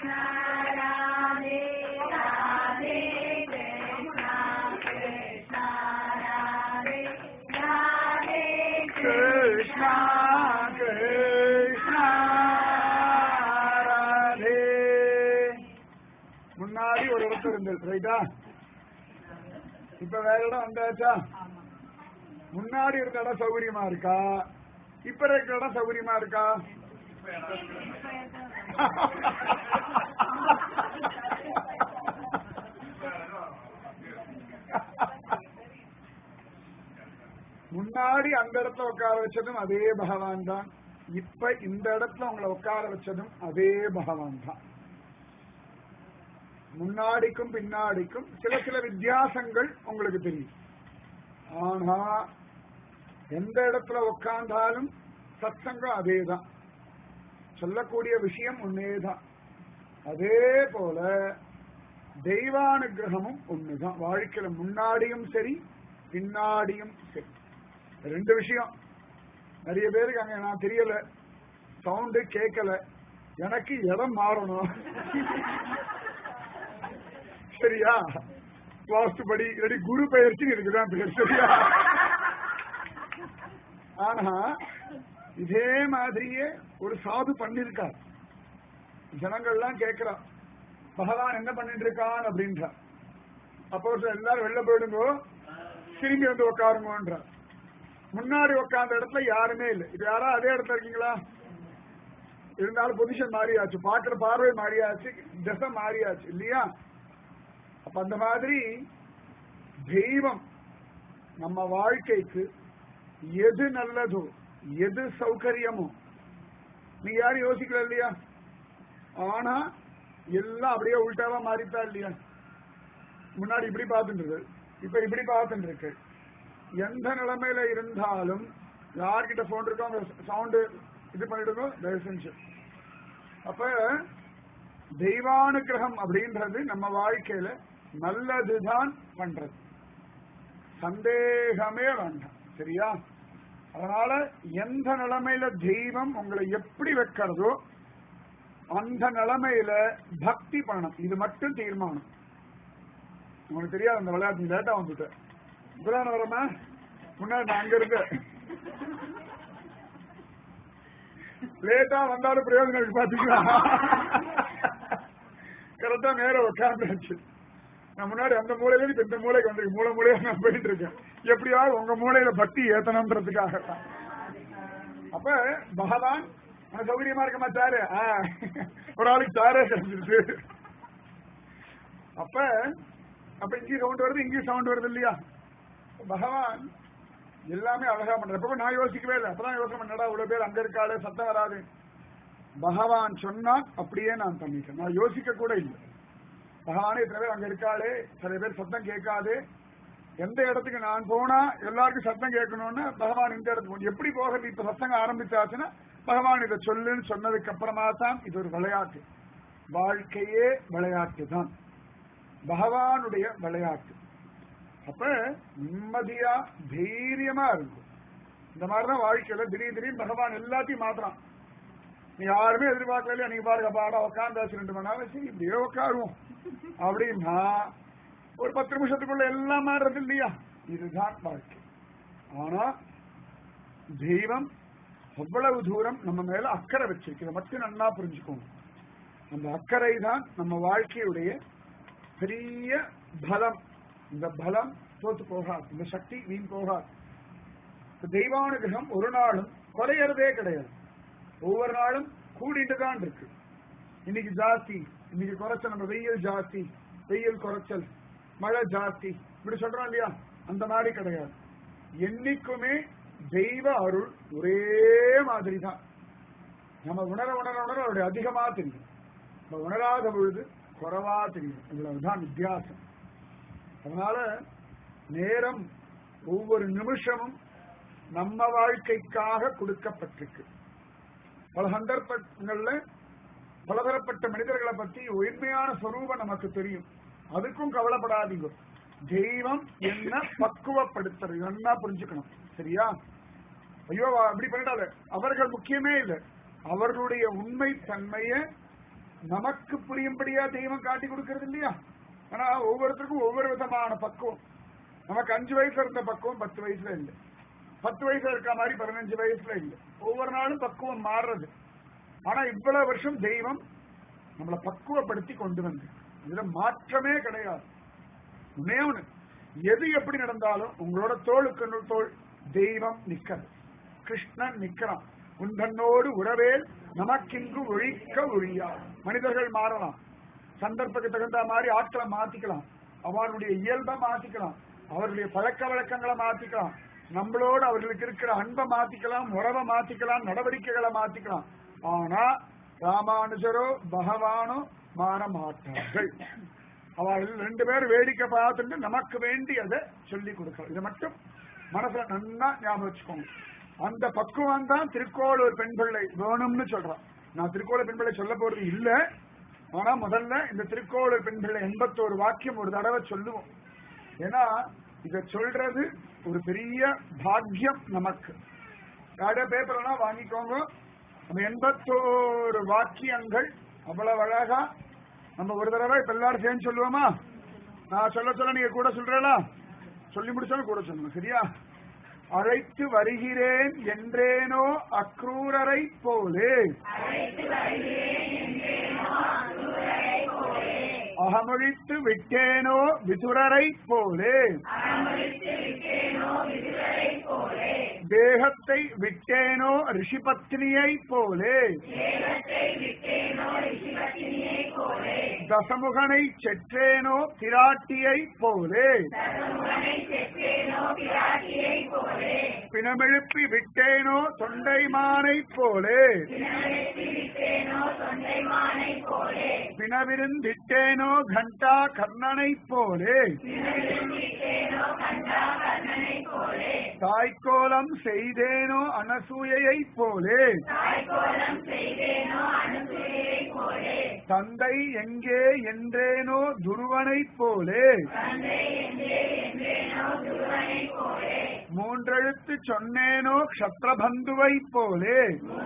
கிருஷ்ணா கிருஷ்ணா ராதே முன்னாடி ஒரு இடத்துல இருந்தது ரைட்டா இப்ப வேற இடம் வந்தாச்சா முன்னாடி இருந்த இடம் சௌகரியமா இருக்கா இப்ப இருக்கிற இடம் சௌகரியமா இருக்கா முன்னாடி அந்த இடத்துல உட்கார வச்சதும் அதே பகவான் தான் இப்ப இந்த இடத்துல உங்களை உட்கார வச்சதும் அதே பகவான் தான் முன்னாடிக்கும் பின்னாடிக்கும் சில சில வித்தியாசங்கள் உங்களுக்கு தெரியும் ஆனா எந்த இடத்துல உட்கார்ந்தாலும் சத்சங்கம் அதே தான் சொல்லக்கூடிய விஷயம் ஒன்னேதான் அதே போல தெய்வானுகிரகமும் ஒண்ணுதான் வாழ்க்கையில முன்னாடியும் சரி பின்னாடியும் சரி ரெண்டு விஷயம் நிறைய பேருக்கு அங்க நான் தெரியல சவுண்டு கேட்கல எனக்கு இடம் மாறணும் சரியா வாஸ்துபடி இல்லாட்டி குரு பயிற்சி இருக்குதான் பேர் சரியா ஆனா இதே மாதிரியே ஒரு சாது பண்ணிருக்கார் ஜனங்கள்லாம் கேட்கிறா பகவான் என்ன பண்ணிட்டு இருக்கான் அப்படின்றா அப்போ ஒரு சிலர் எல்லாரும் வெளில போயிடுங்கோ திரும்பி வந்து உட்காருங்கன்ற முன்னாடி உட்கார்ந்த இடத்துல யாருமே இல்லை இப்ப யாரா அதே இடத்துல இருக்கீங்களா இருந்தாலும் பொசிஷன் மாறியாச்சு பாக்குற பார்வை மாறியாச்சு திசை மாறியாச்சு இல்லையா அப்ப அந்த மாதிரி தெய்வம் நம்ம வாழ்க்கைக்கு எது நல்லதோ எது சௌகரியமோ நீங்க யாரும் யோசிக்கல இல்லையா ஆனா எல்லாம் அப்படியே உள்டாவா மாறிட்டா இல்லையா முன்னாடி இப்படி பார்த்துட்டு இருக்கு இப்ப இப்படி பார்த்துட்டு இருக்கு எந்த நிலைமையில இருந்தாலும் யார்கிட்ட போன் இருக்கோ அந்த சவுண்டு இது பண்ணிடுங்க தயவு செஞ்சு அப்ப தெய்வானுகிரகம் அப்படின்றது நம்ம வாழ்க்கையில நல்லதுதான் பண்றது சந்தேகமே வேண்டாம் சரியா அதனால எந்த நிலைமையில தெய்வம் உங்களை எப்படி வைக்கிறதோ அந்த நிலைமையில பக்தி பண்ணணும் இது மட்டும் தீர்மானம் உங்களுக்கு தெரியாது அந்த விளையாட்டு லேட்டா வந்துட்டேன் இப்பதான வரமா முன்னாடி நான் அங்க இருந்தேன் லேட்டா வந்தாலும் பிரயோஜனம் இருக்கு பாத்தீங்களா கரெக்டா நேரம் உட்காந்துருச்சு நான் முன்னாடி அந்த மூலையில இருந்து இப்ப இந்த மூலைக்கு வந்திருக்கு மூளை மூலையா நான் போயிட்டு இருக்கேன் எப்படியாவது உங்க மூலையில பக்தி ஏத்தணும்ன்றதுக்காக தான். அப்ப பகவான் உனக்கு சௌகரியமா இருக்கமா சாரு ஆ, ஒரு ஆளுக்கு சாரே கிடைச்சிருச்சு அப்ப அப்ப இங்கேயும் சவுண்ட் வருது இங்கேயும் சவுண்ட் வருது இல்லையா பகவான் எல்லாமே அழகா பண்ற அப்ப நான் யோசிக்கவே இல்லை அப்பதான் யோசனை பண்ணடா இவ்வளவு பேர் அங்க இருக்காளே சத்தம் வராது பகவான் சொன்னான் அப்படியே நான் பண்ணிட்டேன் நான் யோசிக்க கூட இல்லை பகவானே இத்தனை பேர் அங்க இருக்காளே சில பேர் சத்தம் கேட்காது எந்த இடத்துக்கு நான் போனா எல்லாருக்கும் சத்தம் கேட்கணும்னு பகவான் இந்த இடத்துக்கு போகணும். எப்படி போகிறது இப்ப சத்தங்க ஆரம்பிச்சாச்சுன்னா பகவான் இதை சொல்லுன்னு சொன்னதுக்கு அப்புறமா தான் இது ஒரு விளையாட்டு வாழ்க்கையே விளையாட்டு தான் பகவானுடைய விளையாட்டு அப்ப நிம்மதியா தைரியமா இருக்கும் இந்த மாதிரிதான் வாழ்க்கையில திடீர் திடீர்னு பகவான் எல்லாத்தையும் மாத்துறான் நீ யாருமே எதிர்பார்க்கல இல்லையா நீங்க பாருங்க பாடா உட்காந்தாச்சு ரெண்டு மணி நேரம் சரி இப்படியே உட்காருவோம் அப்படின்னா ஒரு பத்து நிமிஷத்துக்குள்ள எல்லாம் மாறுறது இல்லையா இதுதான் வாழ்க்கை ஆனா தெய்வம் அவ்வளவு தூரம் நம்ம மேல அக்கறை வச்சிருக்கு இதை மட்டும் நல்லா புரிஞ்சுக்கோங்க அந்த அக்கறை தான் நம்ம வாழ்க்கையுடைய பெரிய பலம் இந்த பலம் தோத்து போகாது இந்த சக்தி வீண் போகாது இந்த தெய்வானுகிரகம் ஒரு நாளும் குறையறதே கிடையாது ஒவ்வொரு நாளும் கூடிட்டு தான் இருக்கு இன்னைக்கு ஜாஸ்தி இன்னைக்கு குறைச்சல் நம்ம வெயில் ஜாஸ்தி வெயில் குறைச்சல் மழை ஜாஸ்தி இப்படி சொல்றோம் இல்லையா அந்த மாதிரி கிடையாது என்னைக்குமே தெய்வ அருள் ஒரே மாதிரி தான் நம்ம உணர உணர உணர அவருடைய அதிகமா தெரியும் நம்ம உணராத பொழுது குறைவா தெரியும் இவ்வளவுதான் வித்தியாசம் அதனால நேரம் ஒவ்வொரு நிமிஷமும் நம்ம வாழ்க்கைக்காக கொடுக்கப்பட்டிருக்கு பல சந்தர்ப்பங்கள்ல பலதரப்பட்ட மனிதர்களை பத்தி உண்மையான சொரூபம் நமக்கு தெரியும் அதுக்கும் கவலைப்படாதீங்க தெய்வம் என்ன பக்குவப்படுத்துறது என்ன புரிஞ்சுக்கணும் சரியா ஐயோ அவ அப்படி பண்ணிட்டாரு அவர்கள் முக்கியமே இல்லை அவர்களுடைய உண்மை தன்மைய நமக்கு புரியும்படியா தெய்வம் காட்டி கொடுக்கறது இல்லையா ஆனா ஒவ்வொருத்தருக்கும் ஒவ்வொரு விதமான பக்குவம் நமக்கு அஞ்சு வயசுல இருந்த பக்குவம் பத்து வயசுல இல்லை பத்து வயசுல இருக்க மாதிரி பதினஞ்சு வயசுல இல்லை ஒவ்வொரு நாளும் பக்குவம் மாறுறது ஆனா இவ்வளவு வருஷம் தெய்வம் நம்மளை பக்குவப்படுத்தி கொண்டு வந்து இதுல மாற்றமே கிடையாது ஒண்ணே ஒண்ணு எது எப்படி நடந்தாலும் உங்களோட தோளுக்கு தோள் தெய்வம் நிக்கிறது கிருஷ்ணன் நிக்கிறான் உந்தன்னோடு உறவேல் நமக்கிங்கு ஒழிக்க ஒழியா மனிதர்கள் மாறலாம் சந்தர்ப்பத்துக்கு தகுந்த மாதிரி ஆட்களை மாத்திக்கலாம் அவர்களுடைய இயல்பை மாத்திக்கலாம் அவர்களுடைய பழக்க வழக்கங்களை மாத்திக்கலாம் நம்மளோடு அவர்களுக்கு இருக்கிற அன்பை மாத்திக்கலாம் உறவை மாத்திக்கலாம் நடவடிக்கைகளை மாத்திக்கலாம் ஆனா ராமானுஜரோ பகவானோ மாற மாட்டார்கள் அவர்கள் ரெண்டு பேரும் வேடிக்கை பார்த்துட்டு நமக்கு வேண்டியதை சொல்லி கொடுக்கலாம் இதை மட்டும் மனசுல நன்னா ஞாபகம் வச்சுக்கோங்க அந்த பக்குவம் தான் திருக்கோளூர் பெண் பிள்ளை வேணும்னு சொல்றான் நான் திருக்கோளூர் பெண் பிள்ளை சொல்ல போறது இல்ல ஆனா முதல்ல இந்த திருக்கோளூர் பெண் பிள்ளை எண்பத்தோரு வாக்கியம் ஒரு தடவை சொல்லுவோம் ஏன்னா இத சொல்றது ஒரு பெரிய பாக்கியம் நமக்கு யாரையா பேப்பர் எல்லாம் வாங்கிக்கோங்க நம்ம எண்பத்தோரு வாக்கியங்கள் அவ்வளவு அழகா நம்ம ஒரு தடவை இப்ப எல்லாரும் சேர்ந்து சொல்லுவோமா நான் சொல்ல சொல்ல நீங்க கூட சொல்றீங்களா சொல்லி முடிச்சாலும் கூட சொல்லணும் சரியா அழைத்து வருகிறேன் என்றேனோ அக்ரூரரை போலே அகமொழித்து விட்டேனோ விதுரரை போலே தேகத்தை விட்டேனோ ரிஷிபத்னியை போலே தசமுகனை செற்றேனோ பிராட்டியை போலே பிணமெழுப்பி விட்டேனோ தொண்டைமானை போலே பிணவிருந்திட்டேனோ கண்டா கர்ணனை போலே தாய்க்கோலம் செய்தேனோ அனசூயையை போலே தந்தை எங்கே என்றேனோ துருவனை போலே மூன்றெழுத்து சொன்னேனோ க்ஷத்ரபந்துவை போலே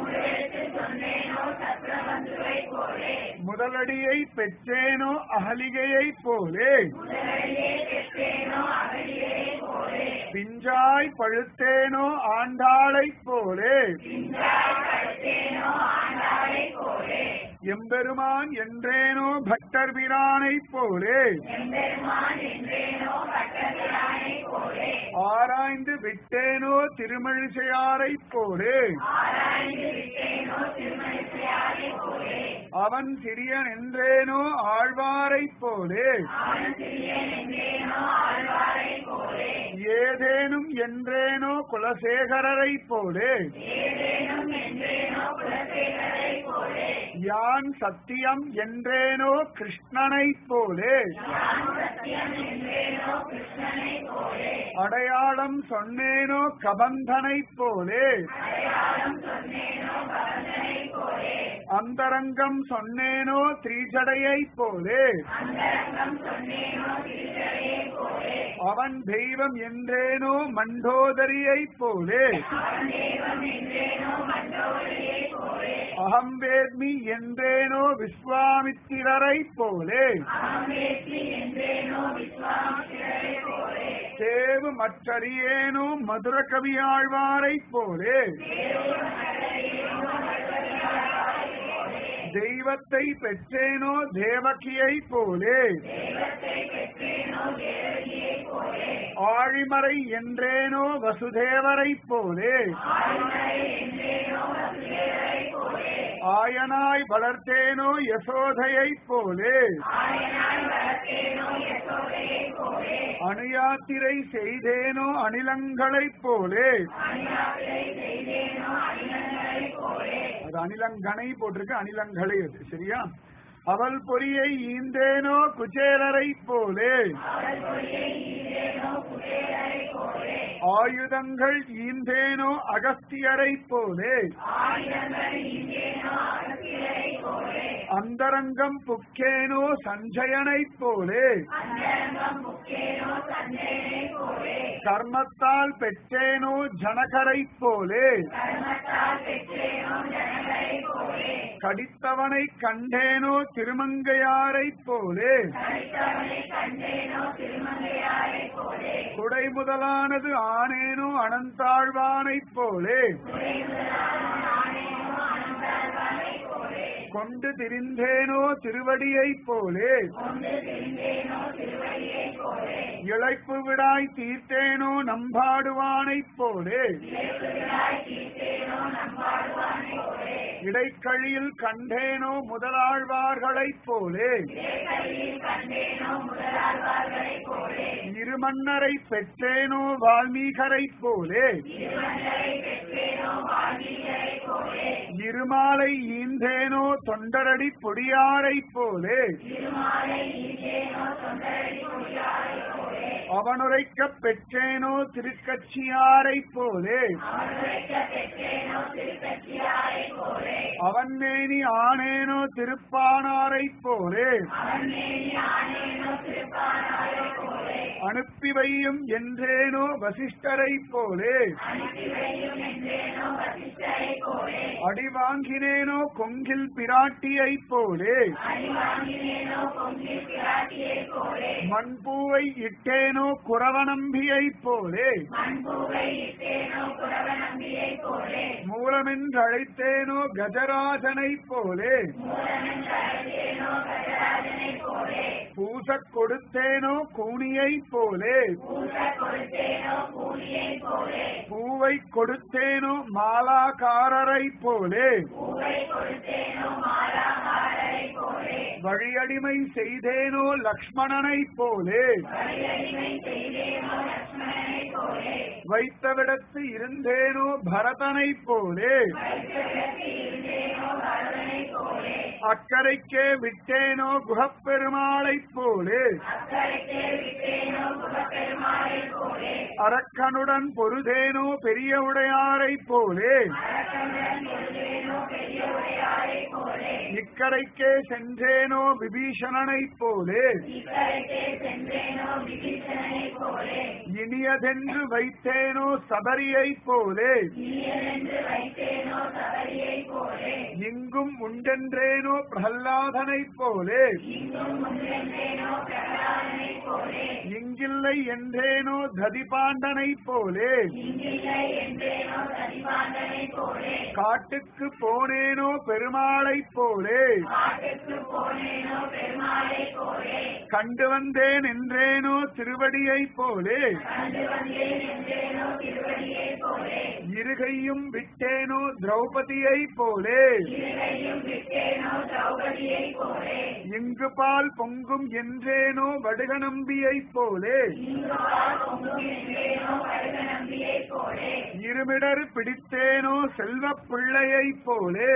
முதலடியை பெற்றேனோ அகலிகையை போலே பிஞ்சாய் பழுத்தேனோ ஆண்டாளை போலே எம்பெருமான் என்றேனோ பட்டர் பிரானை போலே ஆராய்ந்து விட்டேனோ திருமழிசையாரை போலே அவன் சிறியன் என்றேனோ ஆழ்வாரை போலே ஏதேனும் என்றேனோ குலசேகரரை போலே யான் சத்தியம் என்றேனோ கிருஷ்ணனை போலே அடையாளம் சொன்னேனோ கபந்தனை போலே அந்தரங்கம் சொன்னேனோ திரிஜடையை போலே அவன் தெய்வம் என்றேனோ மண்டோதரியை போலே அகம் வேத்மி என்றேனோ விஸ்வாமித்திரரை போலே தேவு மற்றறியேனோ மதுர கவியாழ்வாரை போலே தெய்வத்தை பெற்றேனோ தேவகியை போலே ஆழிமறை என்றேனோ வசுதேவரை போலே ஆயனாய் வளர்த்தேனோ யசோதையை போலே அணுயாத்திரை செய்தேனோ அணிலங்களைப் போலே அது அணிலங்கனை போட்டிருக்கு அணிலங்களை அது சரியா அவள் பொறியை ஈந்தேனோ குச்சேலரை போலே ஆயுதங்கள் ஈந்தேனோ அகஸ்தியரை போலே அந்தரங்கம் புக்கேனோ சஞ்சயனைப் போலே கர்மத்தால் பெற்றேனோ ஜனகரைப் போலே கடித்தவனை கண்டேனோ திருமங்கையாரைப் போலே குடை முதலானது ஆனேனோ அனந்தாழ்வானைப் போலே கொண்டு திரிந்தேனோ திருவடியைப் போலே இழைப்பு விடாய் தீர்த்தேனோ நம்பாடுவானைப் போலே இடைக்கழியில் கண்டேனோ முதலாழ்வார்களைப் போலே இருமன்னரை பெற்றேனோ வால்மீகரைப் போலே இருமாலை ஈந்தேனோ தொண்டரடி பொடியாரைப் போலே அவனுரைக்கப் பெற்றேனோ திருக்கட்சியாரைப் போலே அவன் மேனி ஆனேனோ திருப்பானாரைப் போலே அனுப்பி வையும் என்றேனோ வசிஷ்டரைப் போலே அடி வாங்கினேனோ கொங்கில் பிராட்டியைப் போலே மண்பூவை இட்டேனோ குறவனம்பியைப் போலே மூலமென்று அழைத்தேனோ கஜராஜனைப் போலே பூசக் கொடுத்தேனோ கூனியைப் போலே பூவை கொடுத்தேனோ மாலாக்காரரைப் போலே வழியடிமை செய்தேனோ லக்ஷ்மணனைப் போலே வைத்தவிடத்து இருந்தேனோ பரதனைப் போலே அக்கறைக்கே விட்டேனோ குகப்பெருமாளைப் போலே அரக்கனுடன் பொருதேனோ பெரிய உடையாரைப் போலே இக்கரைக்கே சென்றேனோ விபீஷணனைப் போலே இனியதென்று வைத்தேனோ சபரியைப் போலே இங்கும் உண்டென்றேனோ பிரகல்லாதனைப் போலே இங்கில்லை என்றேனோ ததிபாண்டனைப் போலே காட்டுக்கு போனேனோ பெருமாளைப் போலே கண்டு வந்தேன் என்றேனோ திருவடியைப் போலே இருகையும் விட்டேனோ திரௌபதியைப் போலே இங்கு பால் பொங்கும் என்றேனோ வடுகநம்பியைப் போலே இருமிடர் பிடித்தேனோ செல்வப் பிள்ளையைப் போலே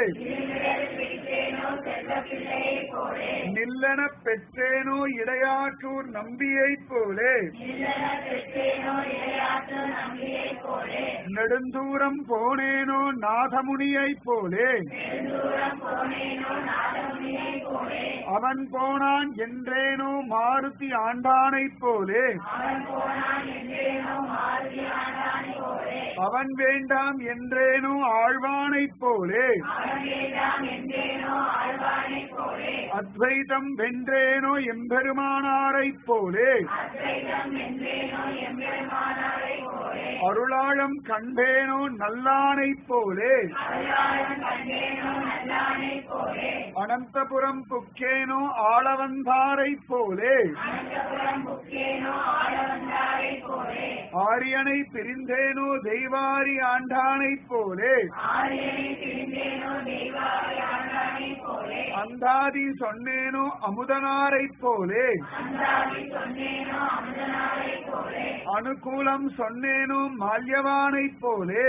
நில்லன பெற்றேனோ இடையாற்றூர் நம்பியைப் போலே நெடுந்தூரம் போனேனோ நாதமுனியைப் போலே அவன் போனான் என்றேனோ மாருதி ஆண்டானைப் போலே அவன் வேண்டாம் என்றேனோ ஆழ்வானைப் போலே அத்வைதம் வென்றேனோ எம்பெருமானாரைப் போலே அருளாழம் கண்டேனோ நல்லானைப் போலே அனந்தபுரம் புக்கேனோ ஆளவந்தாரைப் போலே ஆரியனை பிரிந்தேனோ தெய்வாரி ஆண்டானைப் போலே அந்தாதி சொன்னேனோ அமுதனாரைப் போலே அனுகூலம் சொன்னேனோ மால்யவானைப் போலே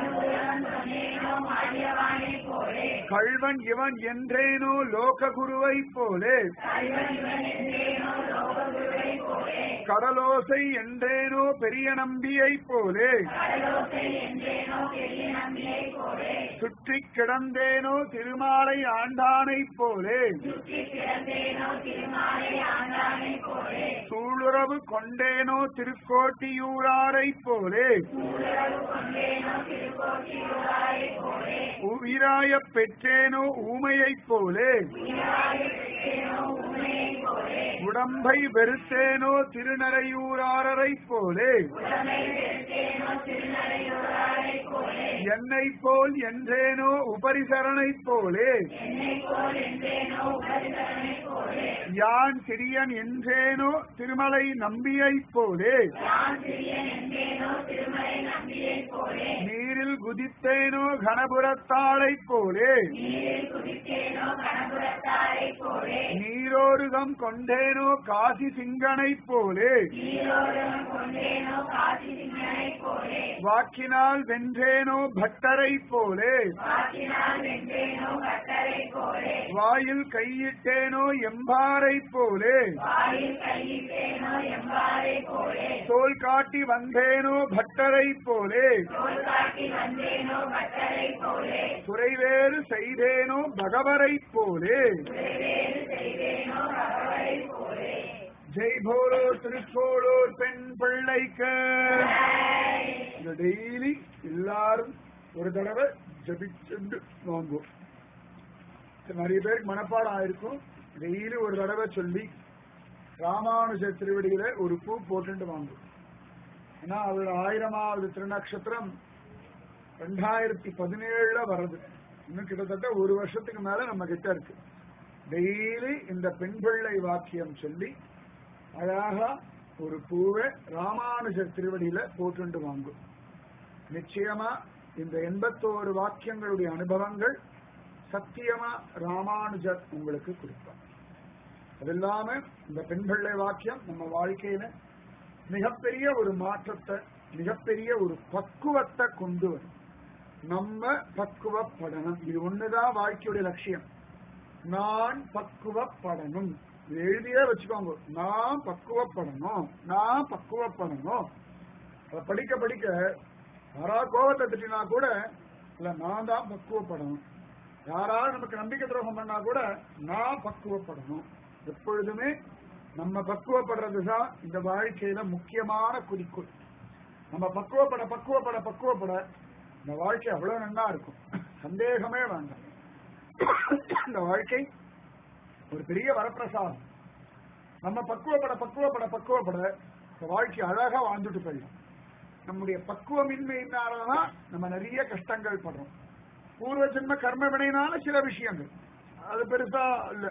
கள்வன் இவன் என்றேனோ லோககுருவைப் போலே கடலோசை என்றேனோ பெரிய நம்பியைப் போலே சுற்றி கிடந்தேனோ திருமாலை ஆண்டானைப் போலே சூளுறவு கொண்டேனோ திருக்கோட்டியூராரைப் போலே உயிராய பெற்ற பெற்றேனோ ஊமையைப் போலே உடம்பை வெறுத்தேனோ திருநறையூராரைப் போலே என்னை போல் என்றேனோ உபரிசரணைப் போலே யான் சிறியன் என்றேனோ திருமலை நம்பியைப் போலே நீரில் குதித்தேனோ கணபுரத்தாளைப் போலே நீரோருகம் கொண்டேனோ காசி சிங்கனைப் போலே வாக்கினால் வென்றேனோ பக்தரைப் போலே வாயில் கையிட்டேனோ எம்பாரைப் போலே தோல் காட்டி வந்தேனோ பக்தரைப் போலே துறைவேறு செய்தேனோ பகவரைப் போலே ஜெய் போலோ திருக்கோளூர் பெண் பிள்ளைக்கு இந்த டெய்லி எல்லாரும் ஒரு தடவை ஜபிச்சுண்டு வாங்குவோம் சரி, நிறைய பேருக்கு மனப்பாடம் ஆயிருக்கும் டெய்லி ஒரு தடவை சொல்லி ராமானுஜ திருவடியில ஒரு பூ போட்டுட்டு வாங்கும் ஏன்னா அவர் ஆயிரமாவது திருநக்ஷத்திரம் ரெண்டாயிரத்தி பதினேழுல வருது இன்னும் கிட்டத்தட்ட ஒரு வருஷத்துக்கு மேல நம்ம கிட்ட இருக்கு டெய்லி இந்த பெண் பிள்ளை வாக்கியம் சொல்லி அழகா ஒரு பூவை ராமானுஜர் திருவடியில போட்டுண்டு வாங்கும் நிச்சயமா இந்த எண்பத்தோரு வாக்கியங்களுடைய அனுபவங்கள் சத்தியமா ராமானுஜர் உங்களுக்கு கொடுப்பார் அது இல்லாம இந்த பெண் பிள்ளை வாக்கியம் நம்ம வாழ்க்கையில மிகப்பெரிய ஒரு மாற்றத்தை மிகப்பெரிய ஒரு பக்குவத்தை கொண்டு வரும் நம்ம பக்குவப்படணும் இது ஒண்ணுதான் வாழ்க்கையுடைய லட்சியம் நான் பக்குவப்படணும் இது எழுதியே வச்சுக்கோங்க நான் பக்குவப்படணும் நான் பக்குவப்படணும் அதை படிக்க படிக்க யாரா கோபத்தை திட்டினா கூட இல்ல நான் தான் பக்குவப்படணும் யாராவது நமக்கு நம்பிக்கை துரோகம் பண்ணா கூட நான் பக்குவப்படணும் எப்பொழுதுமே நம்ம பக்குவப்படுறது தான் இந்த வாழ்க்கையில முக்கியமான குறிக்கோள் நம்ம பக்குவப்பட பக்குவப்பட பக்குவப்பட இந்த வாழ்க்கை அவ்வளவு நன்னா இருக்கும் சந்தேகமே வேண்டாம் இந்த வாழ்க்கை ஒரு பெரிய வரப்பிரசாதம் நம்ம பக்குவப்பட பக்குவப்பட பக்குவப்பட இந்த வாழ்க்கை அழகா வாழ்ந்துட்டு போயிடும் நம்முடைய பக்குவமின்மையினாலதான் நம்ம நிறைய கஷ்டங்கள் படுறோம் பூர்வ ஜென்ம கர்ம வினையினால சில விஷயங்கள் அது பெருசா இல்ல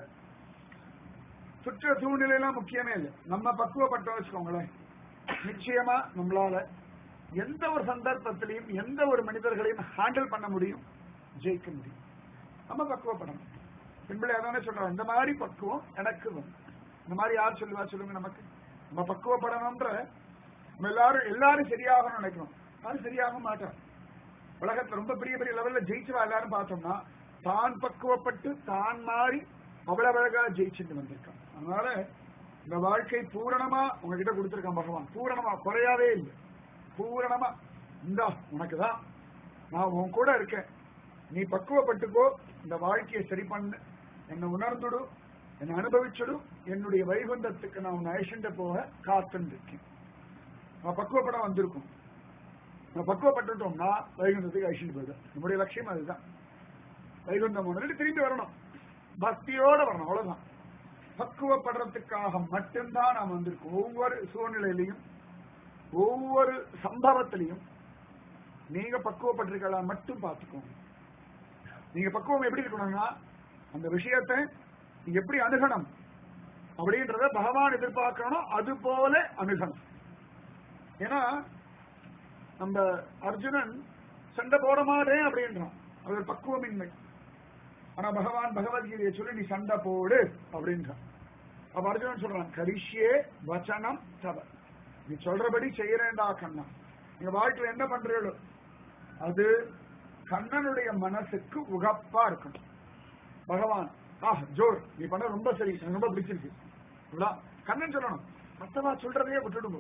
சுற்ற சூழ்நிலையெல்லாம் முக்கியமே இல்லை நம்ம பக்குவப்பட்டோம் வச்சுக்கோங்களேன் நிச்சயமா நம்மளால எந்த ஒரு சந்தர்ப்பத்திலையும் எந்த ஒரு மனிதர்களையும் ஹேண்டில் பண்ண முடியும் ஜெயிக்க முடியும் நம்ம பக்குவப்படணும் பெண்பிள்ளை அதானே சொல்றோம் இந்த மாதிரி பக்குவம் எனக்கு வேணும் இந்த மாதிரி யார் சொல்லுவா சொல்லுங்க நமக்கு நம்ம பக்குவப்படணும்ன்ற நம்ம எல்லாரும் எல்லாரும் சரியாகணும்னு நினைக்கிறோம் யாரும் சரியாக மாட்டோம் உலகத்துல ரொம்ப பெரிய பெரிய லெவல்ல ஜெயிச்சவா எல்லாரும் பார்த்தோம்னா தான் பக்குவப்பட்டு தான் மாறி அவ்வளவு அழகா ஜெயிச்சுட்டு வந்திருக்கான் அதனால இந்த வாழ்க்கை பூரணமா உங்ககிட்ட கொடுத்திருக்கான் பகவான் பூரணமா குறையாவே இல்லை பூரணமா இந்தா உனக்கு தான் நான் உன் கூட இருக்கேன் நீ பக்குவப்பட்டுக்கோ இந்த வாழ்க்கையை சரி பண்ணு என்னை உணர்ந்துடு என்னை அனுபவிச்சுடு என்னுடைய வைகுந்தத்துக்கு நான் உன்னை அழிச்சுட்டு போக காத்துன்னு இருக்கேன் நான் பக்குவப்படம் வந்திருக்கும் நம்ம பக்குவப்பட்டுட்டோம்னா வைகுந்தத்துக்கு அழிச்சுட்டு போயிடும் நம்முடைய லட்சியம் அதுதான் வைகுந்தம் வந்துட்டு திரும்பி வரணும் பக்தியோட வரணும் அவ்வளவுதான் பக்குவப்படுறதுக்காக மட்டும்தான் நாம் வந்திருக்கோம் ஒவ்வொரு சூழ்நிலையிலையும் ஒவ்வொரு சம்பவத்திலையும் நீங்க பக்குவப்பட்டிருக்கா மட்டும் பார்த்துக்கோங்க நீங்க பக்குவம் எப்படி இருக்கணும்னா அந்த விஷயத்தை நீங்க எப்படி அணுகணும் அப்படின்றத பகவான் எதிர்பார்க்கணும் அது போல அணுகணும் ஏன்னா நம்ம அர்ஜுனன் சண்டை போட மாட்டேன் அப்படின்றான் அது ஒரு பக்குவமின்மை ஆனா பகவான் பகவத்கீதையை சொல்லி நீ சண்டை போடு அப்படின்றான் அப்ப அர்ஜுனன் சொல்றான் கரிஷ்யே வச்சனம் தவ நீ சொல்றபடி செய்யறேன்டா கண்ணா நீங்க வாழ்க்கையில என்ன பண்றீங்களோ அது கண்ணனுடைய மனசுக்கு உகப்பா இருக்கணும் பகவான் ஆஹ் ஜோர் நீ பண்ண ரொம்ப சரி எனக்கு ரொம்ப பிடிச்சிருக்கு இவ்வளவுதான். கண்ணன் சொல்லணும் மத்தவா சொல்றதையே விட்டுடுங்க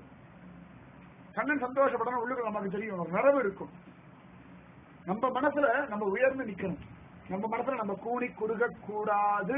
கண்ணன் சந்தோஷப்படணும் உள்ளுக்கு நமக்கு தெரியும் ஒரு நிறவு இருக்கும் நம்ம மனசுல நம்ம உயர்ந்து நிக்கணும் நம்ம மனசுல நம்ம கூணி குறுக கூடாது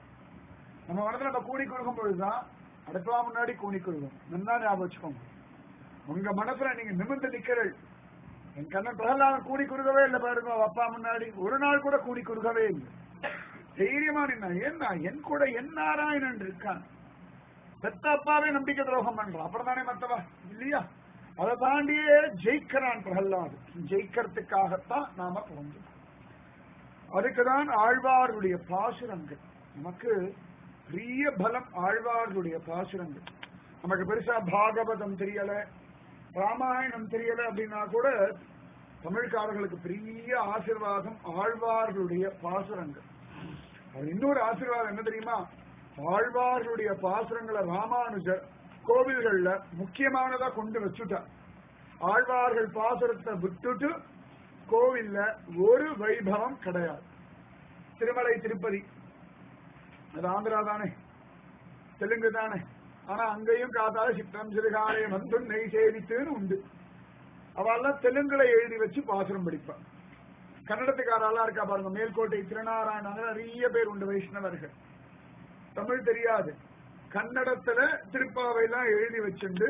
நம்ம மனசுல நம்ம கூணி குறுகும் பொழுதுதான் அடுத்தவா முன்னாடி கூணி குறுகும் நல்லா ஞாபகம் வச்சுக்கோங்க உங்க மனசுல நீங்க நிமிர்ந்து நிக்கிறீர்கள் என் கண்ணன் பிரகலாதன் கூடி குறுகவே இல்லை பாருங்க அவ அப்பா முன்னாடி ஒரு நாள் கூட கூடி குறுகவே இல்லை தைரியமா நின்னா ஏன்னா என் கூட என் நாராயணன் இருக்கான் பெத்த அப்பாவே நம்பிக்கை துரோகம் பண்றான் அப்புறம் தானே மத்தவா இல்லையா அதை தாண்டியே ஜெயிக்கிறான் பிரகலாது ஜெயிக்கிறதுக்காகத்தான் நாம பிறந்தோம் அதுக்குதான் ஆழ்வார்களுடைய பாசுரங்கள் நமக்கு பெரிய பலம் ஆழ்வார்களுடைய பாசுரங்கள் நமக்கு பெருசா பாகவதம் தெரியல ராமாயணம் தெரியல அப்படின்னா கூட தமிழ்காரர்களுக்கு பெரிய ஆசிர்வாதம் ஆழ்வார்களுடைய பாசுரங்கள் அது இன்னொரு ஆசீர்வாதம் என்ன தெரியுமா ஆழ்வார்களுடைய பாசுரங்களை ராமானுஜர் கோவில்கள்ல முக்கியமானதா கொண்டு வச்சுட்டார் ஆழ்வார்கள் பாசுரத்தை விட்டுட்டு கோவில்ல ஒரு வைபவம் கிடையாது திருமலை திருப்பதி அது ஆந்திரா தானே தெலுங்கு தானே ஆனா அங்கேயும் காத்தால சித்தம் சிறுகாலை வந்து நெய் சேவித்துன்னு உண்டு அவெல்லாம் தெலுங்குல எழுதி வச்சு பாசுரம் படிப்பான் கன்னடத்துக்காரெல்லாம் இருக்கா பாருங்க மேல்கோட்டை திருநாராயணாங்க நிறைய பேர் உண்டு வைஷ்ணவர்கள் தமிழ் தெரியாது கன்னடத்துல திருப்பாவையெல்லாம் எழுதி வச்சுண்டு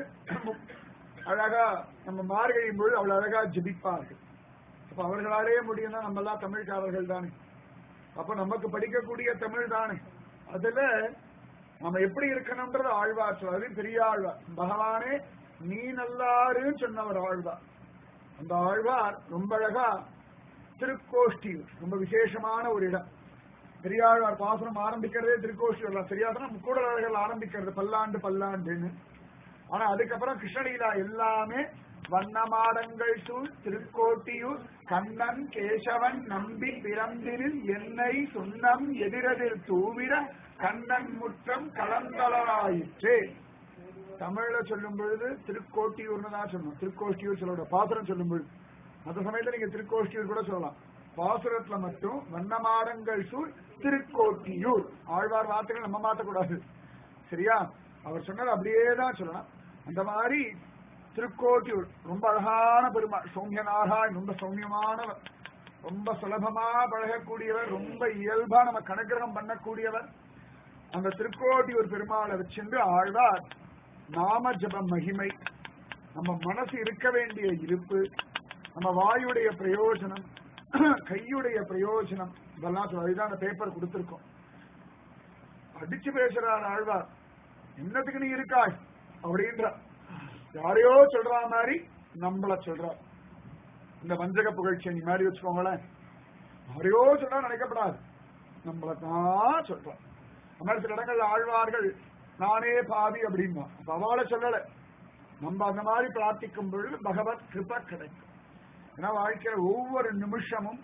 அழகா நம்ம மார்கழி பொழுது அவ்வளவு அழகா ஜபிப்பார்கள் அப்ப அவர்களாலேயே முடியும்னா நம்ம எல்லாம் தமிழ்காரர்கள் தானே அப்ப நமக்கு படிக்கக்கூடிய தமிழ் தானே அதுல நம்ம எப்படி இருக்கணும்ன்றது ஆழ்வார் சொல்றது பெரிய ஆழ்வார் பகவானே நீ நல்லாருன்னு சொன்னவர் ஆழ்வார் அந்த ஆழ்வார் ரொம்ப அழகா திருக்கோஷ்டியூர் ரொம்ப விசேஷமான ஒரு இடம் பெரியாழ்வார் பாசனம் ஆரம்பிக்கிறதே திருக்கோஷ்டியூர்ல சரியாசனம் முக்கூடலர்கள் ஆரம்பிக்கிறது பல்லாண்டு பல்லாண்டுன்னு ஆனா அதுக்கப்புறம் கிருஷ்ணலீலா எல்லாமே வண்ணமாடங்கள் சூழ் திருக்கோட்டியூர் கண்ணன் கேசவன் நம்பி பிறந்திரில் என்னை சுண்ணம் எதிரதில் தூவிட கண்ணன் முற்றம் கலந்தலாயிற்றே தமிழ்ல சொல்லும் பொழுது திருக்கோட்டியூர்னு தான் சொல்லணும் திருக்கோஷ்டியூர் சொல்லோட பாசுரம் சொல்லும் பொழுது அந்த சமயத்துல நீங்க திருக்கோஷ்டியூர் கூட சொல்லலாம் பாசுரத்துல மட்டும் வண்ணமாடங்கள் சூழ் திருக்கோட்டியூர் ஆழ்வார் வார்த்தைகள் நம்ம மாத்தக்கூடாது சரியா அவர் சொன்னது அப்படியே தான் சொல்லலாம் அந்த மாதிரி திருக்கோட்டியூர் ரொம்ப அழகான பெருமாள் சௌமியனாகாய் ரொம்ப சௌமியமானவர் ரொம்ப சுலபமா பழகக்கூடியவர் ரொம்ப இயல்பா நம்ம கணக்கிரகம் பண்ணக்கூடியவர் அந்த திருக்கோட்டியூர் பெருமாளை வச்சிருந்து ஆழ்வார் நாம ஜப மகிமை நம்ம மனசு இருக்க வேண்டிய இருப்பு நம்ம வாயுடைய பிரயோஜனம் கையுடைய பிரயோஜனம் இதெல்லாம் சொல்ல இதுதான் அந்த பேப்பர் கொடுத்திருக்கோம் அடிச்சு பேசுறார் ஆழ்வார் என்னத்துக்கு நீ இருக்காய் அப்படின்ற யாரையோ சொல்ற மாதிரி நம்மள சொல்றார் இந்த வஞ்சக புகழ்ச்சி மாதிரி வச்சுக்கோங்களேன் யாரையோ சொல்றா நினைக்கப்படாது நம்மள தான் சொல்றார் அந்த மாதிரி சில இடங்கள்ல ஆழ்வார்கள் நானே பாவி அப்படின்பா அப்ப அவளை சொல்லல நம்ம அந்த மாதிரி பிரார்த்திக்கும் பொழுது பகவத் கிருப கிடைக்கும் ஏன்னா வாழ்க்கையில ஒவ்வொரு நிமிஷமும்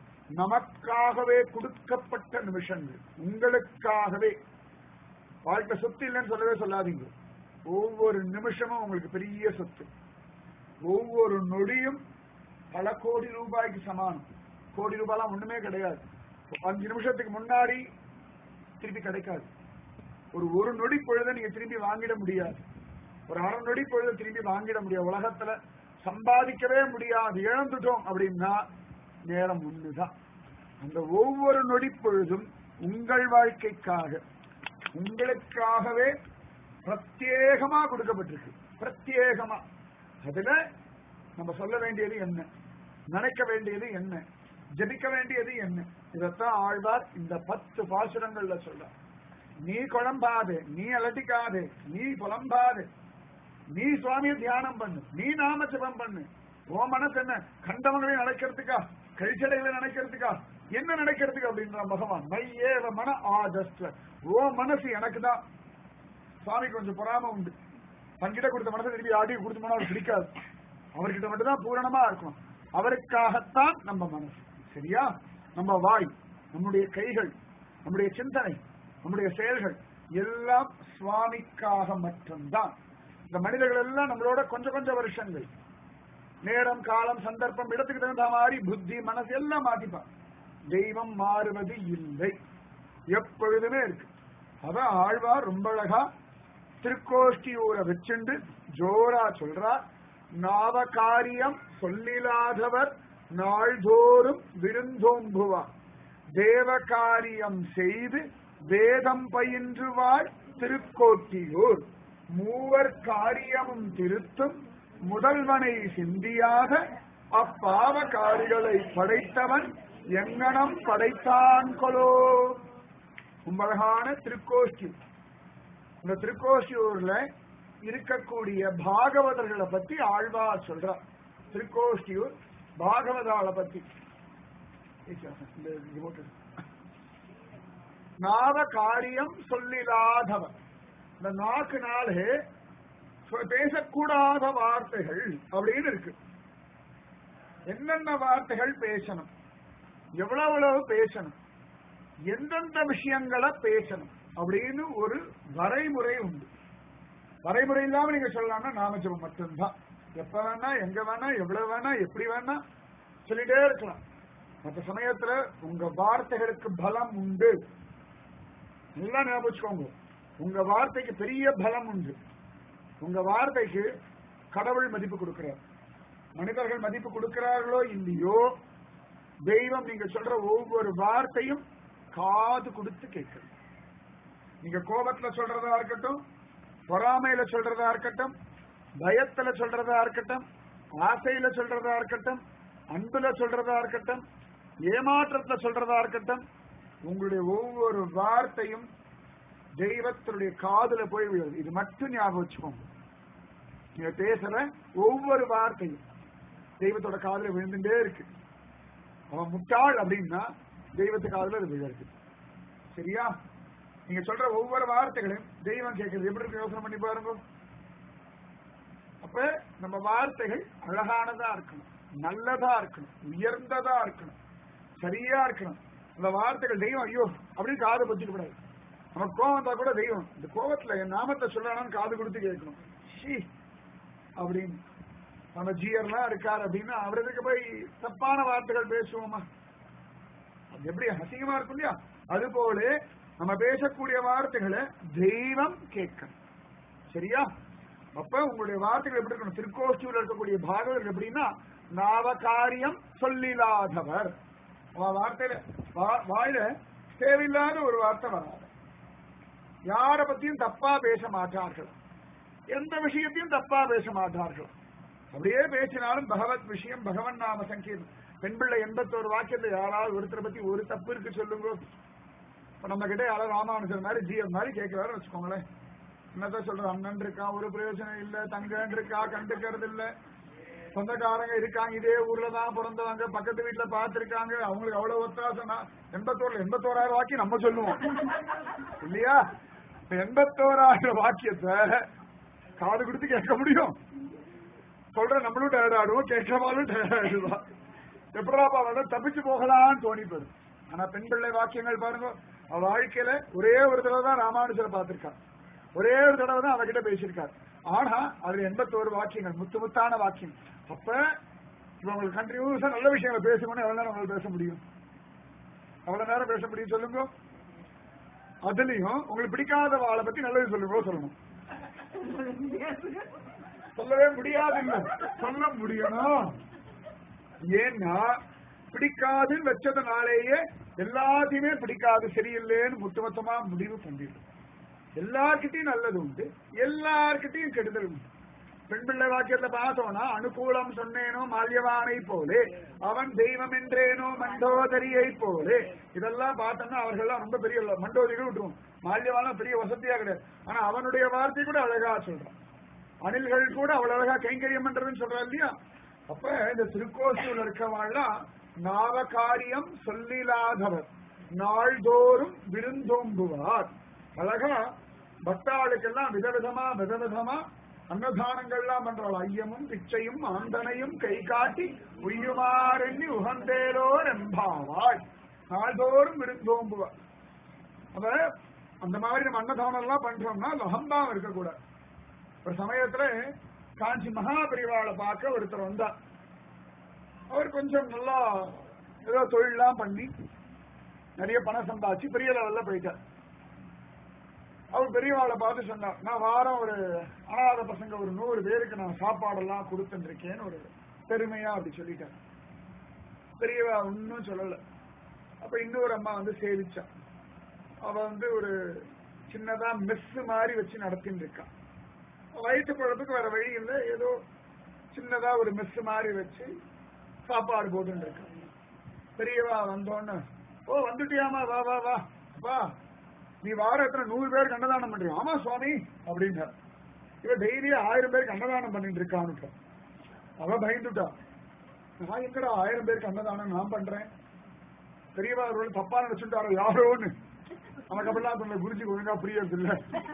நமக்காகவே கொடுக்கப்பட்ட நிமிஷங்கள் உங்களுக்காகவே வாழ்க்கை சொத்து இல்லைன்னு சொல்லவே சொல்லாதீங்க ஒவ்வொரு நிமிஷமும் உங்களுக்கு பெரிய சொத்து ஒவ்வொரு நொடியும் பல கோடி ரூபாய்க்கு சமானம் கோடி ரூபாய்லாம் ஒண்ணுமே கிடையாது அஞ்சு நிமிஷத்துக்கு முன்னாடி திருப்பி கிடைக்காது ஒரு ஒரு நொடி பொழுத நீங்க திரும்பி வாங்கிட முடியாது ஒரு அரை நொடி பொழுத திரும்பி வாங்கிட முடியாது உலகத்துல சம்பாதிக்கவே முடியாது இழந்துட்டோம் அப்படின்னா நேரம் ஒண்ணுதான் அந்த ஒவ்வொரு நொடி பொழுதும் உங்கள் வாழ்க்கைக்காக உங்களுக்காகவே பிரத்யேகமா கொடுக்கப்பட்டிருக்கு பிரத்யேகமா அதுல நம்ம சொல்ல வேண்டியது என்ன நினைக்க வேண்டியது என்ன ஜபிக்க வேண்டியது என்ன இதத்தான் ஆழ்வார் இந்த பத்து பாசுரங்கள்ல சொல்ல நீ குழம்பாது நீ அலட்டிக்காது நீ புலம்பாது நீ சுவாமியை தியானம் பண்ணு நீ நாம ஜபம் பண்ணு ஓ மனசு என்ன கண்டவங்களை நடக்கிறதுக்கா கழிச்சடைகளை நடக்கிறதுக்கா என்ன நடக்கிறதுக்கு அப்படின்ற பகவான் மையேவ மன ஆதஸ்ட ஓ மனசு எனக்கு தான் சுவாமி கொஞ்சம் பொறாம உண்டு தங்கிட்ட கொடுத்த மனசை திருப்பி ஆடி கொடுத்து போனா அவருக்கு பிடிக்காது அவர்கிட்ட மட்டும் தான் பூரணமா இருக்கும் அவருக்காகத்தான் நம்ம மனசு சரியா நம்ம வாய் நம்முடைய கைகள் நம்முடைய சிந்தனை நம்முடைய செயல்கள் எல்லாம் சுவாமிக்காக மட்டும்தான் இந்த மனிதர்கள் எல்லாம் நம்மளோட கொஞ்சம் கொஞ்சம் வருஷங்கள் நேரம் காலம் சந்தர்ப்பம் இடத்துக்கு தகுந்த மாதிரி புத்தி மனசு எல்லாம் மாத்திப்பான் தெய்வம் மாறுவது இல்லை எப்பொழுதுமே இருக்கு அதான் ஆழ்வார் ரொம்ப அழகா திருக்கோஷ்டியூரை வச்சுண்டு ஜோரா சொல்றார் நாவகாரியம் சொல்லிலாதவர் நாள்தோறும் விருந்தோம்புவார் தேவகாரியம் செய்து வேதம் பயின்றுவாள் திருக்கோட்டியூர் மூவர் காரியமும் திருத்தும் முதல்வனை சிந்தியாக அப்பாவகாரிகளை படைத்தவன் எங்கனம் படைத்தான் கொலோ ரொம்ப அழகான திருக்கோஷ்டி இந்த திருக்கோஷ்டியூர்ல இருக்கக்கூடிய பாகவதர்களை பத்தி ஆழ்வார் சொல்றார் திருக்கோஷ்டியூர் பாகவதாளை பத்தி இந்த remote எடு. நாவ காரியம் சொல்லிலாதவன் இந்த நாக்கு நாளே சொ- பேசக்கூடாத வார்த்தைகள் அப்படின்னு இருக்கு என்னென்ன வார்த்தைகள் பேசணும் எவ்வளவு எவ்வளவு பேசணும் எந்தெந்த விஷயங்களை பேசணும் அப்படின்னு ஒரு வரைமுறை உண்டு வரைமுறை இல்லாம நீங்க சொல்லலாம்னா நாமஜபம் மட்டும்தான் எப்ப வேணா எங்க வேணா எவ்வளவு வேணா எப்படி வேணா சொல்லிட்டே இருக்கலாம் மற்ற சமயத்துல உங்க வார்த்தைகளுக்கு பலம் உண்டு நல்லா ஞாபகம் வச்சுக்கோங்க உங்க வார்த்தைக்கு பெரிய பலம் உண்டு உங்க வார்த்தைக்கு கடவுள் மதிப்பு கொடுக்கிறார் மனிதர்கள் மதிப்பு கொடுக்கிறார்களோ இல்லையோ தெய்வம் நீங்க சொல்ற ஒவ்வொரு வார்த்தையும் காது கொடுத்து கேட்கணும் நீங்க கோபத்துல சொல்றதா இருக்கட்டும் பொறாமையில சொல்றதா இருக்கட்டும் பயத்துல சொல்றதா இருக்கட்டும் ஆசையில சொல்றதா இருக்கட்டும் அன்புல சொல்றதா இருக்கட்டும் ஏமாற்றத்துல சொல்றதா இருக்கட்டும் உங்களுடைய ஒவ்வொரு வார்த்தையும் தெய்வத்தினுடைய காதுல போய் விழுது இது மட்டும் ஞாபகம் வச்சுக்கோங்க நீங்க பேசுற ஒவ்வொரு வார்த்தையும் தெய்வத்தோட காதுல விழுந்துட்டே இருக்கு அவன் முட்டாள் அப்படின்னா தெய்வத்து காதுல அது விழுது சரியா நீங்க சொல்ற ஒவ்வொரு வார்த்தைகளையும் தெய்வம் கேட்கறது எப்படி இருக்கு யோசனை பண்ணி பாருங்க அப்ப நம்ம வார்த்தைகள் அழகானதா இருக்கணும் நல்லதா இருக்கணும் உயர்ந்ததா இருக்கணும் சரியா இருக்கணும் அந்த வார்த்தைகள் தெய்வம் ஐயோ அப்படின்னு காது பத்திக்க கூடாது நம்ம கோவம் வந்தா கூட தெய்வம் இந்த கோவத்துல என் நாமத்தை சொல்லணும்னு காது கொடுத்து கேட்கணும் ஷீ அப்படின்னு நம்ம ஜியர்லாம் இருக்கார் அப்படின்னா அவருக்கு போய் தப்பான வார்த்தைகள் பேசுவோமா அது எப்படி அசிங்கமா இருக்கும் இல்லையா அது போல நம்ம பேசக்கூடிய வார்த்தைகளை தெய்வம் கேட்கணும் சரியா அப்ப உங்களுடைய வார்த்தைகள் எப்படி இருக்கணும் திருக்கோஷ்டியில் இருக்கக்கூடிய பாகவதர்கள் எப்படின்னா நாவகாரியம் சொல்லிலாதவர் அவன் வார்த்தையில வா- வாயில தேவையில்லாத ஒரு வார்த்தை வராது யார பத்தியும் தப்பா பேச மாட்டார்கள் எந்த விஷயத்தையும் தப்பா பேச மாட்டார்கள் அப்படியே பேசினாலும் பகவத் விஷயம் பகவன் நாம சங்கீதம் பெண் பிள்ளை எண்பத்தோரு வாக்கியத்துல யாராவது ஒருத்தரை பத்தி ஒரு தப்பு இருக்கு சொல்லுங்க இப்ப நம்ம கிட்ட யாராவது ராமானுஜர் மாதிரி ஜிஎம் மாதிரி கேட்கிறாரு வச்சுக்கோங்களேன் என்னதான் சொல்றது அண்ணன் இருக்கான் ஒரு பிரயோஜனம் இல்ல தங்கன் இருக்கா கண்டுக்கிறது இல்ல சொந்தக்காரங்க இருக்காங்க இதே ஊர்ல தான் பிறந்தவங்க பக்கத்து வீட்டுல பார்த்திருக்காங்க அவங்களுக்கு அவ்வளவு ஒத்தாசனா எண்பத்தோருல எண்பத்தோராயிரம் வாக்கியம் நம்ம சொல்லுவோம் இல்லையா இப்ப எண்பத்தோராயிரம் வாக்கியத்தை காது கொடுத்து கேட்க முடியும் சொல்ற நம்மளும் டயர்ட் ஆடுவோம் கேட்கிறவாலும் டயர்ட் ஆயிடுவா எப்படாப்பா வந்து தப்பிச்சு போகலாம்னு தோணி போயிடும் ஆனா பெண் பிள்ளை வாக்கியங்கள் பாருங்க அவ வாழ்க்கையில ஒரே ஒரு தடவை தான் ராமானுஜரை பார்த்திருக்கான் ஒரே ஒரு தடவை தான் அவகிட்ட பேசியிருக்கார் ஆனா அதுல எண்பத்தோரு வாக்கியங்கள் முத்து முத்தான வாக்கியம் அப்ப இப்ப உங்களுக்கு கண்டினியூஸா நல்ல விஷயங்களை பேசணும்னு எவ்வளவு நேரம் உங்களுக்கு பேச முடியும் எவ்வளவு நேரம் பேச முடியும் சொல்லுங்க அதுலயும் உங்களுக்கு பிடிக்காத வாழை பத்தி நல்லது சொல்லுங்க சொல்லணும் சொல்லவே முடியாது இல்ல சொல்ல முடியணும் ஏன்னா பிடிக்காதுன்னு வச்சதுனாலேயே எல்லாத்தையுமே பிடிக்காது சரியில்லைன்னு முத்துமொத்தமா முடிவு பண்ணிடும் எல்லார்கிட்டயும் நல்லது உண்டு எல்லார்கிட்டயும் கெடுதல் உண்டு பெண் பிள்ளை வாக்கியத்துல பார்த்தோம்னா அனுகூலம் சொன்னேனோ மால்யவானை போலே அவன் தெய்வம் என்றேனோ மண்டோதரியை போலே இதெல்லாம் பார்த்தோம்னா அவர்கள்லாம் ரொம்ப பெரிய மண்டோதரிகள் விட்டுருவோம் மால்யவானம் பெரிய வசதியா கிடையாது ஆனா அவனுடைய வார்த்தை கூட அழகா சொல்றான் அணில்கள் கூட அவ்வளவு அழகா கைங்கரியம் பண்றதுன்னு சொல்றா இல்லையா அப்ப இந்த திருக்கோசூர் இருக்கவாள்லாம் நாவகாரியம் சொல்லிலாதவர் நாள்தோறும் விருந்தோம்புவார் அழகா பக்தாளுக்கெல்லாம் விதவிதமா விதவிதமா அன்னதானங்கள்லாம் பண்றாள் ஐயமும் பிச்சையும் ஆந்தனையும் கை காட்டி உய்யுமாறெண்ணி உகந்தேரோர் எம்பாவாய் நாள்தோறும் விருந்தோம்புவார் அத அந்த மாதிரி நம்ம அன்னதானம் எல்லாம் பண்றோம்னா அந்த அகம்பாவம் இருக்கக்கூடாது ஒரு சமயத்துல காஞ்சி மகாபரிவாளை பார்க்க ஒருத்தர் வந்தார் அவர் கொஞ்சம் நல்லா ஏதோ தொழிலாம் பண்ணி நிறைய பணம் சம்பாதிச்சு பெரிய லெவல்ல போயிட்டார் அவர் பெரியவாளை பார்த்து சொன்னார் நான் வாரம் ஒரு அனாத பசங்க ஒரு நூறு பேருக்கு நான் சாப்பாடெல்லாம் கொடுத்துட்டு இருக்கேன்னு ஒரு பெருமையா அப்படி சொல்லிட்டார் பெரியவா ஒன்னும் சொல்லல அப்ப இன்னொரு அம்மா வந்து சேவிச்சா அவ வந்து ஒரு சின்னதா மெஸ் மாதிரி வச்சு நடத்தின்னு இருக்கா வயிற்று குழப்புக்கு வேற வழி இல்லை ஏதோ சின்னதா ஒரு மெஸ் மாதிரி வச்சு சாப்பாடு போட்டுட்டு இருக்கான் பெரியவா வந்தோன்னு ஓ வந்துட்டியாமா வா வா வா வா நீ வார எத்தனை நூறு பேருக்கு அன்னதானம் பண்றியா ஆமா சுவாமி அப்படின்னார் இவன் டெய்லி ஆயிரம் பேருக்கு அன்னதானம் பண்ணிட்டு இருக்கான்னு அவ பயந்துட்டா நான் எங்கடா ஆயிரம் பேருக்கு அன்னதானம் நான் பண்றேன் பெரியவா அவர்கள் தப்பா நினைச்சுட்டாரோ யாரோன்னு நமக்கு அப்படிலாம் சொல்ல குருஜி ஒழுங்கா புரியறது இல்ல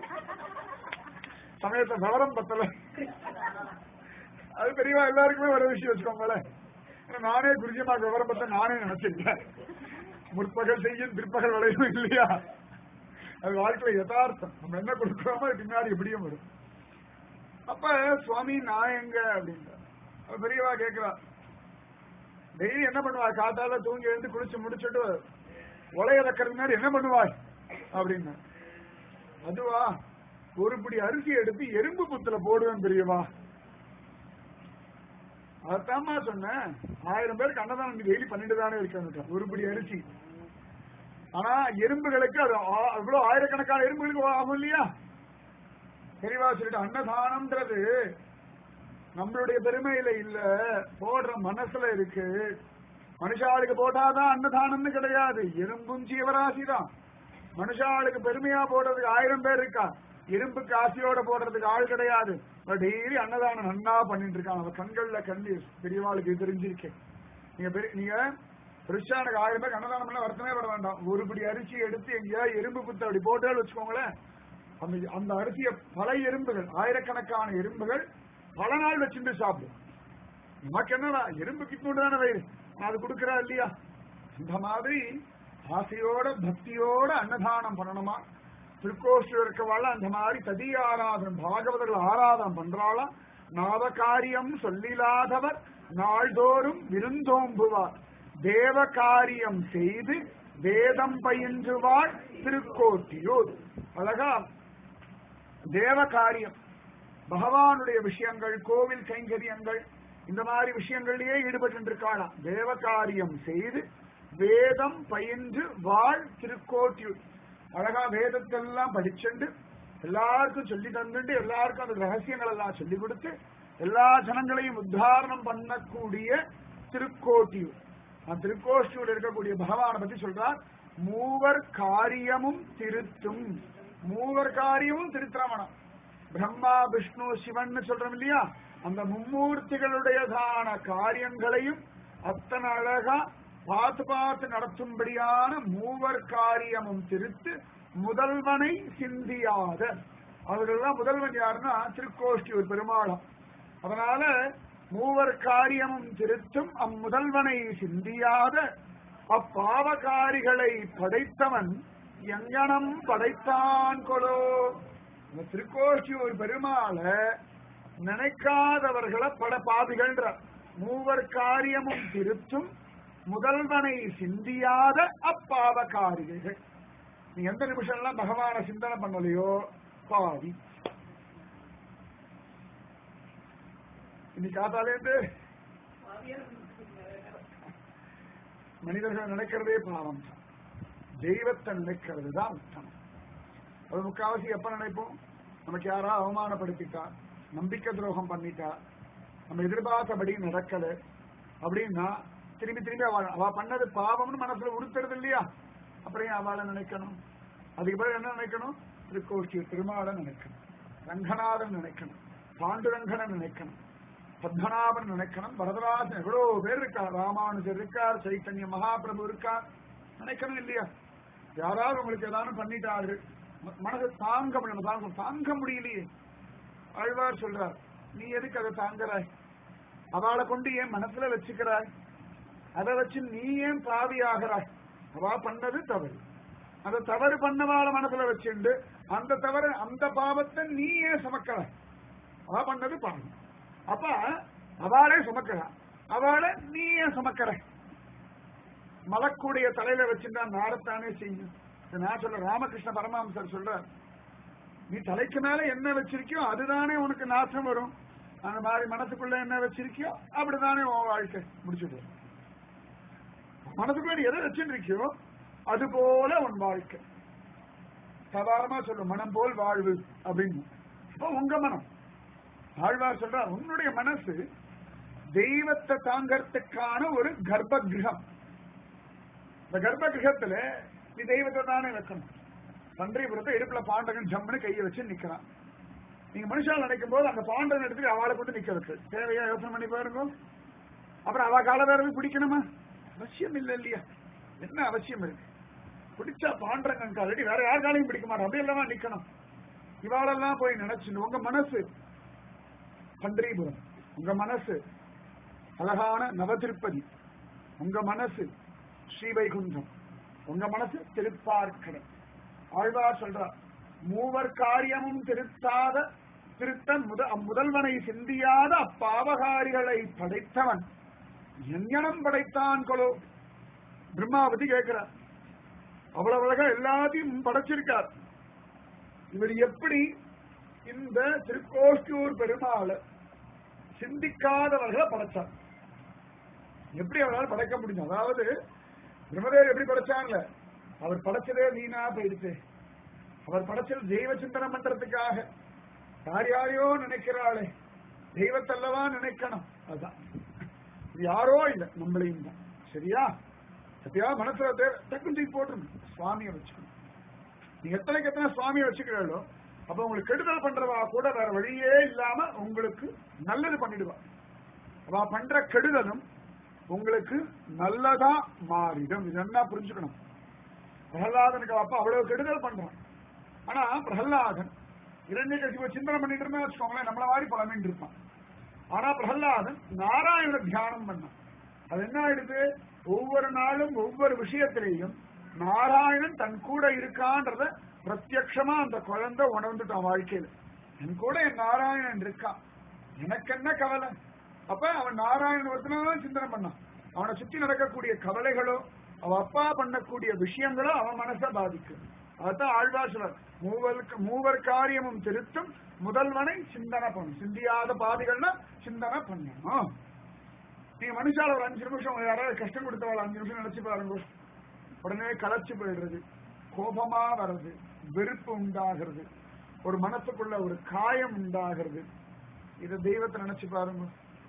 சமயத்தை விவரம் பத்தல அது பெரியவா எல்லாருக்குமே ஒரு விஷயம் வச்சுக்கோங்களேன் ஏன்னா நானே குருஜிமா விவரம் பத்த நானே நினைச்சிருக்கேன் முற்பகல் செய்யும் பிற்பகல் விளையும் இல்லையா அது வாழ்க்கையில யதார்த்தம் நம்ம என்ன கொடுக்கிறோமோ அது பின்னாடி எப்படியும் வரும் அப்ப சுவாமி நான் எங்க அப்படின்ற அப்ப பெரியவா கேக்குறா டெய்லி என்ன பண்ணுவா காத்தால தூங்கி எழுந்து குளிச்சு முடிச்சுட்டு உலைய வைக்கிறது மாதிரி என்ன பண்ணுவாய் அப்படின்னு அதுவா ஒரு பிடி அரிசி எடுத்து எறும்பு புத்துல போடுவேன் பெரியவா அதாம்மா சொன்னேன் ஆயிரம் பேருக்கு அன்னதானம் நீ டெய்லி பண்ணிட்டு தானே இருக்கேன் ஒரு பிடி அரிசி ஆனா எறும்புகளுக்கு அது ஆ- அவ்வளவு ஆயிரக்கணக்கான எறும்புகளுக்கு ஆகும் இல்லையா தெளிவா சொல்லிட்டு அன்னதானம்ன்றது நம்மளுடைய பெருமையில இல்ல போடுற மனசுல இருக்கு மனுஷாளுக்கு போட்டாதான் அன்னதானம்னு கிடையாது எறும்பும் ஜீவராசி தான் மனுஷாளுக்கு பெருமையா போடுறதுக்கு ஆயிரம் பேர் இருக்கா எறும்புக்கு ஆசையோட போடுறதுக்கு ஆள் கிடையாது டெய்லி அன்னதானம் நன்னா பண்ணிட்டு இருக்கான் அவன் கண்கள்ல கண்ணீர் பெரியவாளுக்கு இது தெரிஞ்சிருக்கேன் நீங்க பெரிய- நீங்க பெருசா எனக்கு ஆயிரம் பேர் அன்னதானம் பண்ண வருத்தமே வர வேண்டாம் ஒரு பிடி அரிசி எடுத்து எங்கேயாவது எறும்பு புத்து அப்படி போட்டே வச்சுக்கோங்களேன் அந்த அந்த அரிசியை பல எறும்புகள் ஆயிரக்கணக்கான எறும்புகள் பல நாள் வச்சுட்டு சாப்பிடும் நமக்கு என்னடா எறும்பு கிட்டு தானே வயிறு நான் அது கொடுக்கறா இல்லையா இந்த மாதிரி ஆசையோட பக்தியோட அன்னதானம் பண்ணணுமா திருக்கோஷ்டர் இருக்கவாள் அந்த மாதிரி ததி ஆராதனம் பாகவதர்கள் ஆராதனம் பண்றாளா நாவகாரியம் சொல்லிலாதவர் நாள்தோறும் விருந்தோம்புவார் தேவ காரியம் செய்து வேதம் பயின்றுவாள் திருக்கோட்டியூர் அழகா தேவ காரியம் பகவானுடைய விஷயங்கள் கோவில் கைங்கரியங்கள் இந்த மாதிரி விஷயங்களிலேயே ஈடுபட்டு இருக்காளாம் தேவ காரியம் செய்து வேதம் பயின்று வாழ் திருக்கோட்டியூர் அழகா வேதத்தெல்லாம் படிச்சுண்டு எல்லாருக்கும் சொல்லி தந்துட்டு எல்லாருக்கும் அந்த ரகசியங்கள் எல்லாம் சொல்லி கொடுத்து எல்லா ஜனங்களையும் உத்தாரணம் பண்ணக்கூடிய திருக்கோட்டியூர் அந்த திருக்கோஷ்டியூர் இருக்கக்கூடிய பகவானை பத்தி சொல்றார் மூவர் காரியமும் திருத்தும் மூவர் காரியமும் திருத்திரமணம் பிரம்மா விஷ்ணு சிவன் சொல்றோம் இல்லையா அந்த மும்மூர்த்திகளுடையதான காரியங்களையும் அத்தனை அழகா பார்த்து பார்த்து நடத்தும்படியான மூவர் காரியமும் திருத்து முதல்வனை சிந்தியாத அவர்கள்லாம் முதல்வன் யாருன்னா திருக்கோஷ்டியூர் பெருமாளம் அதனால மூவர் காரியமும் திருத்தும் அம்முதல்வனை சிந்தியாத அப்பாவகாரிகளை படைத்தவன் எங்கனம் படைத்தான் கொலோ இந்த திருக்கோஷ்டியூர் பெருமாளை நினைக்காதவர்களை பட பாவிகள்ன்ற மூவர் காரியமும் திருத்தும் முதல்வனை சிந்தியாத அப்பாவகாரிகள் நீ எந்த நிமிஷம்லாம் பகவான சிந்தனை பண்ணலையோ பாவி இன்னைக்கு காத்தாலேருந்து மனிதர்கள் நினைக்கிறதே பாவம் தான் தெய்வத்தை நினைக்கிறது தான் உத்தமம் அது முக்காவாசி எப்ப நினைப்போம் நமக்கு யாரா அவமானப்படுத்திட்டா நம்பிக்கை துரோகம் பண்ணிட்டா நம்ம எதிர்பார்த்தபடி நடக்கல அப்படின்னா திரும்பி திரும்பி அவ அவ பண்ணது பாவம்னு மனசுல உறுத்துறது இல்லையா அப்புறம் ஏன் அவளை நினைக்கணும் அதுக்கு பிறகு என்ன நினைக்கணும் திருக்கோஷ்டி திருமாலை நினைக்கணும் ரங்கநாதன் நினைக்கணும் பாண்டுரங்கனை நினைக்கணும் பத்மநாபன் நினைக்கணும் வரதராஜன் எவ்வளவு பேர் இருக்கார் ராமானுஜர் இருக்கார் சைத்தன்ய மகாபிரபு இருக்கார் நினைக்கணும் இல்லையா யாராவது உங்களுக்கு ஏதாவது பண்ணிட்டார்கள் ம- மனசை தாங்க முடியல தாங்க தாங்க முடியலையே ஆழ்வார் சொல்றார் நீ எதுக்கு அதை தாங்குறாய் அவளை கொண்டு ஏன் மனசுல வச்சுக்கிறாய் அதை வச்சு நீ ஏன் பாவி ஆகிறாய் அவ பண்ணது தவறு அந்த தவறு பண்ணவாள மனசுல வச்சுண்டு அந்த தவறு அந்த பாவத்தை நீ ஏன் சுமக்கிறாய் அவ பண்ணது பாவம் அப்ப அவளே சுமக்கிறா அவளை நீ ஏன் சுமக்கிற மலக்குடைய தலையில வச்சிருந்தா நாடத்தானே செய்யும் இதை நான் சொல்ல ராமகிருஷ்ண பரமஹம்சர் சொல்றார் நீ தலைக்கு மேல என்ன வச்சிருக்கியோ அதுதானே உனக்கு நாசம் வரும் அந்த மாதிரி மனசுக்குள்ள என்ன வச்சிருக்கியோ அப்படிதானே உன் வாழ்க்கை முடிச்சுட்டு மனசுக்குள்ள நீ எதை வச்சுட்டு இருக்கியோ அது போல உன் வாழ்க்கை சாதாரணமா சொல்லும் மனம் போல் வாழ்வு அப்படின்னு அப்போ உங்க மனம் ஆழ்வார் சொல்றார் உன்னுடைய மனசு தெய்வத்தை தாங்கறதுக்கான ஒரு கர்ப்ப கிரகம் இந்த கர்ப்ப கிரகத்துல நீ தெய்வத்தை தானே வைக்கணும் பன்றிபுரத்தை இடுப்புல பாண்டகன் ஜம்முன்னு கையை வச்சு நிக்கிறான் நீங்க மனுஷால் நினைக்கும் போது அந்த பாண்டகன் எடுத்து அவளை கொண்டு நிக்க வைக்க தேவையா யோசனை பண்ணி பாருங்க அப்புறம் அவ கால வேற போய் பிடிக்கணுமா அவசியம் இல்ல இல்லையா என்ன அவசியம் இருக்கு பிடிச்சா பாண்டரங்கன் காலடி வேற யார் காலையும் பிடிக்க மாட்டோம் அப்படி இல்லாம நிக்கணும் இவாளெல்லாம் போய் நினைச்சுன்னு உங்க மனசு பன்றிபுரம் உங்க மனசு அழகான நவதிருப்பதி உங்க மனசு ஸ்ரீவைகுண்டம் உங்க மனசு திருப்பார்க்கடை ஆழ்வார் சொல்றார் மூவர் காரியமும் திருத்தாத திருத்த முத முதல்வனை சிந்தியாத அப்பாவகாரிகளை படைத்தவன் எங்கனம் படைத்தான் கொலோ பிரம்மாவதி கேட்கிறார் அவ்வளவு அழகா எல்லாத்தையும் படைச்சிருக்கார் இவர் எப்படி இந்த திருக்கோஷ்டியூர் பெருமாளை சிந்திக்காதவர்களை படைச்சார் எப்படி அவரால் படைக்க முடியும் அதாவது பிரம்மதேவர் எப்படி படைச்சாங்கல்ல அவர் படைச்சதே வீணா போயிடுச்சு அவர் படைச்சது தெய்வ சிந்தனை பண்றதுக்காக யார் யாரையோ நினைக்கிறாளே தெய்வத்தல்லவா நினைக்கணும் அதுதான் இது யாரோ இல்லை நம்மளையும் தான் சரியா சத்தியா மனசுல தே- டக்குன்னு தூக்கி போட்டுருங்க சுவாமியை வச்சுக்கணும் நீங்க எத்தனைக்கு எத்தனை சுவாமியை வச்சுக்கிறீங்களோ அப்ப உங்களுக்கு கெடுதல் பண்றவா கூட வேற வழியே இல்லாம உங்களுக்கு நல்லது பண்ணிடுவா அவ பண்ற கெடுதலும் உங்களுக்கு நல்லதா மாறிடும் இது என்ன புரிஞ்சுக்கணும் பிரகலாதனுக்கு அப்பா அவ்வளவு கெடுதல் பண்றான் ஆனா பிரகலாதன் இரண்டு கட்சி சிந்தனை பண்ணிட்டு இருந்தா வச்சுக்கோங்களேன் நம்மள மாதிரி பழமின்னு இருப்பான் ஆனா பிரகலாதன் நாராயண தியானம் பண்ணான் அது என்ன ஆயிடுது ஒவ்வொரு நாளும் ஒவ்வொரு விஷயத்திலையும் நாராயணன் தன் கூட இருக்கான்றத பிரத்யக்ஷமா அந்த குழந்தை உணர்ந்துட்டான் வாழ்க்கையில என் கூட என் நாராயணன் இருக்கான் எனக்கு என்ன கவலை அப்ப அவன் நாராயணன் ஒருத்தனாதான் சிந்தனை பண்ணான் அவனை சுத்தி நடக்கக்கூடிய கவலைகளோ அவன் அப்பா பண்ணக்கூடிய விஷயங்களோ அவன் மனசை பாதிக்கும் அதான் ஆழ்வார் சொல்றார் மூவருக்கு மூவர் காரியமும் திருத்தும் முதல்வனை சிந்தனை பண்ணும் சிந்தியாத பாதிகள்னா சிந்தனை பண்ணணும் நீங்க மனுஷால ஒரு அஞ்சு நிமிஷம் யாராவது கஷ்டம் கொடுத்தவாள் அஞ்சு நிமிஷம் நினைச்சு பாருங்க உடனே களைச்சு போயிடுறது கோபமா வர்றது வெறுப்பு உண்டாகிறது ஒரு மனசுக்குள்ள ஒரு காயம் உண்டாகிறது இத தெய்வத்தை நினைச்சு பாருங்க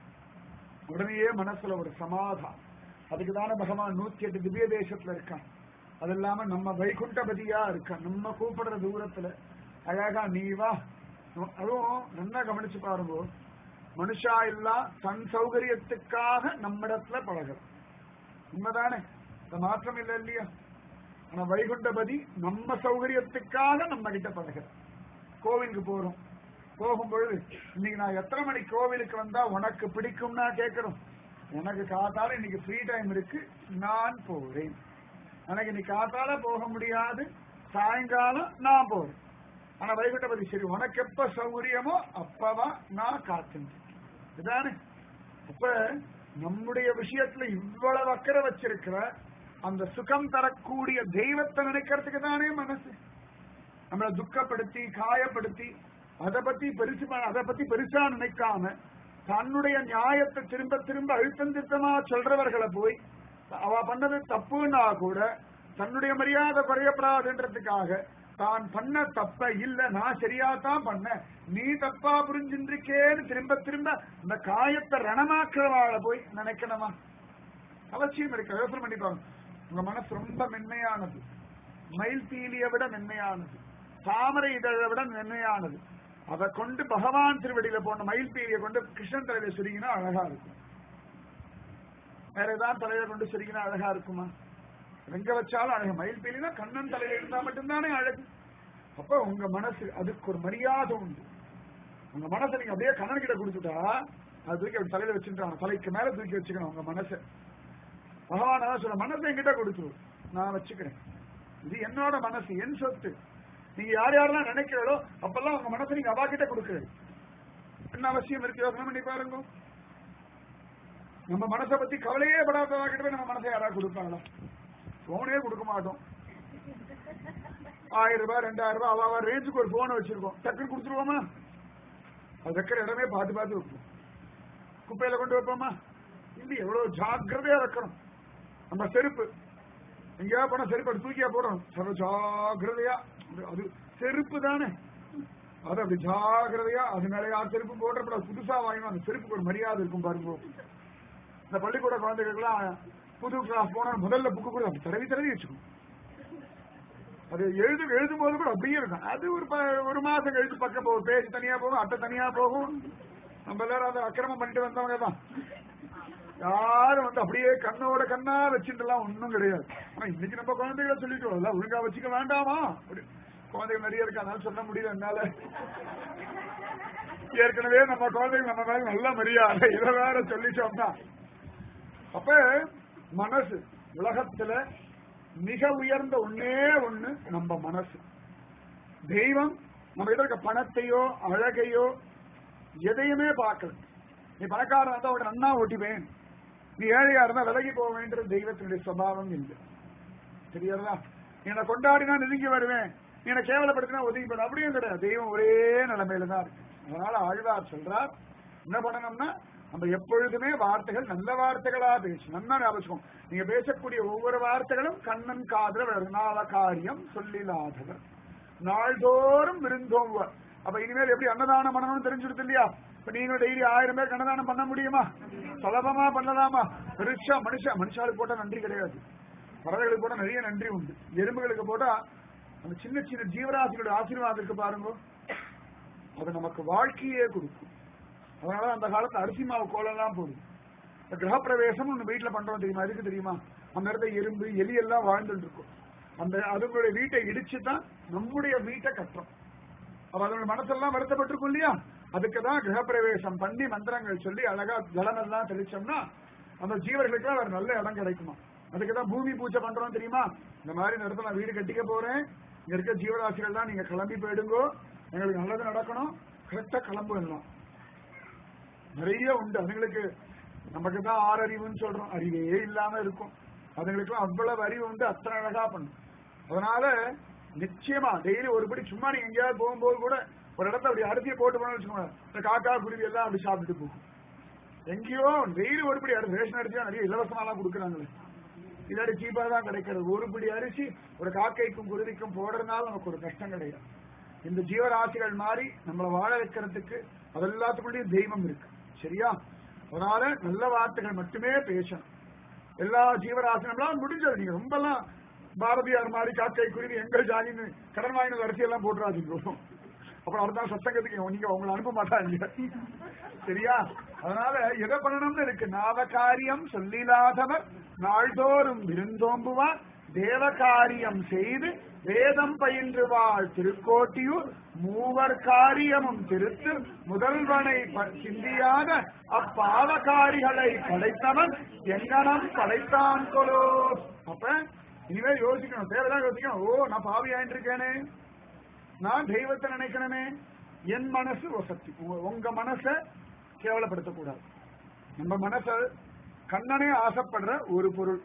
உடனேயே மனசுல ஒரு சமாதானம் அதுக்கு தானே பகவான் நூத்தி எட்டு திவ்ய தேசத்துல இருக்கான் அது இல்லாம நம்ம வைகுண்டபதியா இருக்கான் நம்ம கூப்பிடுற தூரத்துல அழகா நீ வா அதுவும் நல்லா கவனிச்சு பாருங்க மனுஷா இல்லா தன் சௌகரியத்துக்காக நம்மிடத்துல பழகுது உண்மைதானே இந்த மாற்றம் இல்லை இல்லையா ஆனா வைகுண்டபதி நம்ம சௌகரியத்துக்காக நம்ம கிட்ட பழகுது கோவிலுக்கு போறோம் போகும் பொழுது இன்னைக்கு நான் எத்தனை மணி கோவிலுக்கு வந்தா உனக்கு பிடிக்கும்னா கேட்கிறோம் எனக்கு காத்தால இன்னைக்கு ஃப்ரீ டைம் இருக்கு நான் போறேன் எனக்கு இன்னைக்கு காத்தால போக முடியாது சாயங்காலம் நான் போறேன் ஆனா வைகுண்டபதி சரி உனக்கு எப்ப சௌகரியமோ அப்பவா நான் காத்துட்டேன் இதுதானே அப்ப நம்முடைய விஷயத்துல இவ்வளவு அக்கறை வச்சிருக்கிற அந்த சுகம் தரக்கூடிய தெய்வத்தை நினைக்கிறதுக்கு தானே மனசு நம்மளை துக்கப்படுத்தி காயப்படுத்தி அதை பத்தி பெருசு அதை பத்தி பெருசா நினைக்காம தன்னுடைய நியாயத்தை திரும்ப திரும்ப அழுத்தம் திருத்தமா சொல்றவர்களை போய் அவ பண்ணது தப்புன்னா கூட தன்னுடைய மரியாதை குறையப்படாதுன்றதுக்காக தான் பண்ண தப்ப இல்ல நான் சரியா தான் பண்ண நீ தப்பா புரிஞ்சின்றிருக்கேன்னு திரும்ப திரும்ப இந்த காயத்தை ரணமாக்குறவாள போய் நினைக்கணுமா அவசியம் இருக்கு யோசனை பண்ணி பாருங்க உங்க மனசு ரொம்ப மென்மையானது மயில் பீலியை விட மென்மையானது தாமரை இதழை விட மென்மையானது அதை கொண்டு பகவான் திருவடியில போன மயில் பீலியை கொண்டு கிருஷ்ணன் தலையில சுருங்கினா அழகா இருக்கும் வேற ஏதாவது தலையில கொண்டு சுருங்கினா அழகா இருக்குமா எங்க வச்சாலும் அழகு மயில் பீலினா கண்ணன் தலையில இருந்தா மட்டும்தானே அழகு அப்ப உங்க மனசு அதுக்கு ஒரு மரியாதை உண்டு உங்க மனசை நீங்க அப்படியே கண்ணன் கிட்ட கொடுத்துட்டா அது தூக்கி அப்படி தலையில வச்சுட்டாங்க தலைக்கு மேல தூக்கி வச்சுக்கணும் உங்க மனசை பகவான் அதான் சொல்ல மனசை என்கிட்ட கொடுத்துரு நான் வச்சுக்கிறேன் இது என்னோட மனசு என் சொத்து நீங்க யார் யாரெல்லாம் நினைக்கிறீங்களோ அப்பெல்லாம் உங்க மனசை நீங்க அவா கிட்ட கொடுக்குறது என்ன அவசியம் இருக்கு யோசனை பண்ணி பாருங்க நம்ம மனசை பத்தி கவலையே படாதவா கிட்ட போய் நம்ம மனசை யாராவது கொடுப்பாங்களா போனே கொடுக்க மாட்டோம் ஆயிரம் ரூபாய் ரெண்டாயிரம் ரூபாய் அவ அவ ரேஞ்சுக்கு ஒரு போனை வச்சிருக்கோம் டக்குன்னு கொடுத்துருவோமா அது வைக்கிற இடமே பார்த்து பார்த்து வைப்போம் குப்பையில கொண்டு வைப்போமா இல்ல எவ்வளவு ஜாக்கிரதையா வைக்கணும் நம்ம செருப்பு எங்கேயாவது போனா செருப்பு அப்படி தூக்கியா போறோம் சர்வ ஜாக்கிரதையா அது- அது செருப்பு தானே அது அப்படி ஜாக்கிரதையா அது மேல யார் செருப்பு போடுறப்பட புதுசா வாங்கினோம் அந்த செருப்புக்கு ஒரு மரியாதை இருக்கும் பாருங்க இந்த பள்ளிக்கூட குழந்தைகளுக்குலாம் புது கிளாஸ் போனா முதல்ல புக்கு கூட அப்படி தடவி தடவி வச்சுக்கணும் அது எழுது எழுதும் போது கூட அப்படியே இருக்கும் அது ஒரு ப- ஒரு மாசம் கழிச்சு பக்கம் போகும் பேஜ் தனியா போகும் அட்டை தனியா போகும் நம்ம எல்லாரும் அதை அக்கிரமம் பண்ணிட்டு வந்தவங்க தான் யாரும் வந்து அப்படியே கண்ணோட கண்ணா வச்சுட்டுலாம் ஒண்ணும் கிடையாது ஆனா இன்னைக்கு நம்ம குழந்தைகளை சொல்லிட்டோம் எல்லாம் ஒழுங்கா வச்சுக்க வேண்டாமா அப்படி குழந்தைகள் நிறைய இருக்கு அதனால சொல்ல முடியல என்னால ஏற்கனவே நம்ம குழந்தைகள் நம்ம மேல நல்ல மரியாதை இதை வேற சொல்லிட்டோம்னா அப்ப மனசு உலகத்துல மிக உயர்ந்த ஒண்ணே ஒண்ணு நம்ம மனசு தெய்வம் நம்ம கிட்ட இருக்க பணத்தையோ அழகையோ எதையுமே பார்க்கல நீ பணக்காரன் இருந்தா உடனே நன்னா ஓட்டிப்பேன் நீ ஏழையா இருந்தா விலகி போக வேண்டிய தெய்வத்தினுடைய சுபாவம் இல்லை தெரியாதா நீ என்னை கொண்டாடினா நெருங்கி வருவேன் நீ என்னை கேவலப்படுத்தினா ஒதுங்கி போயிடும் அப்படியும் கிடையாது தெய்வம் ஒரே நிலைமையில தான் இருக்கு அதனால ஆழ்வார் சொல்றார் என்ன பண்ணணும்னா நம்ம எப்பொழுதுமே வார்த்தைகள் நல்ல வார்த்தைகளா பேசணும் நல்லா ஞாபகம் நீங்க பேசக்கூடிய ஒவ்வொரு வார்த்தைகளும் கண்ணன் காதல வருநாள காரியம் சொல்லிலாதவர் நாள்தோறும் விருந்தோங்குவர் அப்ப இனிமேல் எப்படி அன்னதானம் பண்ணணும்னு தெரிஞ்சிருது இல்லையா இப்ப நீங்க டெய்லி ஆயிரம் பேருக்கு அன்னதானம் பண்ண முடியுமா சுலபமா பண்ணலாமா பெருசா மனுஷா மனுஷாளுக்கு போட்டா நன்றி கிடையாது பறவைகளுக்கு போட்டா நிறைய நன்றி உண்டு எறும்புகளுக்கு போட்டா அந்த சின்ன சின்ன ஜீவராசிகளோட ஆசீர்வாதம் இருக்கு பாருங்க அது நமக்கு வாழ்க்கையே கொடுக்கும் அதனால அந்த காலத்துல அரிசி மாவு கோலம்லாம் போடும் இந்த கிரகப்பிரவேசம் ஒண்ணு வீட்டுல பண்றோம் தெரியுமா அதுக்கு தெரியுமா அந்த இடத்துல எறும்பு எலி எல்லாம் வாழ்ந்துட்டு இருக்கும் அந்த அதுங்களுடைய வீட்டை இடிச்சு தான் நம்முடைய வீட்டை கட்டுறோம் அப்ப அதோட மனசெல்லாம் வருத்தப்பட்டிருக்கும் இல்லையா அதுக்கு தான் கிரகப்பிரவேசம் பண்ணி மந்திரங்கள் சொல்லி அழகா ஜலம் எல்லாம் தெளிச்சோம்னா அந்த ஜீவர்களுக்கு வேற நல்ல இடம் கிடைக்குமா அதுக்கு தான் பூமி பூஜை பண்றோம் தெரியுமா இந்த மாதிரி இந்த இடத்துல நான் வீடு கட்டிக்க போறேன் இங்க இருக்க ஜீவராசிகள் தான் நீங்க கிளம்பி போயிடுங்கோ எங்களுக்கு நல்லது நடக்கணும் கரெக்டா கிளம்பு எல்லாம் நிறைய உண்டு அதுங்களுக்கு நமக்கு தான் ஆறறிவுன்னு சொல்றோம் அறிவே இல்லாம இருக்கும் அதுங்களுக்குலாம் அவ்வளவு அறிவு உண்டு அத்தனை அழகா பண்ணும் அதனால நிச்சயமா டெய்லி ஒருபடி சும்மா நீங்க எங்கேயாவது போகும்போது கூட ஒரு இடத்துல அப்படி அரிசியை போட்டு போனோம்னு வச்சுக்கோங்க இந்த காக்கா குருவி எல்லாம் அப்படி சாப்பிட்டுட்டு போகும் எங்கேயோ டெய்லி ஒரு படி அரிசி ரேஷன் அரிசி நிறைய இலவசமாலாம் கொடுக்குறாங்களே இல்லாட்டி சீப்பா தான் கிடைக்கிறது ஒரு படி அரிசி ஒரு காக்கைக்கும் குருவிக்கும் போடுறதுனால நமக்கு ஒரு கஷ்டம் கிடையாது இந்த ஜீவராசிகள் மாதிரி நம்மளை வாழ வைக்கிறதுக்கு அது எல்லாத்துக்குள்ளேயும் தெய்வம் இருக்கு சரியா அதனால நல்ல வார்த்தைகள் மட்டுமே பேசணும் எல்லா ஜீவராசி நம்மளால முடிஞ்சது நீங்க ரொம்பலாம் பாரதியார் மாதிரி காக்கை குருவி எங்கள் ஜாதின்னு கடன் வாங்கின அரிசி எல்லாம் போட்டுறாதீங்க அப்புறம் அடுத்த சத்தங்கத்துக்கு நீங்க உங்களை அனுப்ப மாட்டாங்க சரியா அதனால எதை பண்ணணும்னு இருக்கு நாவகாரியம் சொல்லிலாதவர் நாள்தோறும் விருந்தோம்புவார் தேவகாரியம் செய்து வேதம் பயின்று வாழ் திருக்கோட்டியூர் மூவர் காரியமும் திருத்து முதல்வனை ப- சிந்தியாத அப்பாவகாரிகளை படைத்தவன் எங்கனம் படைத்தான் கொலோ அப்ப இனிமே யோசிக்கணும் தேவைதான் யோசிக்கணும் ஓ நான் பாவியாயிட்டு இருக்கேனே நான் தெய்வத்தை நினைக்கணுமே என் மனசு வசதி உங்க- உங்க மனச கேவலப்படுத்தக்கூடாது நம்ம மனச கண்ணனே ஆசைப்படுற ஒரு பொருள்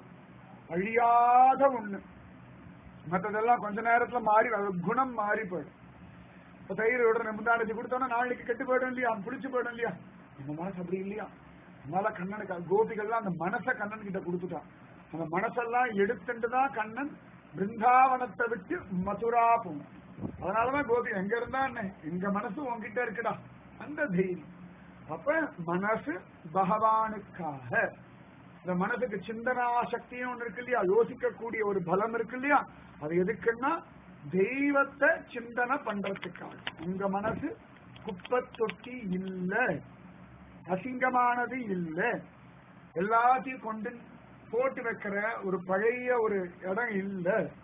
அழியாத ஒண்ணு மத்ததெல்லாம் கொஞ்ச நேரத்துல மாறி அது குணம் மாறி போயிடும் இப்ப தயிர் உடனே முந்தானத்தி கொடுத்தோன்னா நாளைக்கு கெட்டு போயிடும் இல்லையா புளிச்சு போயிடும் இல்லையா நம்ம மனசு அப்படி இல்லையா அதனால கண்ணனுக்கு கோபிகள்லாம் அந்த மனச கண்ணன் கிட்ட கொடுத்துட்டான் அந்த மனசெல்லாம் எடுத்துட்டு தான் கண்ணன் பிருந்தாவனத்தை விட்டு மதுரா போகும் அதனாலதான் கோபி எங்க இருந்தா என்ன எங்க மனசு உன்கிட்ட இருக்குடா அந்த தைரியம் அப்ப மனசு பகவானுக்காக இந்த மனதுக்கு சிந்தனா சக்தியும் ஒண்ணு இருக்கு இல்லையா யோசிக்கக்கூடிய ஒரு பலம் இருக்கு இல்லையா அது எதுக்குன்னா தெய்வத்தை சிந்தனை பண்றதுக்காக உங்க மனசு குப்பை தொட்டி இல்ல அசிங்கமானது இல்ல எல்லாத்தையும் கொண்டு போட்டு வைக்கிற ஒரு பழைய ஒரு இடம் இல்ல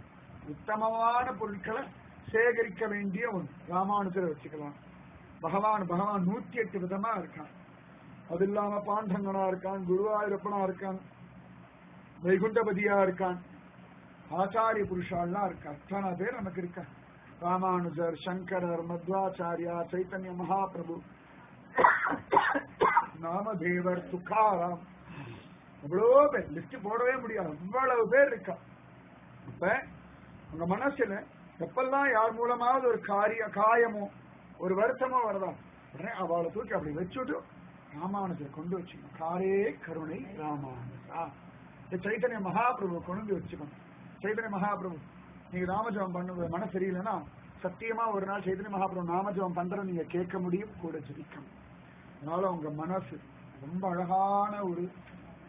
உத்தமமான பொருட்களை சேகரிக்க வேண்டிய ஒன்று ராமானுஜரை வச்சுக்கலாம் பகவான் பகவான் நூத்தி எட்டு விதமா இருக்கான் அது இல்லாம பாண்டங்கனா இருக்கான் குருவாயூரப்பனா இருக்கான் வைகுண்டபதியா இருக்கான் ஆச்சாரிய புருஷாலாம் இருக்கா அத்தனை பேர் நமக்கு இருக்கா ராமானுஜர் சங்கரர் மத்வாச்சாரியா சைத்தன்ய மகாபிரபு நாமதேவர் துக்காராம் அவ்வளோ பேர் லிஸ்ட் போடவே முடியாது அவ்வளவு பேர் இருக்கா இப்ப உங்க மனசுல எப்பெல்லாம் யார் மூலமாவது ஒரு காரிய காயமோ ஒரு வருத்தமோ வருதா உடனே அவளை தூக்கி அப்படி வச்சுட்டு ராமானுஜர் கொண்டு வச்சுக்கணும் காரே கருணை ராமானுஜா இந்த சைத்தன்ய மகாபிரபு கொண்டு வச்சுக்கணும் சைத்தன்ய மகாபிரபு நீங்க நாமஜபம் பண்ணுங்க மனசு சரியில்லைன்னா சத்தியமா ஒரு நாள் சைத்தன்ய மகாபிரபு நாமஜபம் பண்றத நீங்க கேட்க முடியும் கூட ஜெயிக்கணும் அதனால உங்க மனசு ரொம்ப அழகான ஒரு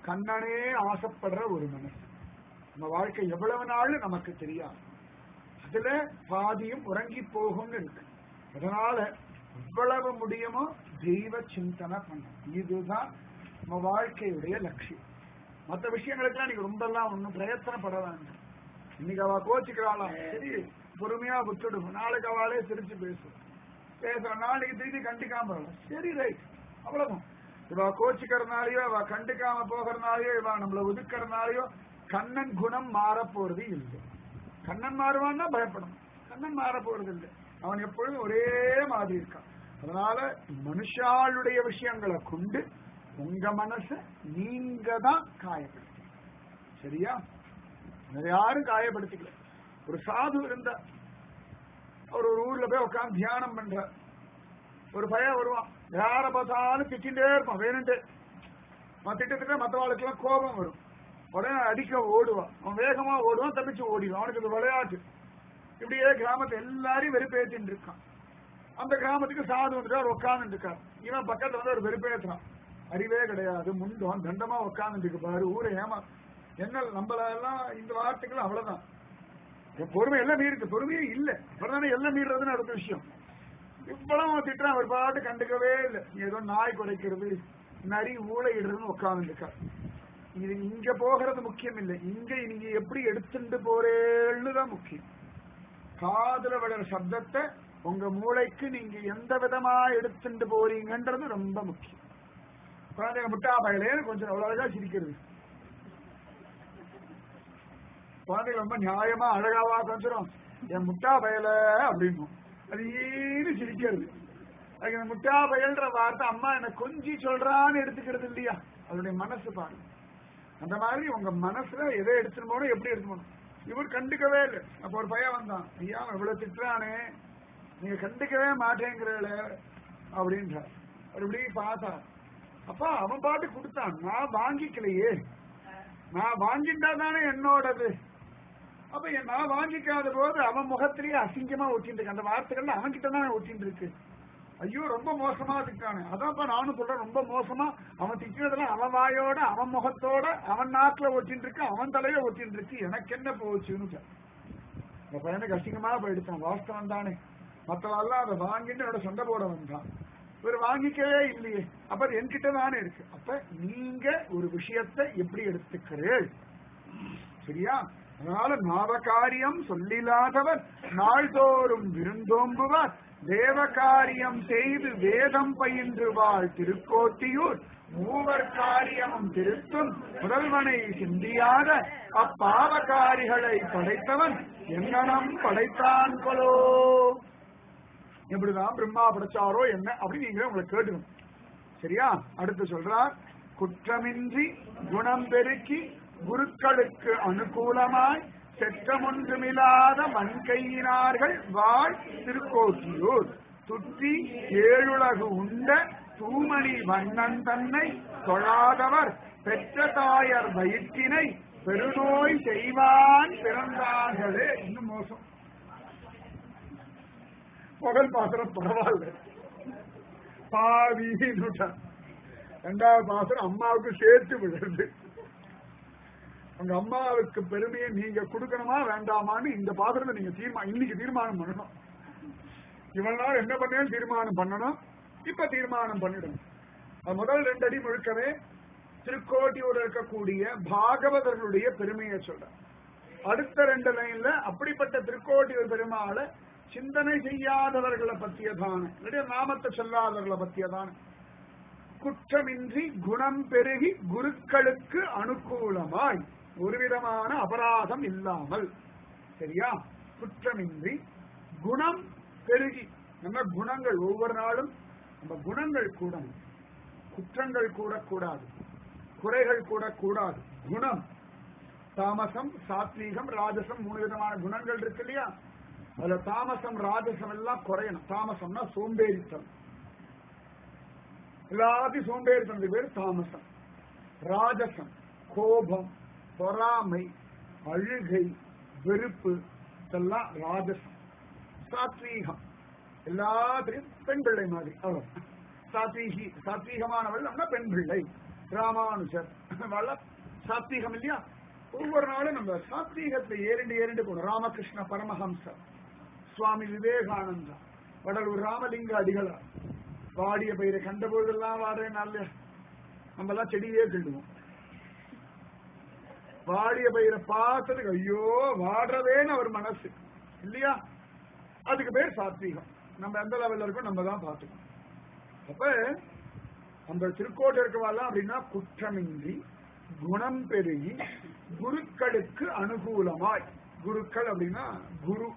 கண்ணனே ஆசைப்படுற ஒரு மனசு நம்ம வாழ்க்கை எவ்வளவு நாள் நமக்கு தெரியாது அதுல பாதியும் உறங்கி போகும்னு இருக்கு அதனால எவ்வளவு முடியுமோ தெய்வ சிந்தனை பண்ணும் இதுதான் நம்ம வாழ்க்கையுடைய லட்சியம் மற்ற விஷயங்களுக்கெல்லாம் நீங்க ரொம்ப எல்லாம் ஒன்றும் பிரயத்தனப்பட வேண்டாம் இன்னைக்கு அவ கோச்சிக்கிறாளாம் சரி பொறுமையா விட்டுடும் நாளைக்கு அவளே சிரிச்சு பேசும் பேசுற நாளைக்கு திருப்பி கண்டிக்காம வரலாம் சரி ரைட் அவ்வளவுதான் இவ கோச்சிக்கிறதுனாலயோ இவ கண்டுக்காம போகிறதுனாலயோ இவ நம்மள ஒதுக்கிறதுனாலயோ கண்ணன் குணம் மாற போறது இல்லை கண்ணன் மாறுவான்னா பயப்படணும் கண்ணன் மாற போறது இல்லை அவன் எப்பொழுதும் ஒரே மாதிரி இருக்கான் அதனால மனுஷாளுடைய விஷயங்களை கொண்டு உங்க மனச நீங்க தான் காயப்படுத்தி சரியா வேற யாரும் காயப்படுத்திக்கல ஒரு சாது இருந்தா அவர் ஒரு ஊர்ல போய் உட்காந்து தியானம் பண்ற ஒரு பையன் வருவான் யார பார்த்தாலும் திட்டிகிட்டே இருப்பான் வேணுன்ட்டு அவன் திட்டத்துக்கு மற்றவாளுக்கு எல்லாம் கோபம் வரும் உடனே அடிக்க ஓடுவான் அவன் வேகமா ஓடுவான் தப்பிச்சு ஓடிடுவான் அவனுக்கு இது விளையாட்டு இப்படியே கிராமத்தை எல்லாரையும் வெறுப்பேத்தின்னு இருக்கான் அந்த கிராமத்துக்கு சாது வந்துட்டு அவர் உட்கார்ந்து இருக்கார் இவன் பக்கத்துல வந்து ஒரு வெறுப்பேத்துறான் அறிவே கிடையாது முண்டம் தண்டமா உட்கார்ந்து இருக்கு பாரு ஊரை ஏமா என்ன நம்மள எல்லாம் இந்த வார்த்தைகள் அவ்வளவுதான் என் பொறுமை எல்லாம் மீறிருக்கு பொறுமையே இல்ல அப்புறம் எல்லாம் மீறுறதுன்னு அடுத்த விஷயம் இவ்வளவு திட்டம் அவர் பாட்டு கண்டுக்கவே இல்லை ஏதோ நாய் குறைக்கிறது நரி ஊழையிடுறதுன்னு உட்கார்ந்து இருக்கா இது இங்க போகிறது முக்கியம் இல்லை இங்க நீங்க எப்படி எடுத்துட்டு போறேன்னு தான் முக்கியம் காதுல விடுற சப்தத்தை உங்க மூளைக்கு நீங்க எந்த விதமா எடுத்துட்டு போறீங்கன்றது ரொம்ப முக்கியம் குழந்தைங்க முட்டா பயலே கொஞ்சம் அவ்வளவு அழகா சிரிக்கிறது குழந்தைங்க ரொம்ப நியாயமா அழகாவா கொஞ்சம் என் முட்டா பயல அப்படின்னும் அது ஈடு சிரிக்கிறது அதுக்கு இந்த முட்டா பயல்ன்ற வார்த்தை அம்மா என்ன கொஞ்சி சொல்றான்னு எடுத்துக்கிறது இல்லையா அதனுடைய மனசு பாருங்க அந்த மாதிரி உங்க மனசுல எதை எடுத்துட்டு போகணும் எப்படி எடுத்து போகணும் இவர் கண்டுக்கவே இல்லை அப்ப ஒரு பையன் வந்தான் ஐயா அவன் இவ்வளவு திட்டுறானே நீங்க கண்டுக்கவே மாட்டேங்கிறல அப்படின்றார் அவர் இப்படி பார்த்தா அப்பா அவன் பாட்டு கொடுத்தான் நான் வாங்கிக்கலையே நான் வாங்கிட்டா தானே என்னோடது அப்ப என் நான் வாங்கிக்காத போது அவன் முகத்திலேயே அசிங்கமா ஒட்டிட்டு இருக்கு அந்த வார்த்தைகள்ல அவன் கிட்ட தான் ஒட்டிட்டு இருக்கு ஐயோ ரொம்ப மோசமா திட்டானே அதான்ப்பா நானும் சொல்றேன் ரொம்ப மோசமா அவன் திட்டினதெல்லாம் அவன் வாயோட அவன் முகத்தோட அவன் நாக்குல ஒட்டிட்டு இருக்கு அவன் தலைய ஒட்டிட்டு இருக்கு எனக்கு என்ன போச்சுன்னு சொன்னான். இந்த பையனுக்கு அசிங்கமா போயிடுச்சான் வாஸ்தவம் தானே மற்றவெல்லாம் அதை வாங்கிட்டு என்னோட சண்டை போட வந்தான் இவர் வாங்கிக்கவே இல்லையே அப்ப அது என்கிட்ட தானே இருக்கு அப்ப நீங்க ஒரு விஷயத்தை எப்படி எடுத்துக்கிறீர்கள் சரியா அதனால நாவகாரியம் சொல்லிலாதவர் நாள்தோறும் விருந்தோம்புவார் தேவகாரியம் செய்து வேதம் பயின்று வாழ் திருக்கோட்டியூர் மூவர் காரியமும் திருத்தும் முதல்வனை சிந்தியாத அப்பாவகாரிகளை படைத்தவன் எங்கனம் படைத்தான் கொலோ எப்படிதான் பிரம்மா படைச்சாரோ என்ன அப்படின்னு நீங்களே உங்களை கேட்டுக்கணும் சரியா அடுத்து சொல்றார் குற்றமின்றி குணம் பெருக்கி குருக்களுக்கு அனுகூலமாய் செற்றமொன்றுமில்லாத மண்கையினார்கள் வாழ் திருக்கோட்டியூர் துற்றி ஏழுலகு உண்ட தூமணி வண்ணன் தன்னை தொழாதவர் பெற்ற தாயர் வயிற்றினை பெருநோய் செய்வான் பிறந்தார்களே இன்னும் மோசம் பகல் பாத்திரம் பரவாயில்ல பாவின்னுட்டான் ரெண்டாவது பாசனம் அம்மாவுக்கு சேர்த்து விடுறது உங்க அம்மாவுக்கு பெருமையை நீங்க கொடுக்கணுமா வேண்டாமான்னு இந்த பாத்திரத்தை நீங்க தீர்மானம் இன்னைக்கு தீர்மானம் பண்ணணும் இவ்வளவு நாள் என்ன பண்ணேன்னு தீர்மானம் பண்ணணும் இப்ப தீர்மானம் பண்ணிடணும் அது முதல் ரெண்டு அடி முழுக்கவே திருக்கோட்டியோட இருக்கக்கூடிய பாகவதர்களுடைய பெருமையை சொல்ற அடுத்த ரெண்டு லைன்ல அப்படிப்பட்ட திருக்கோட்டியூர் பெருமாளை சிந்தனை செய்யாதவர்களை பத்தியதான இல்லாட்டி நாமத்தை சொல்லாதவர்களை பத்தியதான குற்றமின்றி குணம் பெருகி குருக்களுக்கு அனுகூலமாய் ஒரு விதமான அபராதம் இல்லாமல் சரியா குற்றமின்றி குணம் பெருகி நம்ம குணங்கள் ஒவ்வொரு நாளும் நம்ம குணங்கள் கூடணும் குற்றங்கள் கூடக்கூடாது குறைகள் கூடக்கூடாது குணம் தாமசம் சாத்வீகம் ராஜசம் மூணு விதமான குணங்கள் இருக்கு இல்லையா அதுல தாமசம் ராஜசம் எல்லாம் குறையணும் தாமசம்னா சோம்பேறித்தனம் எல்லாத்தையும் சோம்பேறித்தனது பேர் தாமசம் ராஜசம் கோபம் பொறாமை அழுகை வெறுப்பு இதெல்லாம் ராஜசம் சாத்வீகம் எல்லாத்திலையும் பெண் பிள்ளை மாதிரி அவ்வளவு சாத்வீகி சாத்வீகமானவள் அப்படின்னா பெண் பிள்ளை ராமானுஜர் வள சாத்வீகம் இல்லையா ஒவ்வொரு நாளும் நம்ம சாத்வீகத்துல ஏறிண்டு ஏறிண்டு போகணும் ராமகிருஷ்ண பரமஹம்சர் சுவாமி விவேகானந்தா வடலூர் ராமலிங்க அடிகளார் வாடிய பயிரை கண்ட போதெல்லாம் வாடுறேன் நல்ல நம்ம எல்லாம் செடியே கிள்ளுவோம் வாடிய பயிரை பார்த்ததுக்கு ஐயோ வாடுறதேன்னு அவர் மனசு இல்லையா அதுக்கு பேர் சாத்வீகம் நம்ம எந்த லெவல்ல இருக்கோம் நம்ம தான் பார்த்துக்கணும் அப்ப அந்த திருக்கோட்டை இருக்கவாலாம் அப்படின்னா குற்றமின்றி குணம் பெருகி குருக்களுக்கு அனுகூலமாய் குருக்கள் அப்படின்னா குரு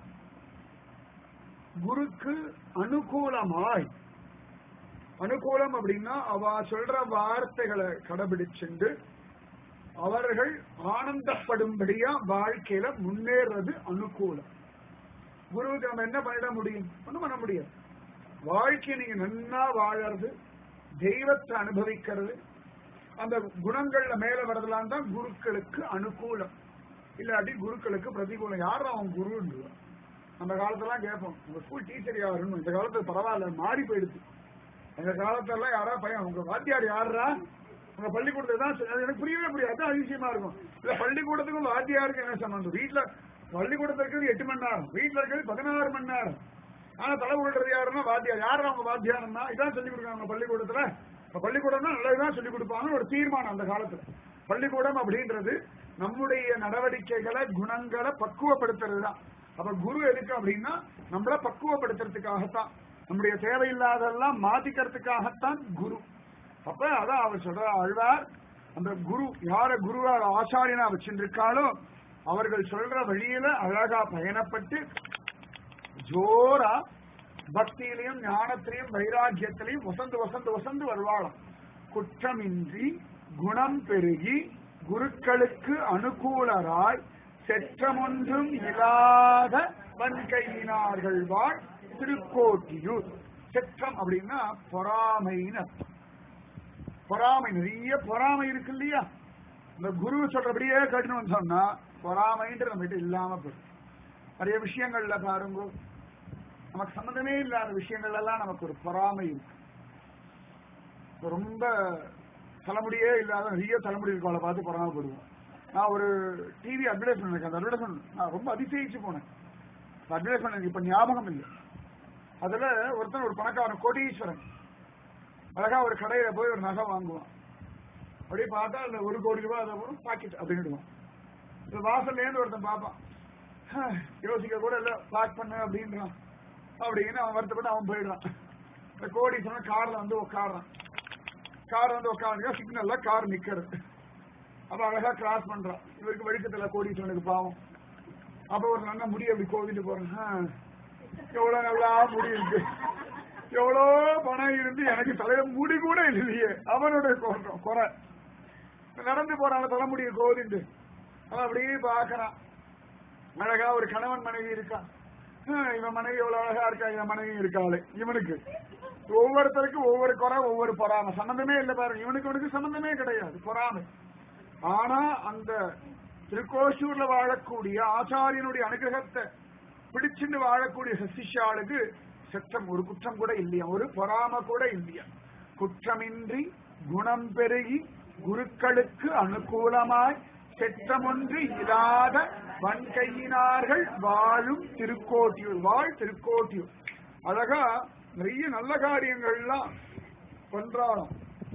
குருக்கு அனுகூலமாய் அனுகூலம் அப்படின்னா அவ சொல்ற வார்த்தைகளை கடைபிடிச்சுண்டு அவர்கள் ஆனந்தப்படும்படியா வாழ்க்கையில முன்னேறது அனுகூலம் குருவுக்கு நம்ம என்ன பண்ணிட முடியும் ஒண்ணும் பண்ண முடியாது வாழ்க்கை நீங்க நன்னா வாழறது தெய்வத்தை அனுபவிக்கிறது அந்த குணங்கள்ல மேல வரதெல்லாம் தான் குருக்களுக்கு அனுகூலம் இல்லாட்டி குருக்களுக்கு பிரதிகூலம் யார் அவன் குருன்னு அந்த காலத்தெல்லாம் கேட்போம் உங்க ஸ்கூல் டீச்சர் யாருன்னு இந்த காலத்துல பரவாயில்ல மாறி போயிடுச்சு அந்த காலத்துல யாரா பையன் உங்க வாத்தியார் யாருடா உங்க பள்ளிக்கூடத்துல தான் அது எனக்கு புரியவே புரியாது அதான் அதிசயமா இருக்கும் இல்ல பள்ளிக்கூடத்துக்கும் வாத்தியாருக்கு என்ன சம்பந்தம் வீட்டுல பள்ளிக்கூடத்துல இருக்கிறது எட்டு மணி நேரம் வீட்டுல இருக்கிறது பதினாறு மணி நேரம் ஆனா தலை உருடுறது யாருன்னா வாத்தியார் யாரு அவங்க வாத்தியாரம்னா இதான் சொல்லி கொடுக்காங்க பள்ளிக்கூடத்துல இப்ப பள்ளிக்கூடம்னா நல்லதுதான் சொல்லி கொடுப்பாங்க ஒரு தீர்மானம் அந்த காலத்துல பள்ளிக்கூடம் அப்படின்றது நம்முடைய நடவடிக்கைகளை குணங்களை பக்குவப்படுத்துறது தான் அப்ப குரு எதுக்கு அப்படின்னா நம்மள பக்குவப்படுத்துறதுக்காகத்தான் நம்முடைய தேவையில்லாதெல்லாம் மாத்திக்கிறதுக்காகத்தான் குரு அப்ப அதான் அவர் சொல்ற ஆழ்வார் அந்த குரு யார குருவா ஆச்சாரியனா வச்சிருக்காளோ அவர்கள் சொல்ற வழியில அழகா பயணப்பட்டு ஜோரா பக்தியிலையும் ஞானத்திலையும் வைராக்கியத்திலையும் வசந்து வசந்து வசந்து வருவாளாம் குற்றமின்றி குணம் பெருகி குருக்களுக்கு அனுகூலராய் செற்றமொன்றும் இல்லாத வன்கையினார்கள் வாழ் திருக்கோட்டியூர் செற்றம் அப்படின்னா பொறாமைன்னு அர்த்தம் பொறாமை நிறைய பொறாமை இருக்கு இல்லையா இந்த குரு சொல்றபடியே கட்டணும்னு சொன்னா பொறாமைன்ற நம்ம கிட்ட இல்லாம போயிடும் நிறைய விஷயங்கள்ல பாருங்க நமக்கு சம்மந்தமே இல்லாத விஷயங்கள் எல்லாம் நமக்கு ஒரு பொறாமை இருக்கு ரொம்ப தலைமுடியே இல்லாத நிறைய தலைமுடி இருக்கவளை பார்த்து பொறாமப்படுவோம் நான் ஒரு டிவி அட்வர்டைஸ்மெண்ட் இருக்கு அந்த அட்வர்டைஸ்மெண்ட் நான் ரொம்ப அதிசயிச்சு போனேன் அட்வர்டைஸ்மெண்ட் எனக்கு இப்ப ஞாபகம் இல்லை அதுல ஒருத்தன் ஒரு பணக்காரன் கோடீஸ்வரன் அழகா ஒரு கடையில போய் ஒரு நகை வாங்குவான் அப்படியே பார்த்தா அந்த ஒரு கோடி ரூபாய் அதை ஒரு பாக்கெட் அப்படின்னுடுவான் இந்த வாசல்ல இருந்து ஒருத்தன் பார்ப்பான் "ஹ், யோசிக்க கூட இல்ல பேக் பண்ணு அப்படின்றான் அப்படின்னு அவன் வருத்தப்பட்டு அவன் போயிடுறான் இந்த கோடீஸ்வரன் கார்ல வந்து உட்காடுறான் கார் வந்து உட்காந்து சிக்னல்ல கார் நிக்கிறது அப்ப அழகா கிராஸ் பண்றான் இவருக்கு வெடுக்கத்துல கோடீஸ்வரனுக்கு பாவம் அப்ப ஒரு நல்ல முடி அப்படி கோவிட்டு போறேன் "ஆ, எவ்வளவு நல்லா முடி இருக்கு எவ்வளோ பணம் இருந்து எனக்கு தலையில முடி கூட இல்லையே அவனுடைய குறை- குறை நடந்து போறான தலைமுடியை கோதிண்டு அவன் அப்படியே பாக்குறான் அழகா ஒரு கணவன் மனைவி இருக்கா ஹம், இவன் மனைவி எவ்வளவு அழகா இருக்கா இவன் மனைவி இருக்காளு இவனுக்கு ஒவ்வொருத்தருக்கும் ஒவ்வொரு குறை ஒவ்வொரு பொறாமை சம்பந்தமே இல்லை பாருங்க இவனுக்கு இவனுக்கு சம்பந்தமே கிடையாது பொறாமை ஆனா அந்த திருக்கோஷூர்ல வாழக்கூடிய ஆச்சாரியனுடைய அனுகிரகத்தை பிடிச்சுண்டு வாழக்கூடிய சிஷ்யாளுக்கு சட்டம் ஒரு குற்றம் கூட இல்லையா ஒரு பொறாம கூட இல்லையா குற்றமின்றி குணம் பெருகி குருக்களுக்கு அனுகூலமாய் செற்றமொன்று இல்லாத வன்கையினார்கள் வாழும் திருக்கோட்டியூர் வாழ் திருக்கோட்டியூர் அழகா நிறைய நல்ல காரியங்கள்லாம் பண்றாராம்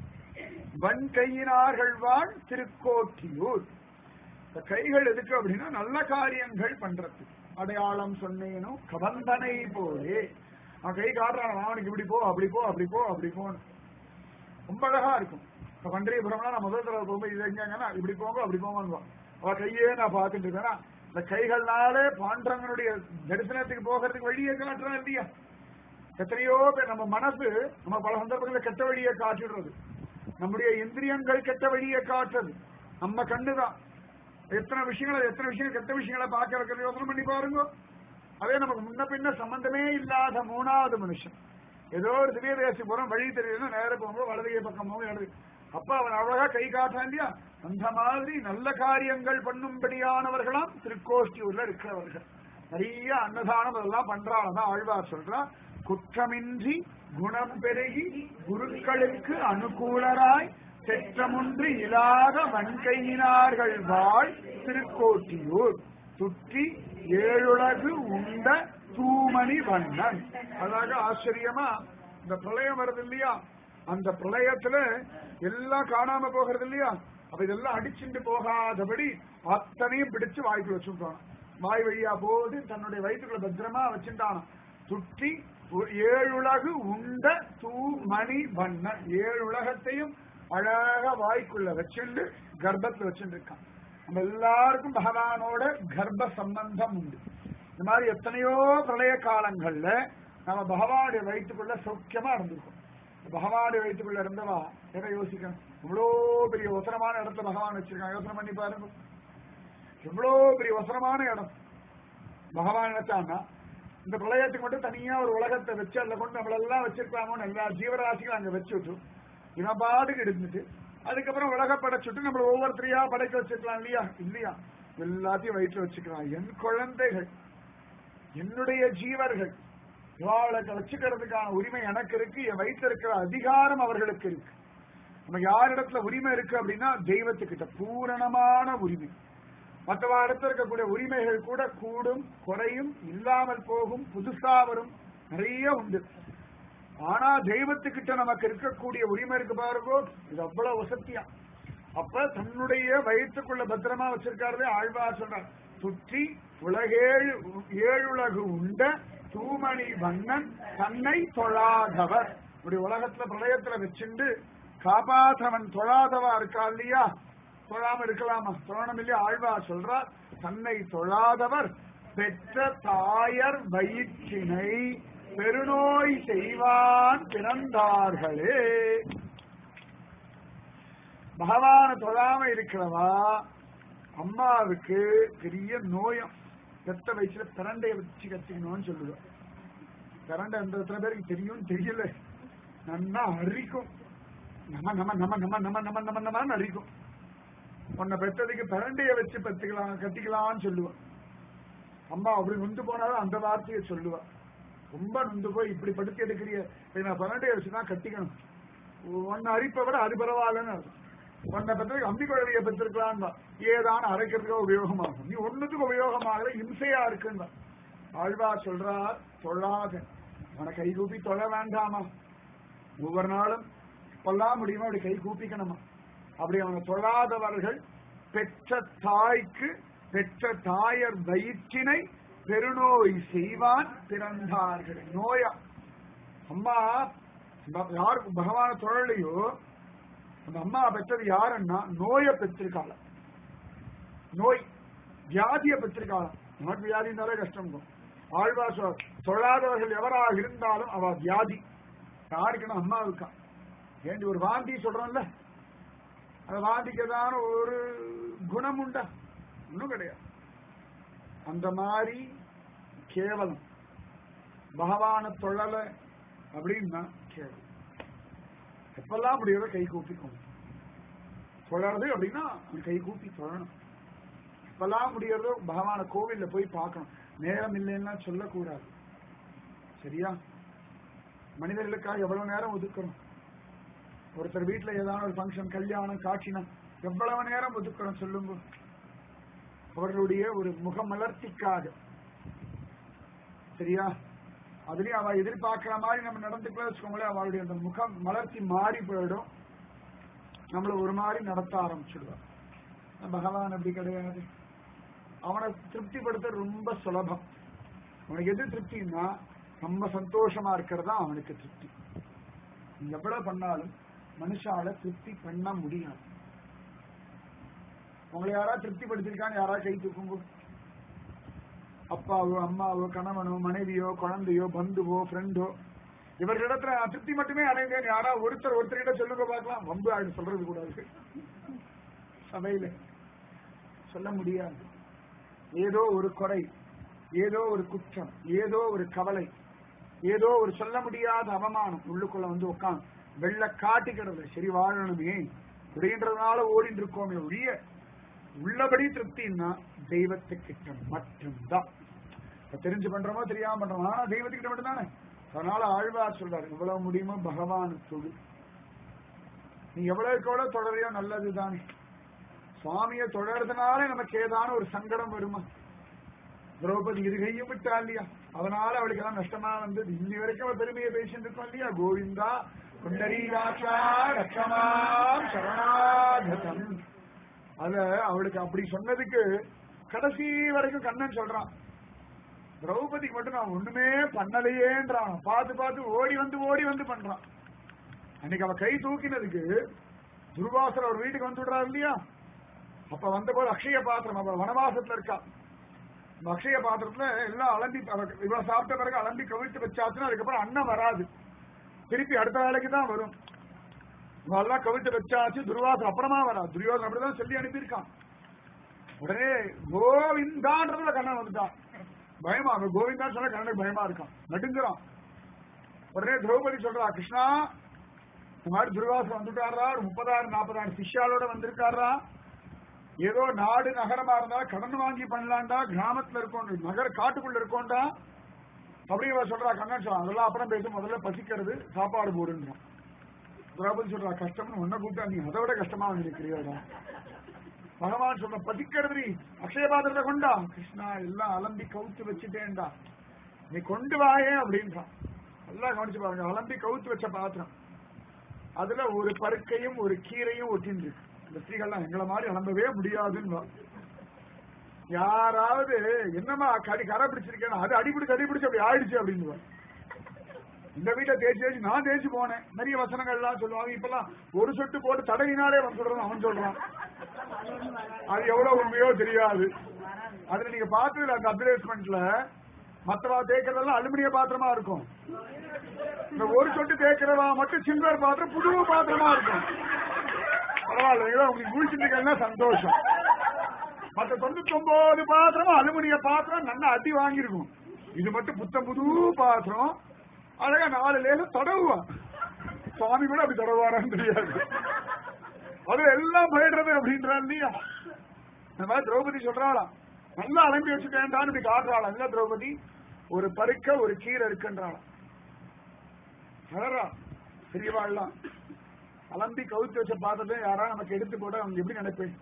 வன்கையினார்கள் வாழ் திருக்கோட்டியூர் இந்த கைகள் எதுக்கு அப்படின்னா நல்ல காரியங்கள் பண்றது அடையாளம் சொன்னேனோ கபந்தனை போலே அவன் கை காட்டுறான் அவனுக்கு இப்படி போ அப்படி போ அப்படி போ அப்படி போன்னு ரொம்ப அழகா இருக்கும் இப்ப பண்டரிபுரம்னா நான் முதல் தடவை போகும்போது இது எங்கன்னா இப்படி போங்க அப்படி போங்க அவ கையே நான் பார்த்துட்டு இருக்கேன் இந்த கைகள்னாலே பாண்டவனுடைய தரிசனத்துக்கு போகிறதுக்கு வழியை காட்டுறான் இல்லையா எத்தனையோ பேர் நம்ம மனசு நம்ம பல சந்தர்ப்பங்களில் கெட்ட வழியை காட்டிடுறது நம்முடைய இந்திரியங்கள் கெட்ட வழியை காட்டுறது நம்ம கண்ணுதான் எத்தனை விஷயங்களை எத்தனை விஷயங்கள் கெட்ட விஷயங்களை பார்க்க வைக்கிறது யோசனை பண்ணி பாருங்க அதே நமக்கு முன்ன பின்ன சம்பந்தமே இல்லாத மூணாவது மனுஷன் ஏதோ ஒரு திவ்ய தேசி போறோம் வழி தெரியலன்னா நேர போகும்போது வலதுகை பக்கம் போகும் இடது அப்ப அவன் அழகா கை காட்டான் இல்லையா அந்த மாதிரி நல்ல காரியங்கள் பண்ணும்படியானவர்களாம் திருக்கோஷ்டியூர்ல இருக்கிறவர்கள் நிறைய அன்னதானம் அதெல்லாம் பண்றாங்க ஆழ்வார் சொல்றா குற்றமின்றி குணம் பெருகி குருக்களுக்கு அனுகூலராய் செற்றமுன்று இலாத வன்கையினார்கள் வாழ் திருக்கோட்டியூர் சுற்றி ஏழுலகு உண்ட தூமணி வண்ணன் அதாக ஆச்சரியமா இந்த பிரளயம் வருது இல்லையா அந்த பிரளயத்துல எல்லாம் காணாம போகிறது இல்லையா அப்ப இதெல்லாம் அடிச்சுட்டு போகாதபடி அத்தனையும் பிடிச்சு வாய்க்குள்ள வச்சுட்டான் வாய் வழியா போது தன்னுடைய வயிற்றுக்குள்ள பத்திரமா வச்சுட்டான் சுற்றி ஒ- ஏழுலகு உண்ட தூமணி வண்ணன் ஏழு உலகத்தையும் அழகா வாய்க்குள்ள வச்சுண்டு கர்ப்பத்துல வச்சுட்டு இருக்கான் நம்ம எல்லாருக்கும் பகவானோட கர்ப்ப சம்பந்தம் உண்டு இந்த மாதிரி எத்தனையோ பிரளய காலங்கள்ல நம்ம பகவானுடைய வயிற்றுக்குள்ள சௌக்கியமா இருந்திருக்கோம் பகவானுடைய வயிற்றுக்குள்ள இருந்தவா எதை யோசிக்கணும் இவ்வளோ பெரிய ஒசரமான இடத்துல பகவான் வச்சிருக்கான் யோசனை பண்ணி பாருங்க எவ்வளோ பெரிய ஒசரமான இடம் பகவான் நினைச்சான்னா இந்த பிரளயத்துக்கு மட்டும் தனியா ஒரு உலகத்தை வச்சு அதுல கொண்டு நம்மளெல்லாம் வச்சிருக்கலாமோன்னு எல்லா ஜீவராசிகளும் அங்க வச்சு விட்டு இவன் பாட்டுக்கு இருந்துட்டு அதுக்கப்புறம் உலக படைச்சுட்டு நம்மள ஒவ்வொருத்தரையா படைக்க வச்சிருக்கலாம் இல்லையா இல்லையா எல்லாத்தையும் வயிற்றுல வச்சுக்கிறான் என் குழந்தைகள் என்னுடைய ஜீவர்கள் இவாளுக்கு வச்சுக்கிறதுக்கான உரிமை எனக்கு இருக்கு என் வயிற்று இருக்கிற அதிகாரம் அவர்களுக்கு இருக்கு நம்ம யாரிடத்துல உரிமை இருக்கு அப்படின்னா தெய்வத்துக்கிட்ட பூரணமான உரிமை மற்றவா இடத்துல இருக்கக்கூடிய உரிமைகள் கூட கூடும் குறையும் இல்லாமல் போகும் புதுசா வரும் நிறைய உண்டு ஆனா தெய்வத்துக்கிட்ட நமக்கு இருக்கக்கூடிய உரிமை இருக்கு பாருங்கோ இது அவ்வளவு வசத்தியா அப்ப தன்னுடைய வயிற்றுக்குள்ள பத்திரமா வச்சிருக்காரு ஆழ்வார் சொல்றார் சுற்றி உலகேழு ஏழுலகு உண்ட தூமணி வண்ணன் தன்னை தொழாதவர் இப்படி உலகத்துல பிரளயத்துல வச்சுண்டு காப்பாற்றவன் தொழாதவா இருக்கா இல்லையா தொழாம இருக்கலாமா தொழணும் இல்லையா ஆழ்வார் சொல்றார் தன்னை தொழாதவர் பெற்ற தாயர் வயிற்றினை பெருநோய் செய்வான் பிறந்தார்களே பகவான தொழாம இருக்கிறவா அம்மாவுக்கு பெரிய நோயம் பெத்த வயசுல பிரண்டைய வச்சு கத்திக்கணும்னு சொல்லுவா பிரண்டை எந்த எத்தனை பேருக்கு தெரியும் தெரியல நன்னா அரிக்கும் நம்ம நம்ம நம்ம நம்ம நம்ம நம்ம நம்ம நம்ம அரிக்கும் உன்னை பெற்றதுக்கு பிரண்டைய வச்சு பத்துக்கலாம் கத்திக்கலாம்னு சொல்லுவா அம்மா அப்படி நொந்து போனாலும் அந்த வார்த்தையை சொல்லுவா ரொம்ப நொந்து போய் இப்படி படுத்தி எடுக்கிறிய நான் பன்னெண்டு வச்சுதான் கட்டிக்கணும் ஒன்னு அரிப்பை விட அது பரவாயில்லன்னு அர்த்தம். உன்னை பெற்றதுக்கு அம்பி குழவையை பெற்றிருக்கலாம் ஏதான அரைக்கிறதுக்கு உபயோகமாகும் நீ ஒண்ணுத்துக்கு உபயோகமாகல இம்சையா இருக்குன்னு ஆழ்வா சொல்றா தொழாத அவனை கை கூப்பி தொழ வேண்டாமா ஒவ்வொரு நாளும் கொல்லாம் முடியுமா அப்படி கை கூப்பிக்கணுமா அப்படி அவனை தொழாதவர்கள் பெற்ற தாய்க்கு பெற்ற தாயர் வயிற்றினை பெருநோய் செய்வான் பிறந்தார்கள் நோயா அம்மா ப- யாருக்கு பகவான தொழலையோ அந்த அம்மா பெற்றது யாருன்னா நோயை பெற்றிருக்காள நோய் வியாதியை பெற்றிருக்காள நமக்கு வியாதி இருந்தாலே கஷ்டம் இருக்கும் ஆழ்வார் சொல் தொழாதவர்கள் எவராக இருந்தாலும் அவ வியாதி யாருக்குன்னா அம்மாவுக்கா ஏண்டி ஒரு வாந்தி சொல்றோம்ல அந்த வாந்திக்கு ஏதான ஒரு குணம் உண்டா ஒன்றும் கிடையாது அந்த மாதிரி கேவலம் பகவான தொழல அப்படின்னா கேவலம் எப்பெல்லாம் முடியாத கை கூப்பிக்கணும் தொழறது அப்படின்னா அவன் கை கூப்பி தொழணும் எப்பெல்லாம் முடியறதோ பகவான கோவில்ல போய் பார்க்கணும் நேரம் இல்லைன்னா சொல்லக்கூடாது சரியா மனிதர்களுக்காக எவ்வளவு நேரம் ஒதுக்கணும் ஒருத்தர் வீட்டுல ஏதாவது ஒரு ஃபங்க்ஷன் கல்யாணம் காட்சினா எவ்வளவு நேரம் ஒதுக்கணும் சொல்லுங்க அவர்களுடைய ஒரு முகமலர்ச்சிக்காக சரியா அதுலயும் அவ எதிர்பார்க்கிற மாதிரி நம்ம நடந்துக்கலாம் வச்சுக்கோங்களேன் அவளுடைய அந்த முகம் மலர்ச்சி மாறி போயிடும் நம்மள ஒரு மாதிரி நடத்த ஆரம்பிச்சிடுவா பகவான் அப்படி கிடையாது அவனை திருப்திப்படுத்த ரொம்ப சுலபம் அவனுக்கு எது திருப்தின்னா நம்ம சந்தோஷமா இருக்கிறது தான் அவனுக்கு திருப்தி நீ எவ்வளவு பண்ணாலும் மனுஷால திருப்தி பண்ண முடியாது உங்களை யாரா திருப்திப்படுத்திருக்கான்னு யாரா கை தூக்குங்க அப்பாவோ அம்மாவோ கணவனோ மனைவியோ குழந்தையோ பந்துவோ ஃப்ரெண்டோ இவர்களிடத்துல நான் திருப்தி மட்டுமே அடைந்தேன் யாரா ஒருத்தர் ஒருத்தர்கிட்ட சொல்லுங்க பார்க்கலாம் வம்பு ஆடு சொல்றது கூடாது சபையில சொல்ல முடியாது ஏதோ ஒரு குறை ஏதோ ஒரு குற்றம் ஏதோ ஒரு கவலை ஏதோ ஒரு சொல்ல முடியாத அவமானம் உள்ளுக்குள்ள வந்து உட்காந்து வெள்ள காட்டிக்கிறது சரி வாழணுமே அப்படின்றதுனால ஓடிட்டு இருக்கோமே ஒழிய உள்ளபடி திருப்தின்னா தெய்வத்துக்கிட்ட மட்டும்தான் இப்ப தெரிஞ்சு பண்றோமோ தெரியாம பண்றோமோ ஆனா தெய்வத்துக்கிட்ட மட்டும்தானே அதனால ஆழ்வார் சொல்றாரு இவ்வளவு முடியுமோ பகவான் தொழு நீ எவ்வளவுக்கு எவ்வளவு தொடரையோ நல்லதுதானே சுவாமியை தொடர்றதுனால நமக்கு ஏதான ஒரு சங்கடம் வருமா திரௌபதி இது கையும் விட்டா இல்லையா அதனால அவளுக்கு எல்லாம் நஷ்டமா வந்தது இன்னி வரைக்கும் அவள் பெருமையை பேசிட்டு இருக்கோம் இல்லையா கோவிந்தா குண்டரீகாட்சா ரட்சமாம் சரணாகதம் அத அவளுக்கு அப்படி சொன்னதுக்கு கடைசி வரைக்கும் கண்ணன் சொல்றான் திரௌபதிக்கு மட்டும் நான் ஒண்ணுமே பண்ணலையேன்றான் பார்த்து பார்த்து ஓடி வந்து ஓடி வந்து பண்றான் அன்னைக்கு அவ கை தூக்கினதுக்கு துர்வாசர் அவர் வீட்டுக்கு வந்து விடுறாரு இல்லையா அப்ப வந்தபோது அக்ஷய பாத்திரம் அவ வனவாசத்துல இருக்கா இந்த அக்ஷய பாத்திரத்துல எல்லாம் அலம்பி அவ- இவ சாப்பிட்ட பிறகு அலம்பி கவிழ்த்து வச்சாச்சுன்னா அதுக்கப்புறம் அன்னம் வராது திருப்பி அடுத்த வேலைக்கு தான் வரும் நல்லா கவிழ்த்து வச்சாச்சு துர்வாசர் அப்புறமா வரா துரியோதன் அப்படிதான் சொல்லி அனுப்பியிருக்கான் உடனே கோவிந்தான்றதுல கண்ணன் வந்துட்டான் பயமா அவன் கோவிந்தா சொல்ல கண்ணனுக்கு பயமா இருக்கான் நடுங்குறான் உடனே திரௌபதி சொல்றா கிருஷ்ணா இந்த மாதிரி துர்வாசம் வந்துட்டாரா ஒரு முப்பதாயிரம் நாற்பதாயிரம் சிஷ்யாலோட வந்திருக்காரா ஏதோ நாடு நகரமா இருந்தா கடன் வாங்கி பண்ணலாம்டா கிராமத்துல இருக்கோம் நகர காட்டுக்குள்ள இருக்கோம்டா அப்படி இவ சொல்றா கண்ணன் சொல்றான் அதெல்லாம் அப்புறம் பேச முதல்ல பசிக்கிறது சாப்பாடு போடுன்றான் திரௌபதி சொல்றா கஷ்டம்னு உன்னை கூப்பிட்டா நீ அதை விட கஷ்டமா வந்து நிற்கிறியோடா பகவான் சொல்ற பசிக்கிறது நீ அக்ஷய பாத்திரத்தை கொண்டா கிருஷ்ணா எல்லாம் அலம்பி கவுத்து வச்சுட்டேன்டா நீ கொண்டு வாயே அப்படின்றான் நல்லா கவனிச்சு பாருங்க அலம்பி கவுத்து வச்ச பாத்திரம் அதுல ஒரு பருக்கையும் ஒரு கீரையும் ஒட்டின்னு இருக்கு இந்த ஸ்திரீகள்லாம் எங்களை மாதிரி அலம்பவே முடியாதுன்னு யாராவது என்னமா கடி கரை பிடிச்சிருக்கேன் அது அடிபிடிச்சு அடிபிடிச்சு அப்படி ஆயிடுச்சு அப்படின்னு இந்த வீட்டை தேய்ச்சி தேய்ச்சி நான் தேய்ச்சி போனேன் நிறைய வசனங்கள்லாம் சொல்லுவாங்க இப்பெல்லாம் ஒரு சொட்டு போட்டு தடவினாலே வந்து சொல்றான் அவன் சொல்றான் அது எவ்வளவு உண்மையோ தெரியாது அதுல நீங்க பார்த்ததுல அந்த அட்வர்டைஸ்மெண்ட்ல மத்தவா தேய்க்கிறதெல்லாம் அலுமினிய பாத்திரமா இருக்கும் இந்த ஒரு சொட்டு தேய்க்கிறதா மட்டும் சில்வர் பாத்திரம் புது பாத்திரமா இருக்கும் பரவாயில்ல ஏதோ உங்களுக்கு குளிச்சுட்டு சந்தோஷம் மத்த தொண்ணூத்தி ஒன்பது பாத்திரம் அலுமினிய பாத்திரம் நல்லா அடி வாங்கியிருக்கும் இது மட்டும் புத்தம் புது பாத்திரம் அழகா நாலு லேசம் தடவுவான் சுவாமி கூட அப்படி தடவுவாரான்னு தெரியாது அது எல்லாம் போயிடுறது அப்படின்றான் இல்லையா இந்த மாதிரி திரௌபதி சொல்றாளாம் நல்லா அலம்பி வச்சுட்டேன்டான்னு இப்படி காட்டுறாளாம் இல்ல திரௌபதி ஒரு பருக்க ஒரு கீரை இருக்குன்றாளாம் அழறா பெரியவாள்லாம் அலம்பி கவுத்து வச்ச பாத்திரத்தை யாரா நமக்கு எடுத்து போட அவங்க எப்படி நினைப்பேன்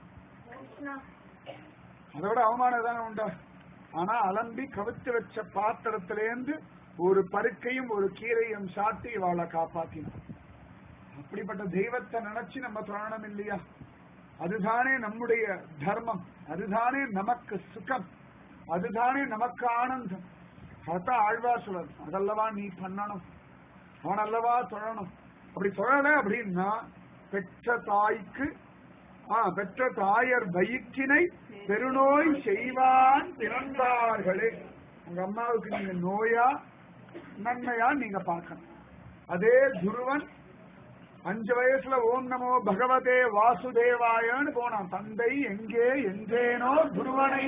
அதோட அவமானம் தானே உண்டா ஆனா அலம்பி கவித்து வச்ச பாத்திரத்திலேருந்து ஒரு பருக்கையும் ஒரு கீரையும் சாட்டி இவாளை காப்பாத்தினான் அப்படிப்பட்ட தெய்வத்தை நினைச்சு நம்ம துறணம் இல்லையா அதுதானே நம்முடைய தர்மம் அதுதானே நமக்கு சுகம் அதுதானே நமக்கு ஆனந்தம் அதான் ஆழ்வார் சொல்றது அதல்லவா நீ பண்ணணும் அவன் அல்லவா தொழணும் அப்படி தொழல அப்படின்னா பெற்ற தாய்க்கு ஆ, பெற்ற தாயர் வயிற்றினை பெருநோய் செய்வான் பிறந்தார்களே உங்க அம்மாவுக்கு நீங்க நோயா நன்மையா நீங்க பார்க்கணும் அதே துருவன் அஞ்சு வயசுல ஓம் நமோ பகவதே வாசுதேவாயன்னு போனான் தந்தை எங்கே எங்கேனோ துருவனை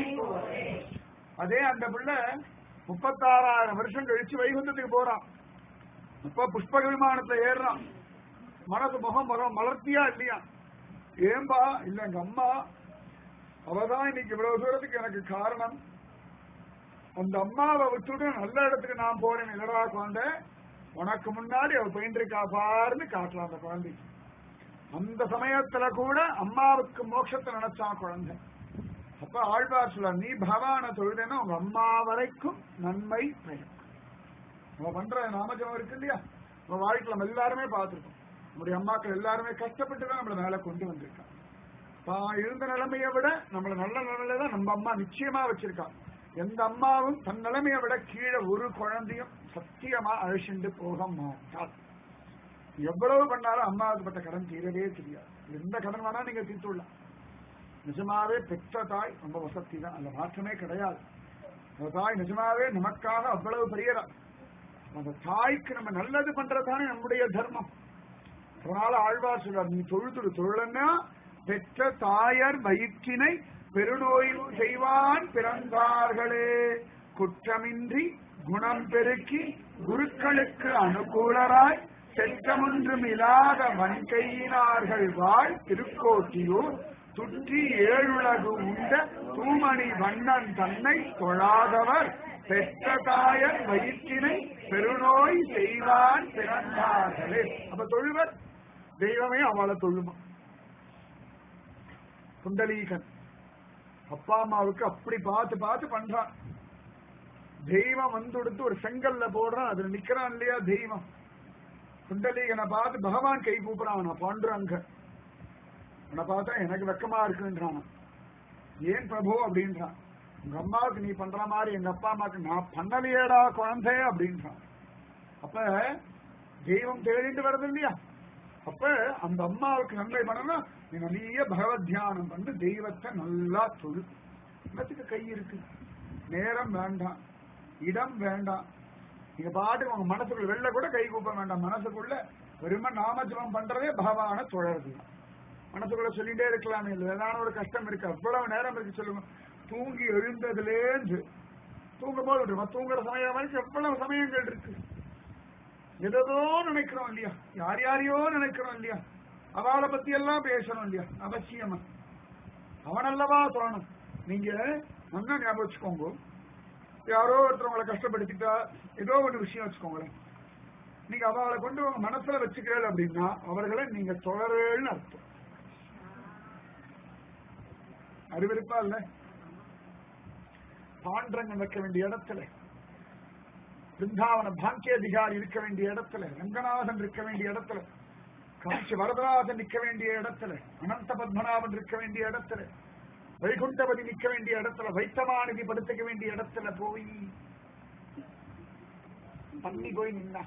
அதே அந்த பிள்ளை முப்பத்தாறாயிரம் வருஷம் கழிச்சு வைகுந்தத்துக்கு போறான் அப்ப புஷ்பக விமானத்துல ஏறுறான் மனசு முகம் முகம் மலர்த்தியா இல்லையா ஏம்பா இல்ல எங்க அம்மா அவதான் இன்னைக்கு இவ்வளவு தூரத்துக்கு எனக்கு காரணம் அந்த அம்மாவை விட்டுட்டு நல்ல இடத்துக்கு நான் போறேன் இல்லடா குழந்தை உனக்கு முன்னாடி அவ பயின்றிருக்கா பாருன்னு காட்டலாம் அந்த குழந்தைக்கு அந்த சமயத்துல கூட அம்மாவுக்கு மோட்சத்தை நினைச்சான் குழந்தை அப்ப ஆழ்வார் சொல்ல நீ பகவான தொழுதேன்னா உங்க அம்மா வரைக்கும் நன்மை பயக்கும் நம்ம பண்ற நாமஜபம் இருக்கு இல்லையா நம்ம வாழ்க்கையில நம்ம எல்லாருமே பார்த்திருக்கோம் நம்முடைய அம்மாக்கள் எல்லாருமே கஷ்டப்பட்டு தான் நம்மள மேல கொண்டு வந்திருக்காங்க தான் இருந்த நிலைமையை விட நம்மள நல்ல நிலையில தான் நம்ம அம்மா நிச்சயமா வச்சிருக்கா எந்த அம்மாவும் தன் நிலைமையை விட கீழே ஒரு குழந்தையும் சத்தியமா அழிச்சுண்டு போக மாட்டாள் எவ்வளவு பண்ணாலும் அம்மாவுக்கு பட்ட கடன் தீரவே தெரியாது எந்த கடன் வேணா நீங்க தீர்த்துடலாம் நிஜமாவே பெற்ற தாய் ரொம்ப வசதி தான் அந்த மாற்றமே கிடையாது அந்த தாய் நிஜமாவே நமக்காக அவ்வளவு பெரியதா அந்த தாய்க்கு நம்ம நல்லது பண்றதுதானே நம்முடைய தர்மம் அதனால ஆழ்வார் சொல்றார் நீ தொழுதுடு தொழன்னா பெற்ற தாயர் வயிற்றினை பெருநோயில் செய்வான் பிறந்தார்களே குற்றமின்றி குணம் பெருக்கி குருக்களுக்கு அனுகூலராய் செற்றமொன்றும் இல்லாத வன்கையினார்கள் வாழ் திருக்கோட்டியூர் சுற்றி ஏழுலகு உண்ட தூமணி வண்ணன் தன்னை தொழாதவர் பெற்ற தாயர் வயிற்றினை பெருநோய் செய்வான் பிறந்தார்களே அப்ப தொழுவர் தெய்வமே அவளை தொழுமா குண்டலீகன் அப்பா அம்மாவுக்கு அப்படி பார்த்து பார்த்து பண்றான் தெய்வம் வந்து கொடுத்து ஒரு செங்கல்ல போடுறான் அதுல நிக்கிறான் இல்லையா தெய்வம் குண்டலீகனை பார்த்து பகவான் கை கூப்பிடுறான் அவனை பாண்டுறாங்க அவனை பார்த்தா எனக்கு வெக்கமா இருக்குன்றான் ஏன் பிரபு அப்படின்றான் உங்க அம்மாவுக்கு நீ பண்ற மாதிரி எங்க அப்பா அம்மாவுக்கு நான் பண்ணலையேடா குழந்தை அப்படின்றான் அப்ப தெய்வம் தேடிட்டு வருது இல்லையா அப்ப அந்த அம்மாவுக்கு நன்மை பண்ணணும் நீ நிறைய பகவத் தியானம் பண்ணி தெய்வத்தை நல்லா தொழு என்னத்துக்கு கை இருக்கு நேரம் வேண்டாம் இடம் வேண்டாம் நீங்க பாட்டுக்கு உங்க மனசுக்குள்ள வெளில கூட கை கூப்ப வேண்டாம் மனசுக்குள்ள வெறும நாமஜபம் பண்றதே பகவான தொழறது மனசுக்குள்ள சொல்லிட்டே இருக்கலாமே இல்லை ஏதாவது ஒரு கஷ்டம் இருக்கு அவ்வளவு நேரம் இருக்கு சொல்லுங்க தூங்கி எழுந்ததுலேருந்து தூங்கும் போது விட்டுருமா தூங்குற சமயம் வரைக்கும் எவ்வளவு சமயங்கள் இருக்கு எதோ நினைக்கிறோம் இல்லையா யார் யாரையோ நினைக்கிறோம் இல்லையா அவளை பத்தி எல்லாம் பேசணும் இல்லையா அவசியமா அவனல்லவா தோணும் நீங்க நல்லா ஞாபகம் வச்சுக்கோங்க யாரோ ஒருத்தர் உங்களை கஷ்டப்படுத்திட்டா ஏதோ ஒரு விஷயம் வச்சுக்கோங்களேன் நீங்க அவளை கொண்டு உங்க மனசுல வச்சுக்கிறீர்கள் அப்படின்னா அவர்களை நீங்க தொடரேன்னு அர்த்தம் அறிவிருப்பா இல்ல பாண்டரங்கம் வைக்க வேண்டிய இடத்துல பிருந்தாவன பாக்கிய அதிகாரி இருக்க வேண்டிய இடத்துல ரங்கநாதன் இருக்க வேண்டிய இடத்துல காட்சி வரதராஜன் நிக்க வேண்டிய இடத்துல அனந்த பத்மநாபன் இருக்க வேண்டிய இடத்துல வைகுண்டபதி நிக்க வேண்டிய இடத்துல வைத்தமாநிதி படுத்துக்க வேண்டிய இடத்துல போய் பண்ணி போய் நின்னா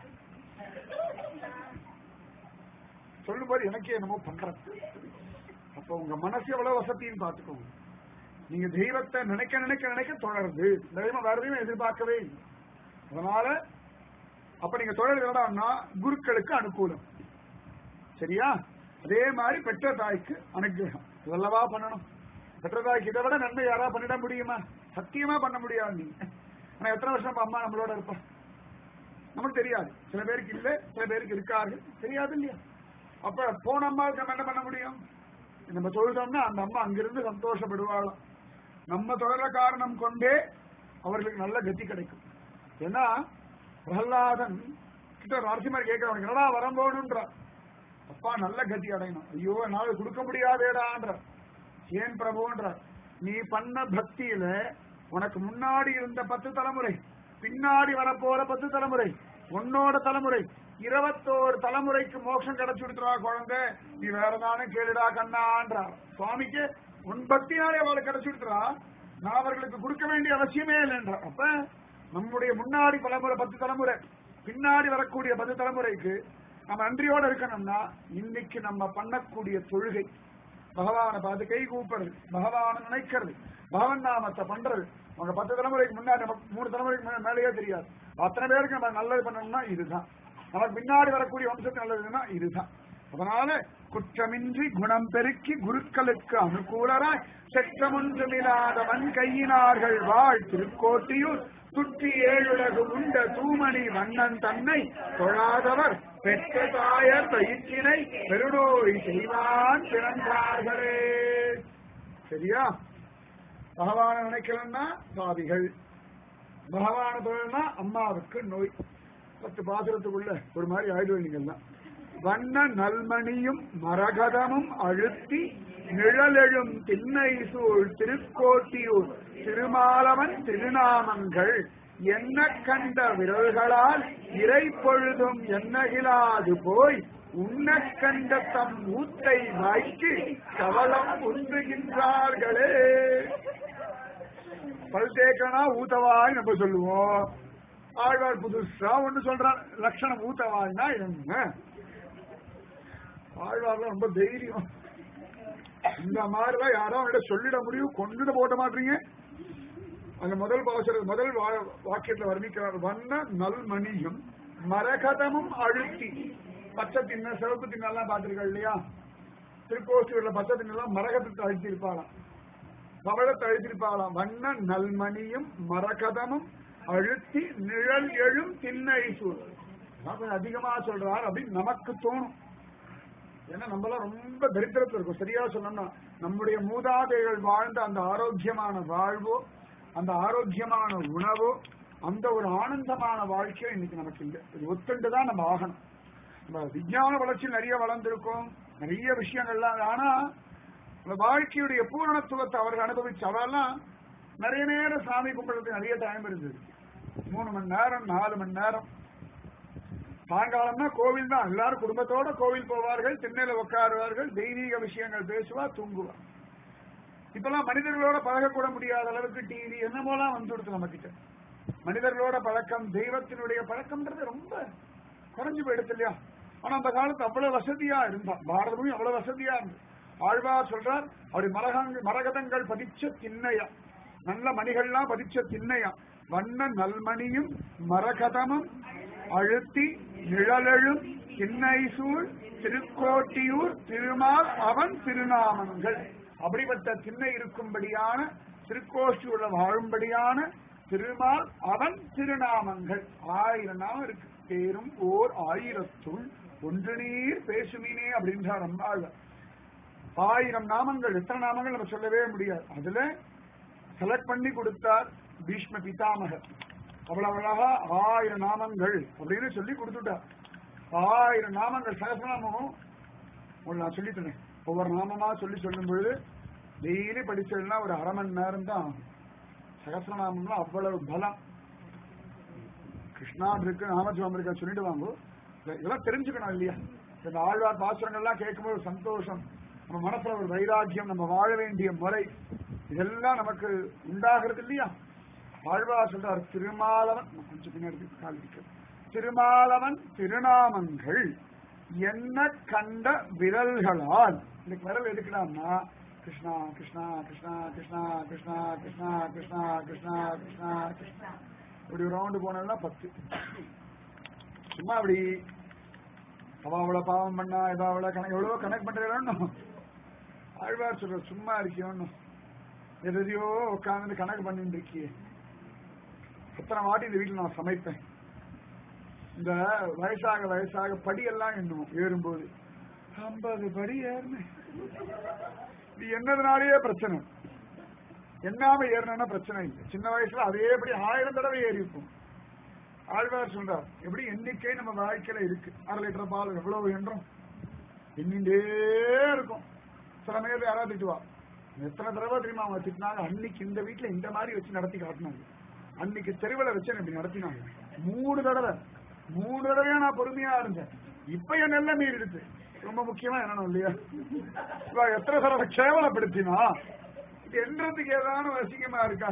சொல்லும்போது எனக்கே என்னமோ பண்றது அப்ப உங்க மனசு எவ்வளவு வசதின்னு பாத்துக்கோங்க நீங்க தெய்வத்தை நினைக்க நினைக்க நினைக்க தொடருது தெய்வம் வேற எதையும் எதிர்பார்க்கவே இல்லை அதனால அப்ப நீங்க தொடர் என்னடான்னா குருக்களுக்கு அனுகூலம் சரியா அதே மாதிரி பெற்ற தாய்க்கு அனுகிரகம் இதெல்லவா பண்ணணும் பெற்ற தாய்க்கு இதை விட நன்மை யாரா பண்ணிட முடியுமா சத்தியமா பண்ண முடியாது நீ ஆனா எத்தனை வருஷம் அம்மா நம்மளோட இருப்பா நமக்கு தெரியாது சில பேருக்கு இல்ல சில பேருக்கு இருக்கார்கள் தெரியாது இல்லையா அப்ப போன அம்மாவுக்கு நம்ம என்ன பண்ண முடியும் நம்ம தொழுதோம்னா அந்த அம்மா அங்கிருந்து சந்தோஷப்படுவாளாம் நம்ம தொடர காரணம் கொண்டே அவர்களுக்கு நல்ல கதி கிடைக்கும் ஏன்னா பிரகலாதன் கிட்ட நரசிம்மர் கேட்கிறவன் என்னடா வரம் போகணுன்றான் அப்பா நல்ல கதி அடையணும் ஐயோ என்னால கொடுக்க முடியாதேடான்ற ஏன் பிரபுன்ற நீ பண்ண பக்தியில உனக்கு முன்னாடி இருந்த பத்து தலைமுறை பின்னாடி வரப்போற பத்து தலைமுறை உன்னோட தலைமுறை இருபத்தோரு தலைமுறைக்கு மோட்சம் கிடைச்சு கொடுத்துருவா குழந்தை நீ வேற தானே கேளுடா கண்ணான்றார் சுவாமிக்கு உன் பக்தினாலே அவளுக்கு கிடைச்சு கொடுத்துறா நான் அவர்களுக்கு கொடுக்க வேண்டிய அவசியமே இல்லைன்றார் அப்ப நம்முடைய முன்னாடி தலைமுறை பத்து தலைமுறை பின்னாடி வரக்கூடிய பத்து தலைமுறைக்கு நம்ம நன்றியோட இருக்கணும்னா இன்னைக்கு நம்ம பண்ணக்கூடிய தொழுகை பகவானை பார்த்து கை கூப்புறது பகவானை நினைக்கிறது பகவன் நாமத்தை பண்றது உங்க பத்து தலைமுறைக்கு முன்னாடி நமக்கு மூணு தலைமுறைக்கு மே- மேலேயே தெரியாது அத்தனை பேருக்கு நம்ம நல்லது பண்ணணும்னா இதுதான் நமக்கு பின்னாடி வரக்கூடிய வம்சத்துக்கு நல்லதுன்னா இதுதான் அதனால குற்றமின்றி குணம் பெருக்கி குருக்களுக்கு அனுகூலராய் செற்றமொன்றுமில்லாதவன் கையினார்கள் வாழ் திருக்கோட்டியூர் சுற்றி ஏழுலகு உண்ட தூமணி வண்ணன் தன்னை தொழாதவர் பெற்ற தாயர் பயிற்சினை பெருநோய் செய்வான் பிறந்தார்களே சரியா பகவான நினைக்கலன்னா பாவிகள் பகவான தொழில்னா அம்மாவுக்கு நோய் பத்து பாசுரத்துக்குள்ள ஒரு மாதிரி ஆயிடுவேன் நீங்கெல்லாம் வண்ண நல்மணியும் மரகதமும் அழுத்தி நிழலெழும் திண்ணை சூழ் திருக்கோட்டியூர் திருமாலவன் திருநாமங்கள் என்ன கண்ட விரல்களால் இறை பொழுதும் என்னகிலாது போய் உண்ண கண்ட தம் ஊத்தை வாய்க்கு கவலம் உந்துகின்றார்களே பல் தேக்கனா ஊத்தவாய் நம்ம சொல்லுவோம் ஆழ்வார் புதுசா ஒண்ணு சொல்றான் லட்சணம் ஊத்தவாய்னா என்ன ஆழ்வார்லாம் ரொம்ப தைரியம் இந்த மாதிரிலாம் யாரோ அவன்கிட்ட சொல்லிட முடியும் கொண்டுட போட்ட மாட்டீங்க அந்த முதல் பாசர முதல் வா- வாக்கியத்துல வர்ணிக்கிறார் வண்ண நல்மணியும் மரகதமும் அழுத்தி பச்சை தின்ன சிவப்பு தின்னெல்லாம் பார்த்திருக்கா இல்லையா திருக்கோஷ்டியூர்ல பச்சை தின்னெல்லாம் மரகதத்தை அழுத்தி இருப்பாளாம் பவழத்தை அழுத்திருப்பாளாம் வண்ண நல்மணியும் மரகதமும் அழுத்தி நிழல் எழும் திண்ணை சூழ் கொஞ்சம் அதிகமா சொல்றார் அப்படின்னு நமக்கு தோணும் ஏன்னா நம்மளாம் ரொம்ப தரித்திரத்தில் இருக்கும் சரியா சொன்னோம்னா நம்முடைய மூதாதைகள் வாழ்ந்த அந்த ஆரோக்கியமான வாழ்வோ அந்த ஆரோக்கியமான உணவோ அந்த ஒரு ஆனந்தமான வாழ்க்கையோ இன்னைக்கு நமக்கு இல்லை இது ஒத்துண்டு தான் நம்ம ஆகணும் நம்ம விஞ்ஞான வளர்ச்சி நிறைய வளர்ந்திருக்கும் நிறைய விஷயங்கள்லாம் ஆனா அந்த வாழ்க்கையுடைய பூரணத்துவத்தை அவர்கள் அனுபவிச்சு அவெல்லாம் நிறைய நேரம் சாமி கும்பிடுறதுக்கு நிறைய டைம் இருந்தது மூணு மணி நேரம் நாலு மணி நேரம் சாயங்காலம்னா கோவில் தான் எல்லாரும் குடும்பத்தோட கோவில் போவார்கள் திண்ணையில உட்காருவார்கள் தெய்வீக விஷயங்கள் பேசுவா தூங்குவா இப்பெல்லாம் மனிதர்களோட பழகக்கூட முடியாத அளவுக்கு டிவி என்னமோலாம் வந்துடுது நம்ம கிட்ட மனிதர்களோட பழக்கம் தெய்வத்தினுடைய பழக்கம்ன்றது ரொம்ப குறைஞ்சு போயிடுது இல்லையா ஆனா அந்த காலத்து அவ்வளவு வசதியா இருந்தா பாரதமும் அவ்வளவு வசதியா இருந்தது ஆழ்வார் சொல்றார் அப்படி மரகங்கள் மரகதங்கள் பதிச்ச திண்ணையா நல்ல மணிகள்லாம் பதிச்ச திண்ணையா வண்ண நல்மணியும் மரகதமும் அழுத்தி நிழலெழும் திண்ணை சூழ் திருக்கோட்டியூர் திருமால் அவன் திருநாமங்கள் அப்படிப்பட்ட திண்ணை இருக்கும்படியான திருக்கோஷ்டியுள்ள வாழும்படியான திருமால் அவன் திருநாமங்கள் ஆயிரம் நாமம் இருக்கு பேரும் ஓர் ஆயிரத்துள் ஒன்று நீர் பேசுமினே அப்படின்றார் அம்மாள் ஆயிரம் நாமங்கள் எத்தனை நாமங்கள் நம்ம சொல்லவே முடியாது அதுல செலக்ட் பண்ணி கொடுத்தார் பீஷ்ம பிதாமகர் அவ்வளவு அழகா ஆயிரம் நாமங்கள் அப்படின்னு சொல்லி கொடுத்துட்டார் ஆயிரம் நாமங்கள் சகசிரநாமமும் உங்களுக்கு நான் சொல்லித்தனேன் ஒவ்வொரு நாமமா சொல்லி சொல்லும் பொழுது டெய்லி படிச்சதுன்னா ஒரு அரை மணி நேரம் தான் ஆகும் சகசிரநாமம்லாம் அவ்வளவு பலம் கிருஷ்ணா இருக்கு நாமஜபம் இருக்கு சொல்லிட்டு வாங்க இதெல்லாம் தெரிஞ்சுக்கணும் இல்லையா இந்த ஆழ்வார் பாசுரங்கள்லாம் கேட்கும்போது சந்தோஷம் நம்ம மனசுல ஒரு வைராக்கியம் நம்ம வாழ வேண்டிய முறை இதெல்லாம் நமக்கு உண்டாகிறது இல்லையா ஆழ்வார் சொல்றார் திருமாலவன் நான் கொஞ்சம் பின்னாடி கால் வைக்கிறேன். திருமாலவன் திருநாமங்கள் என்ன கண்ட விரல்களால் இன்னைக்கு விரல் எடுக்கலாம்னா கிருஷ்ணா கிருஷ்ணா கிருஷ்ணா கிருஷ்ணா கிருஷ்ணா கிருஷ்ணா கிருஷ்ணா கிருஷ்ணா கிருஷ்ணா கிருஷ்ணா இப்படி ஒரு ரவுண்டு போனோம்னா பத்து சும்மா அப்படி அவ அவ்வளவு பாவம் பண்ணா இவ அவ்வளவு கணக்கு எவ்வளவோ கணக்கு பண்றேன் ஆழ்வார் சொல்ற சும்மா இருக்கியோன்னு எதையோ உட்கார்ந்து கணக்கு பண்ணிட்டு இருக்கியே எத்தனை வாட்டி இந்த வீட்டுல நான் சமைப்பேன் இந்த வயசாக வயசாக படியெல்லாம் எண்ணுவோம் ஏறும்போது ஐம்பது படி ஏறினேன் இது என்னதுனாலேயே பிரச்சனை எண்ணாம ஏறினா பிரச்சனை இல்லை சின்ன வயசுல அதேபடி ஆயிரம் தடவை ஏறி இருக்கும் ஆழ்வார் சொல்றார் எப்படி எண்ணிக்கை நம்ம வாழ்க்கையில இருக்கு அரை லிட்டர் பால் எவ்வளவு என்றும் எண்ணிண்டே இருக்கும் சில நேரம் யாராவது திட்டுவா எத்தனை தடவை தெரியுமா அவங்க திட்டினாங்க அன்னைக்கு இந்த வீட்டுல இந்த மாதிரி வச்சு நடத்தி காட்டினாங்க அன்னைக்கு தெருவில் வச்சு என்னை இப்படி நடத்தினாங்க மூணு தடவை மூணு தடவையா நான் பொறுமையா இருந்தேன் இப்ப என் நெல்ல மீறி இருக்கு ரொம்ப முக்கியமா என்னன்னு இல்லையா இவ எத்தனை தடவை கேவலப்படுத்தினா இது என்றதுக்கு ஏதாவது வசிங்கமா இருக்கா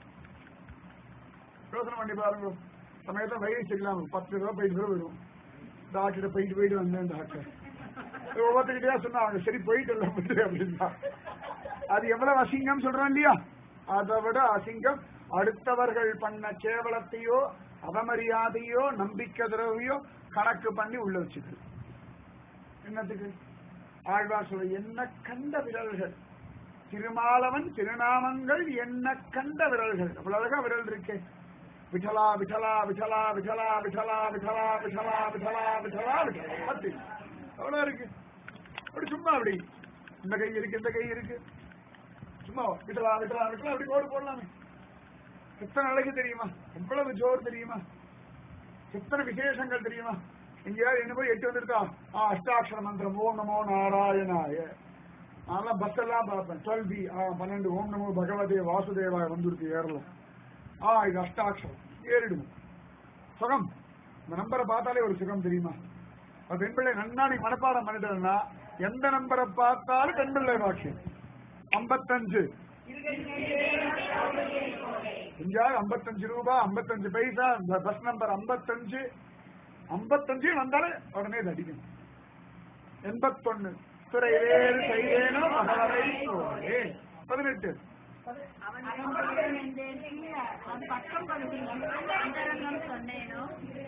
யோசனை பண்ணி பாருங்க சமயத்துல வயசு இல்லாம பத்து ரூபா போயிட்டு ரூபா வரும் டாக்டர் போயிட்டு போயிட்டு வந்தேன் டாக்டர் ஒவ்வொருத்தக்கிட்டயா சொன்னாங்க சரி போயிட்டு இல்லை விட்டு அப்படின்னா அது எவ்வளவு அசிங்கம் சொல்றோம் இல்லையா அதை விட அசிங்கம் அடுத்தவர்கள் பண்ண கேவலத்தையோ அவமரியாதையோ நம்பிக்கை துறவையோ கணக்கு பண்ணி உள்ள வச்சுக்கு என்னத்துக்கு ஆழ்வார் சொல்ல என்ன கண்ட விரல்கள் திருமாலவன் திருநாமங்கள் என்ன கண்ட விரல்கள் அவ்வளவு அழகா விரல் இருக்கே விட்டலா விட்டலா விட்டலா விட்டலா விட்டலா விட்டலா விட்டலா விட்டலா விட்டலா விட்டலா பத்து அவ்வளவு இருக்கு அப்படி சும்மா அப்படி இந்த கை இருக்கு இந்த கை இருக்கு சும்மா விட்டலா விட்டலா விட்டலா அப்படி கோடு போடலாமே எத்தனை அழகு தெரியுமா எவ்வளவு ஜோர் தெரியுமா எத்தனை விசேஷங்கள் தெரியுமா எங்கேயாவது என்ன போய் எட்டு வந்துருக்கா ஆ அஷ்டாட்சர மந்திரம் ஓம் நமோ நாராயணாய நான் பஸ் எல்லாம் பார்ப்பேன் டுவெல் பி ஆ பன்னெண்டு ஓம் நமோ பகவதே வாசுதேவாய வந்துருக்கு ஏறலாம் ஆ இது அஷ்டாட்சரம் ஏறிடுவோம் சுகம் இந்த நம்பரை பார்த்தாலே ஒரு சுகம் தெரியுமா அது பெண் பிள்ளை நன்னா நீ மனப்பாடம் பண்ணிட்டேன்னா எந்த நம்பரை பார்த்தாலும் பெண் பிள்ளை வாக்கியம் ஐம்பத்தஞ்சு எங்கேயாவது ஐம்பத்தஞ்சு ரூபாய் ஐம்பத்தஞ்சு பைசா இந்த பஸ் நம்பர் ஐம்பத்தஞ்சு ஐம்பத்தஞ்சு வந்தாலே உடனே இது அடிக்கணும் எண்பத்தொன்னு துறை வேறு செய்தேனோ அகவரை போலே பதினெட்டு அவன் எம்புடன் என்றேன் அவன் பக்கம் படுத்தினான் அந்தரங்கம் சொன்னேனோ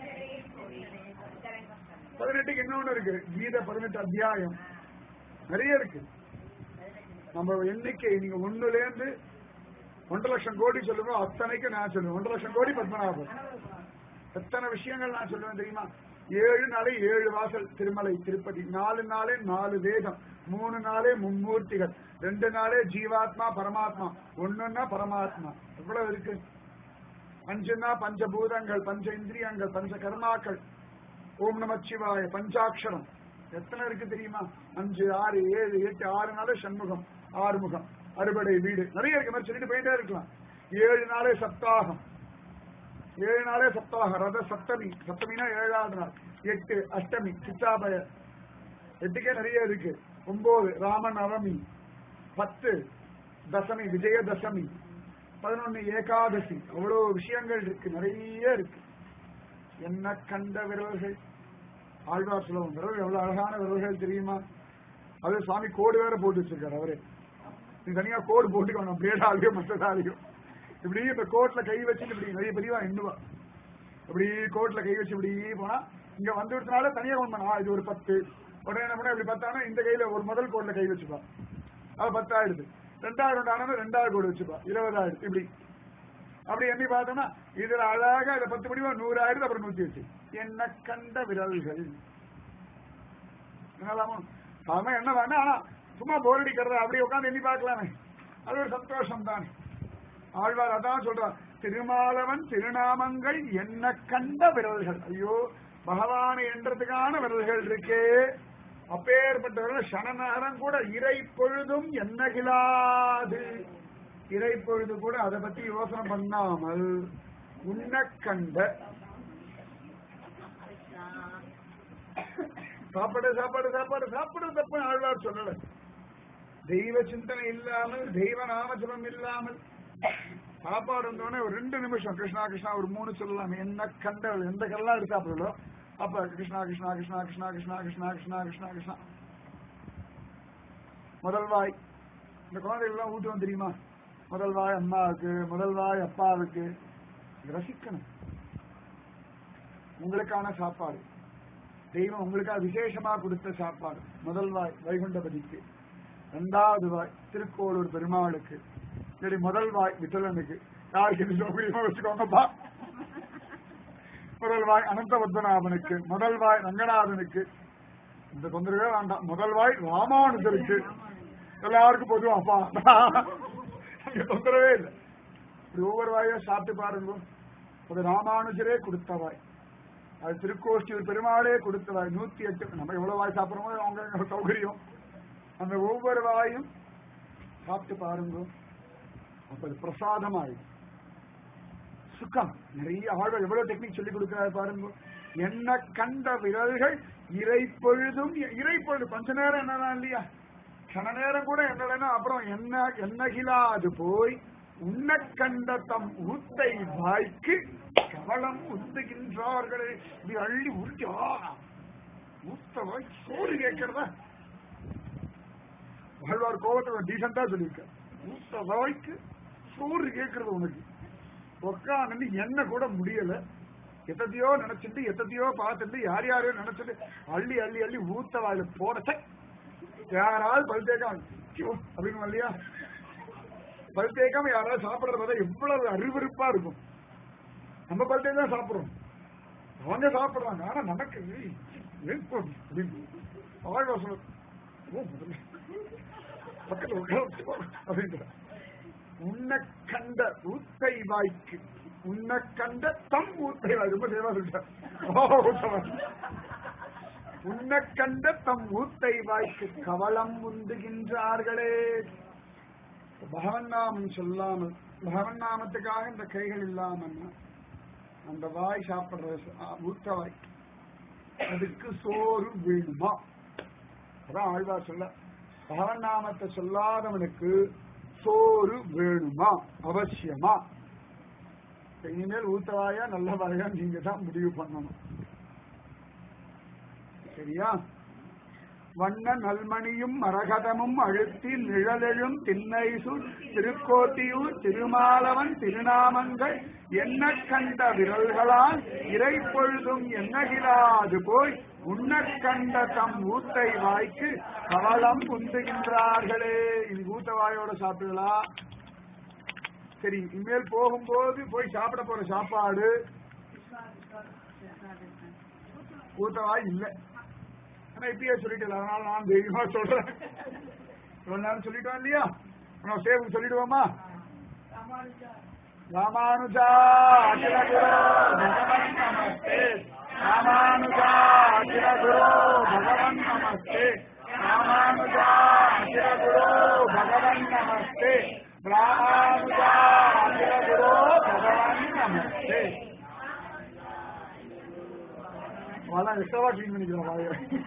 பதினெட்டுக்கு இன்னொன்னு இருக்கு கீதை பதினெட்டு அத்தியாயம் நிறைய இருக்கு நம்ம எண்ணிக்கை நீங்க ஒண்ணுல இருந்து ஒன்றரை லட்சம் கோடி சொல்லுங்க அத்தனைக்கு நான் சொல்லுவேன் ஒன்றரை லட்சம் கோடி பத்மநாபன் எத்தனை விஷயங்கள் நான் சொல்லுவேன் தெரியுமா ஏழு நாளே ஏழு வாசல் திருமலை திருப்பதி நாலு நாளே நாலு வேதம் மூணு நாளே மும்மூர்த்திகள் ரெண்டு நாளே ஜீவாத்மா பரமாத்மா ஒண்ணுன்னா பரமாத்மா எவ்வளவு இருக்கு அஞ்சுன்னா பஞ்சபூதங்கள் பஞ்ச இந்திரியங்கள் பஞ்ச கர்மாக்கள் ஓம் நம சிவாய பஞ்சாட்சரம் எத்தனை இருக்கு தெரியுமா அஞ்சு ஆறு ஏழு எட்டு ஆறு நாளே சண்முகம் ஆறுமுகம் அறுபடை வீடு நிறைய இருக்கு மாதிரி சொல்லிட்டு போயிட்டே இருக்கலாம் ஏழு நாளே சப்தாகம் ஏழு நாளே சப்தாகம் ரத சப்தமி சப்தமினா ஏழாவது நாள் எட்டு அஷ்டமி சித்தாபய எட்டுக்கே நிறைய இருக்கு ஒன்பது ராம நவமி பத்து தசமி விஜயதசமி பதினொன்னு ஏகாதசி அவ்வளவு விஷயங்கள் இருக்கு நிறைய இருக்கு என்ன கண்ட விரல்கள் ஆழ்வார் சொல்லுவோம் விரல் எவ்வளவு அழகான விரல்கள் தெரியுமா அது சுவாமி கோடு வேற போட்டு வச்சிருக்காரு அவரு நீ தனியா கோடு போட்டுக்கணும் பிளேடாலையோ மற்றதாலையோ இப்படி இப்ப கோட்ல கை வச்சுட்டு இப்படி நிறைய பெரியவா எண்ணுவா இப்படி கோட்ல கை வச்சு இப்படி போனா இங்க வந்து விட்டனால தனியா கொண்டு போனா இது ஒரு பத்து உடனே என்ன பண்ணா இப்படி பத்தானா இந்த கையில ஒரு முதல் கோட்ல கை வச்சுப்பா அது பத்தாயிடுது ரெண்டாயிரம் ஆனாலும் ரெண்டாயிரம் கோடு வச்சுப்பா இருபதாயிரம் இப்படி அப்படி எண்ணி பார்த்தோம்னா இதுல அழகா இதை பத்து முடிவா நூறாயிரத்து அப்புறம் நூத்தி எட்டு என்ன கண்ட விரல்கள் என்னலாமோ அவன் என்ன வேணா ஆனா சும்மா போர் அடிக்கிறத அப்படி உட்காந்து எண்ணி பார்க்கலாமே அது ஒரு சந்தோஷம் தான் ஆழ்வார் அதான் சொல்றார் திருமாலவன் திருநாமங்கள் என்ன கண்ட விரல்கள் ஐயோ பகவானை என்றதுக்கான விரல்கள் இருக்கே அப்பேற்பட்டவர்கள் சனநகரம் கூட இறை பொழுதும் என்னகிலாது இறை பொழுது கூட அதை பத்தி யோசனை பண்ணாமல் உன்ன கண்ட சாப்பாடு சாப்பாடு சாப்பாடு சாப்பாடு தப்பு ஆழ்வார் சொல்லல தெய்வ சிந்தனை இல்லாமல் தெய்வ நாமஜபம் இல்லாமல் சாப்பாடு வந்தோடனே ஒரு ரெண்டு நிமிஷம் கிருஷ்ணா கிருஷ்ணா ஒரு மூணு சொல்லலாம் என்ன கண்ட எந்த கல்லாம் எடுத்தாப்புலோ அப்ப கிருஷ்ணா கிருஷ்ணா கிருஷ்ணா கிருஷ்ணா கிருஷ்ணா கிருஷ்ணா கிருஷ்ணா கிருஷ்ணா கிருஷ்ணா முதல் வாய் இந்த குழந்தைகள் எல்லாம் ஊட்டுவோம் தெரியுமா முதல் வாய் அம்மாவுக்கு முதல் வாய் அப்பாவுக்கு ரசிக்கணும் உங்களுக்கான சாப்பாடு தெய்வம் உங்களுக்காக விசேஷமா கொடுத்த சாப்பாடு முதல் வாய் வைகுண்டபதிக்கு ரெண்டாவது வாய் திருக்கோளூர் பெருமாளுக்கு சரி முதல் வாய் விட்டலனுக்கு யாருக்கு இது சௌகரியமா வச்சுக்கோங்கப்பா முதல் வாய் அனந்தவர்தனாபனுக்கு முதல் வாய் ரங்கநாதனுக்கு இந்த தொந்தரவே வேண்டாம் முதல் வாய் ராமானுஜருக்கு எல்லாருக்கும் பொதுவாப்பா இங்க தொந்தரவே இல்லை இப்படி ஒவ்வொரு வாயா சாப்பிட்டு பாருங்க ஒரு ராமானுஜரே கொடுத்த வாய் அது திருக்கோஷ்டியூர் பெருமாளே கொடுத்த வாய் நூத்தி எட்டு நம்ம எவ்வளவு வாய் சாப்பிடுறோமோ அவங்க சௌகரியம் அந்த ஒவ்வொரு வாயும் சாப்பிட்டு பாருங்க அப்ப அது பிரசாதமாயிடும் சுக்கம் நிறைய ஆழ்வார் எவ்வளவு டெக்னிக் சொல்லி கொடுக்கிறாரு பாருங்க என்ன கண்ட விரல்கள் இறை பொழுதும் இறை பொழுது கொஞ்ச நேரம் என்னதான் இல்லையா கன நேரம் கூட என்னடனா அப்புறம் என்ன என்னகிலாது போய் உன்ன கண்ட தம் ஊத்தை வாய்க்கு கவலம் உந்துகின்றார்களே இப்படி அள்ளி உருட்டி ஆ ஊத்த வாய் சோறு கேட்கிறதா வாழ்வார் கோபத்தை டீசெண்டா சொல்லியிருக்க ஊத்த வாய்க்கு சோறு கேட்கறது உனக்கு உட்காந்து என்ன கூட முடியல எத்தத்தையோ நினைச்சிட்டு எத்தத்தையோ பார்த்துட்டு யார் யாரையோ நினைச்சிட்டு அள்ளி அள்ளி அள்ளி ஊத்த வாயில போடச்ச யாராவது பல் தேய்க்காம ஐயோ, அப்படின்னு இல்லையா பல் தேய்க்காம யாராவது சாப்பிடறத பார்த்தா எவ்வளவு அருவருப்பா இருக்கும் நம்ம பல் தேய்க்க தான் சாப்பிடுறோம் அவங்க சாப்பிடுறாங்க ஆனா நமக்கு வெறுப்பு அப்படின்னு ஆழ்வா சொல்ல ஓ முதல்ல பக்கத்துல உட்கார அப்படின்ற உன்னை கண்ட ஊத்தை வாய்க்கு உன்னை கண்ட தம் ஊத்தை வாய் ரொம்ப சேவா சொல்லிட்டார் ஓ, ஊத்தவன். உன்னை கண்ட தம் ஊத்தை வாய்க்கு கவலம் உந்துகின்றார்களே பகவன் நாமம் சொல்லாமல் பகவன் நாமத்துக்காக இந்த கைகள் இல்லாமல் அந்த வாய் சாப்பிடுற ச- ஆ, ஊத்த வாய் அதுக்கு சோறு வேணுமா அதான் ஆழ்வார் சொல்ல பகவன் நாமத்தை சொல்லாதவனுக்கு சோறு வேணுமா அவசியமா இப்ப இனிமேல் ஊத்தவாயா நல்ல வாயா நீங்க தான் முடிவு பண்ணணும் சரியா வண்ண நல்மணியும் மரகதமும் அழுத்தி நிழலெழும் திண்ணைசூர் திருக்கோட்டியூர் திருமாலவன் திருநாமங்கள் என்ன கண்ட விரல்களால் இறை பொழுதும் என்னகிலாது போய் உண்ண கண்ட தம் ஊத்தை வாய்க்கு கவலம் உந்துகின்றார்களே இது ஊத்த வாயோட சாப்பிடலாம் சரி இனிமேல் போகும்போது போய் சாப்பிட போற சாப்பாடு ஊத்தவாய் இல்லை ஆனா இப்பயே சொல்லிட்டல அதனால நான் தைரியமா சொல்றேன் இவ்வளவு நேரம் சொல்லிட்டோம் இல்லையா நான் சேவம் சொல்லிடுவோமா ராமானுஜா அகில குரு பகவன் நமஸ்தே ராமானுஜா வாழ எக்ஸ்ட்ராவா கிளீன் பண்ணிக்கிறோம் வாய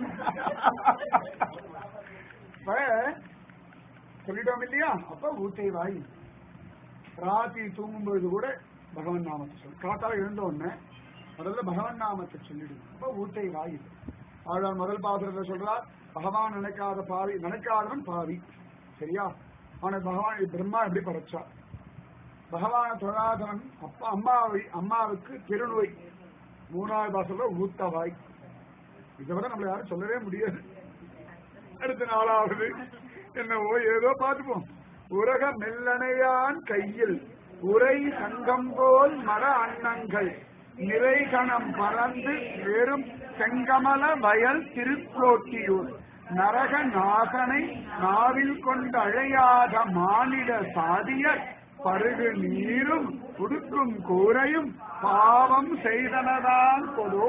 இப்ப சொல்லிட்டோம் இல்லையா அப்ப ஊத்தை வாய் ராத்திரி தூங்கும்பொழுது கூட பகவன் நாமத்தை சொல்லு காத்தால எழுந்த உடனே முதல்ல பகவன் நாமத்தை சொல்லிடு அப்ப ஊத்தை வாய் ஆழ்வார் முதல் பாத்திரத்துல சொல்றா பகவான் நினைக்காத பாவி நினைக்காதவன் பாவி சரியா அவனை பகவான் பிரம்மா எப்படி படைச்சா பகவான தொழாதவன் அப்பா அம்மாவை அம்மாவுக்கு திருநோய் மூணாவது பாசல்ல ஊத்த வாய் இதை விட நம்மள யாரும் சொல்லவே முடியாது அடுத்த நாளாவது என்னவோ ஏதோ பார்த்துப்போம் உலக மெல்லணையான் கையில் உரை சங்கம் போல் மர அன்னங்கள் நிறைகணம் பறந்து வெறும் செங்கமல வயல் திருக்கோட்டியூர் நரக நாசனை நாவில் கொண்டு அழையாத மானிட சாதியர் பருகு நீரும் உடுக்கும் கூரையும் பாவம் செய்தனதான் கொதோ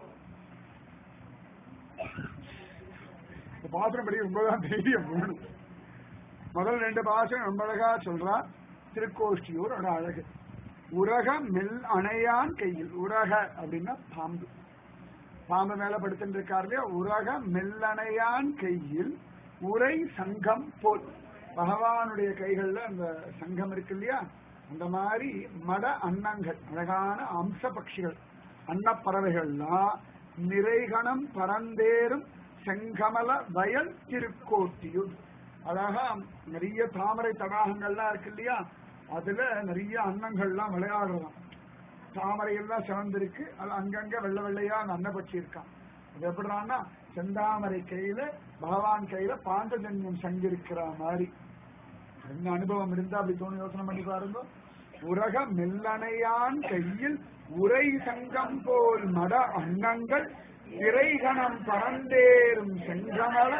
இந்த பாத்திரம் படி ரொம்பதான் தைரியம் வேணும் முதல் ரெண்டு பாசம் ரொம்ப அழகா சொல்றா திருக்கோஷ்டியூர் ஒரு அழகு உரக மெல் அணையான் கையில் உரக அப்படின்னா பாம்பு பாம்பு மேல படுத்துட்டு இருக்காரு இல்லையா உரக மெல்லணையான் கையில் உரை சங்கம் போல் பகவானுடைய கைகள்ல அந்த சங்கம் இருக்கு இல்லையா அந்த மாதிரி மட அன்னங்கள் அழகான அம்ச பட்சிகள் அன்னப்பறவைகள்லாம் நிறைகணம் பரந்தேறும் செங்கமல வயல் திருக்கோட்டியூர் அழகா நிறைய தாமரை தடாகங்கள்லாம் இருக்கு இல்லையா அதுல நிறைய அன்னங்கள்லாம் விளையாடுறதாம் தாமரை எல்லாம் சிவந்திருக்கு அது அங்கங்க வெள்ளை வெள்ளையா அந்த அன்னப்பட்சி இருக்கான் அது எப்படிறான்னா செந்தாமரை கையில பகவான் கையில பாண்டஜன்யம் சங்கிருக்கிற மாதிரி என்ன அனுபவம் இருந்தா அப்படி தோணு யோசனை பண்ணி பாருங்க உலக மெல்லணையான் கையில் உரை சங்கம் போல் மட அன்னங்கள் திரைகணம் பறந்தேறும் செங்கமல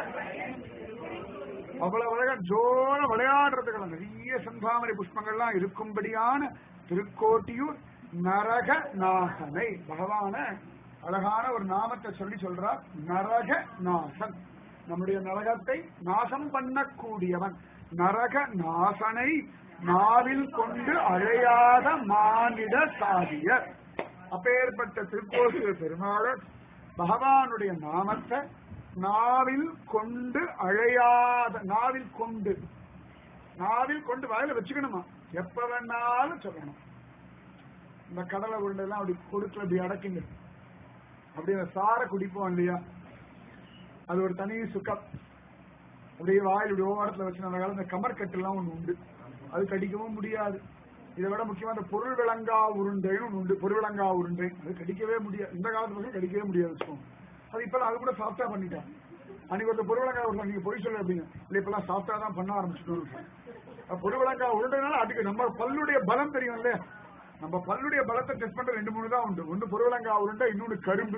அவ்வளவு அழகா ஜோர விளையாடுறதுக்கு நிறைய செந்தாமரை புஷ்பங்கள்லாம் இருக்கும்படியான திருக்கோட்டியூர் நரக நாசனை பகவான அழகான ஒரு நாமத்தை சொல்லி சொல்றார் நரக நாசன் நம்முடைய நரகத்தை நாசம் பண்ணக்கூடியவன் நரக நாசனை நாவில் கொண்டு அழையாத மானிட சாதியர் அப்பேற்பட்ட திருக்கோசிய பெருமாளர் பகவானுடைய நாமத்தை நாவில் கொண்டு அழையாத நாவில் கொண்டு நாவில் கொண்டு வாயில வச்சுக்கணுமா எப்ப வேணாலும் சொல்லணும் இந்த கடலை உருண்டை எல்லாம் அப்படி கொடுக்கல அப்படி அடக்குங்க அப்படி அந்த சார குடிப்போம் இல்லையா அது ஒரு தனி சுக்கம் அப்படியே வாயில் இப்படி ஓரத்துல வச்சு அந்த காலத்துல கமர்கட்டு எல்லாம் ஒண்ணு உண்டு அது கடிக்கவும் முடியாது இதை விட முக்கியமா இந்த பொருள் விளங்கா உருண்டைன்னு ஒண்ணு உண்டு பொருள் விளங்கா உருண்டை அது கடிக்கவே முடியாது இந்த காலத்து பசங்க கடிக்கவே முடியாது வச்சுக்கோங்க அது இப்பெல்லாம் அது கூட சாஃப்டா பண்ணிட்டாங்க அன்னைக்கு ஒரு பொருள் விளங்கா உருண்டை நீங்க பொய் சொல்ல அப்படிங்க இல்ல இப்பெல்லாம் சாஃப்டா தான் பண்ண ஆரம்பிச்சுட்டு பொருள் விளங்கா உருண்டைனால அதுக்கு நம்ம பல்லுடைய பலம் தெரியும் இல்லையா நம்ம பல்லுடைய பலத்தை டெஸ்ட் பண்ற ரெண்டு மூணு தான் உண்டு ஒன்னு பொருளங்கா உருண்டை இன்னொன்னு கரும்பு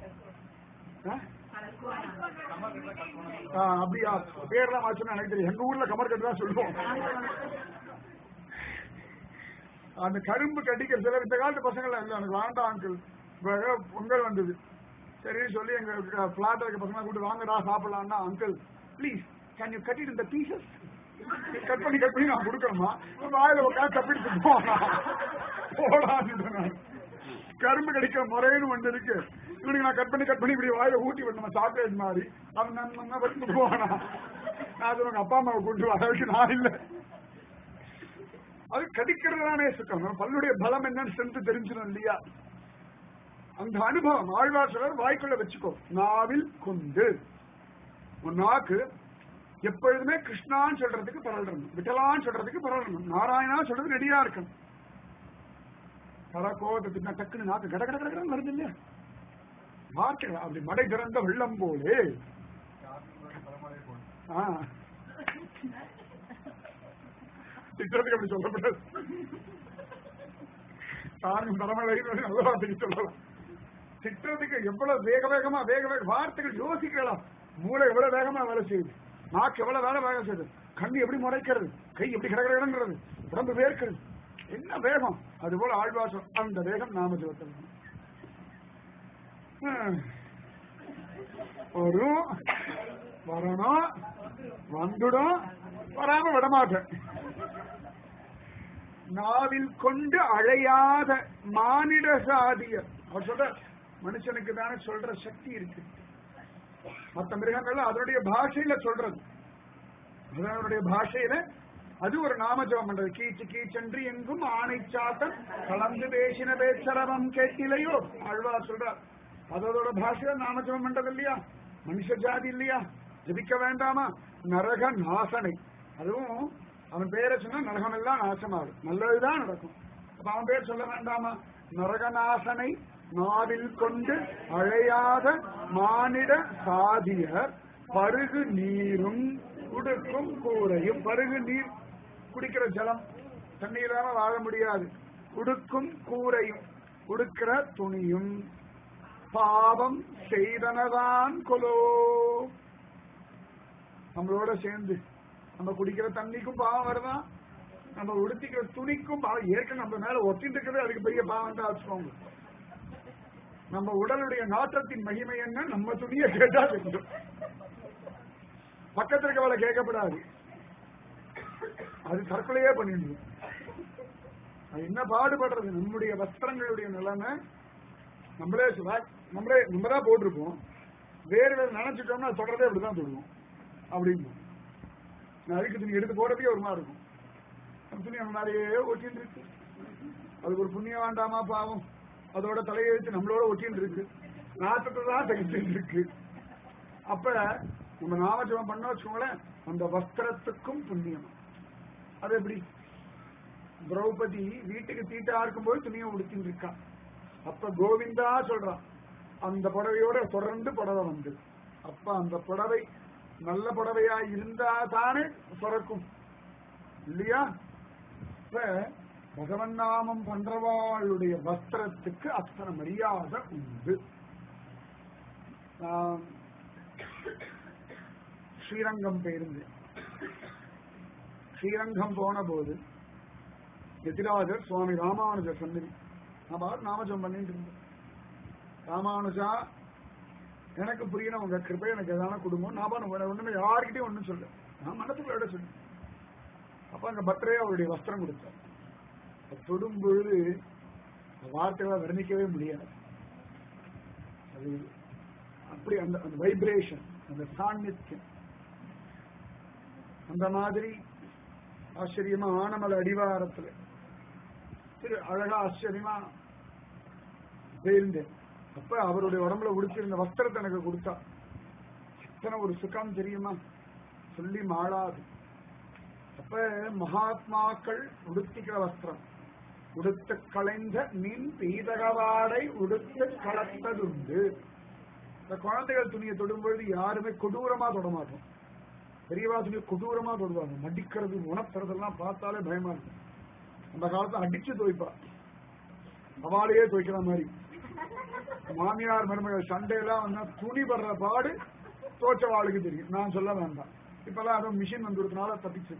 ஆ? ஆ, அப்படியா பேர்லாம் மாற்றணும் எனக்கு தெரியும் எங்க ஊர்ல கமர்கட்டு தான் சொல்லுவோம் அந்த கரும்பு கட்டிக்கிற சிலர் இந்த காலத்து பசங்க இல்ல எனக்கு வேண்டாம் அங்கிள் பொங்கல் வந்தது சரி சொல்லி எங்க பிளாட் இருக்க பசங்க கூப்பிட்டு வாங்கடா சாப்பிடலாம்னா uncle please can you cut it இந்த பீசஸ் கட் பண்ணி கட் பண்ணி நான் கொடுக்கணுமா வாயில உட்காந்து தப்பிட்டு போனா போடான்னு நான் கரும்பு கிடைக்கிற முறைன்னு ஒன்று இருக்கு இவனுக்கு நான் கட் பண்ணி கட் பண்ணி இப்படி வாயில ஊட்டி விடணும் சாக்லேட் மாதிரி அவன் நான் நல்லா வச்சு போவானா நான் அது உங்க அப்பா அம்மாவை கொண்டு வர வரைக்கும் நான் இல்லை அது கடிக்கிறது தானே சுத்தம் நம்ம பல்லுடைய பலம் என்னன்னு ஸ்ட்ரென்த் தெரிஞ்சிடும் இல்லையா அந்த அனுபவம் ஆழ்வார் சொல்றார் வாய்க்குள்ள வச்சுக்கோ நாவில் கொண்டு உன் நாக்கு எப்பொழுதுமே கிருஷ்ணான்னு சொல்றதுக்கு பரவணும் விட்டலான்னு சொல்றதுக்கு பரவணும் நாராயணா சொல்றது ரெடியா இருக்கணும் பல கோபத்தை திட்டினா டக்குன்னு நாக்கு கட கட கடன்னு வருது இல்லையா வார்த்தைகள் அப்படி மடை திறந்த வெள்ளம் போலே ஆ. திட்டுறதுக்கு அப்படி சொல்லப்பட்டது தானும் தரமழை நல்ல வார்த்தைக்கு சொல்லலாம் திட்டுறதுக்கு எவ்வளவு வேக வேகமா வேக வேக வார்த்தைகள் யோசிக்கலாம் மூளை எவ்வளவு வேகமா வேலை செய்யுது நாக்கு எவ்வளவு வேலை வேலை செய்யுது கண்ணு எப்படி முறைக்கிறது கை எப்படி கிடக்கிறது உடம்பு வேர்க்கிறது என்ன வேகம் அது போல ஆழ்வாசம் அந்த வேகம் நாம ஜோத்தல் வரும் வரணும் வந்துடும் வராம விடமாட்டேன் நாவில் கொண்டு அழையாத மானிட சாதியர் அவர் சொல்ற மனுஷனுக்கு தானே சொல்ற சக்தி இருக்கு மற்ற மிருகங்கள்ல அதனுடைய பாஷையில சொல்றது அதனுடைய பாஷையில அது ஒரு நாமஜபம் பண்றது கீச்சு கீச்சென்று எங்கும் ஆணை சாட்டம் கலந்து பேசின பேச்சரவம் கேட்டிலையோ ஆழ்வார் சொல்றார் அதோட பாஷையில நாமஜபம் பண்றது இல்லையா மனுஷ ஜாதி இல்லையா ஜபிக்க வேண்டாமா நரக நாசனை அதுவும் அவன் பேரை சொன்னா நரகம் எல்லாம் நாசமாகும் நல்லதுதான் நடக்கும் அப்ப அவன் பேர் சொல்ல வேண்டாமா நரகநாசனை நாவில் கொண்டு அழையாத மானிட சாதியர் பருகு நீரும் உடுக்கும் கூரையும் பருகு நீர் குடிக்கிற ஜலம் தண்ணி இல்லாம வாழ முடியாது உடுக்கும் கூரையும் உடுக்கிற துணியும் பாவம் செய்தனதான் கொலோ நம்மளோட சேர்ந்து நம்ம குடிக்கிற தண்ணிக்கும் பாவம் வருதான் நம்ம உடுத்திக்கிற துணிக்கும் பாவம் ஏற்கனவே நம்ம மேல ஒட்டிட்டு இருக்கிறது அதுக்கு பெரிய பாவம் தான் வச்சுக்கோங்க நம்ம உடலுடைய நாற்றத்தின் மகிமை என்ன நம்ம துணியை கேட்டா தெரியும் பக்கத்துல இருக்கவளை கேட்கப்படாது அது தற்கொலையே பண்ணிடுது அது என்ன பாடுபடுறது நம்முடைய வஸ்திரங்களுடைய நிலைமை நம்மளே சொல்ல நம்மளே நம்ம தான் போட்டிருப்போம் வேறு வேறு நினைச்சிட்டோம்னா அது தொடர்றதே அப்படிதான் தொடுவோம் அப்படின்னு நான் அழுக்கு துணி எடுத்து போடுறதே ஒரு மாதிரி இருக்கும் அந்த துணி நம்ம மேலேயே ஒட்டின்னு இருக்கு அதுக்கு ஒரு புண்ணியம் வேண்டாமா பாவம் அதோட தலையெழுத்து நம்மளோட ஒட்டின்னு இருக்கு நாட்டத்தை தான் தகிச்சுட்டு இருக்கு அப்ப நம்ம நாமஜபம் பண்ண வச்சுக்கோங்களேன் அந்த வஸ்திரத்துக்கும் புண்ணியம் அது எப்படி திரௌபதி வீட்டுக்கு தீட்டா இருக்கும்போது துணியை உடுத்தின்னு இருக்கா அப்ப கோவிந்தா சொல்றான் அந்த புடவையோட தொடர்ந்து புடவை வந்து அப்ப அந்த புடவை நல்ல புடவையா இருந்தா தானே சுரக்கும் இல்லையா இப்ப பகவன் நாமம் பண்றவாளுடைய வஸ்திரத்துக்கு அத்தனை மரியாதை உண்டு நான் ஸ்ரீரங்கம் போயிருந்தேன் ஸ்ரீரங்கம் போன போது எதிராஜர் சுவாமி ராமானுஜர் சன்னதி நான் பாட்டு நாமஜம் பண்ணிட்டு இருந்தேன் ராமானுஜா எனக்கு புரியணும் உங்க கிருப்பை எனக்கு எதான குடும்பம் நான் பாட்டு ஒண்ணுமே யாருக்கிட்டையும் ஒண்ணும் சொல்ல நான் மனசுக்குள்ள சொன்னேன் அப்ப அங்க பட்டரே அவருடைய வஸ்திரம் கொடுத்தார் அது தொடும் பொழுது வார்த்தைகளை வர்ணிக்கவே முடியாது அது அப்படி அந்த அந்த வைப்ரேஷன் அந்த சாநித்தியம் அந்த மாதிரி ஆச்சரியமா ஆனமலை அடிவாரத்துல திரு அழகா ஆச்சரியமா இருந்தேன் அப்ப அவருடைய உடம்புல உடுத்திருந்த வஸ்திரத்தை எனக்கு கொடுத்தா எத்தனை ஒரு சுகம் தெரியுமா சொல்லி மாளாது அப்ப மகாத்மாக்கள் உடுத்திக்கிற வஸ்திரம் உடுத்து களைந்த நின் பீதகவாடை உடுத்து கலத்ததுண்டு இந்த குழந்தைகள் துணியை தொடும்பொழுது யாருமே கொடூரமா தொட மாட்டோம் பெரியவா துணியை கொடூரமா தொடுவாங்க மடிக்கிறது உணர்த்துறதெல்லாம் பார்த்தாலே பயமா இருக்கும் அந்த காலத்துல அடிச்சு துவைப்பா அவளையே துவைக்கிற மாதிரி மாமியார் மருமகள் சண்டையெல்லாம் வந்தா துணி படுற பாடு தோச்ச வாளுக்கு தெரியும் நான் சொல்ல வேண்டாம் இப்பெல்லாம் அதுவும் மிஷின் வந்துருக்கனால தப்பிச்சு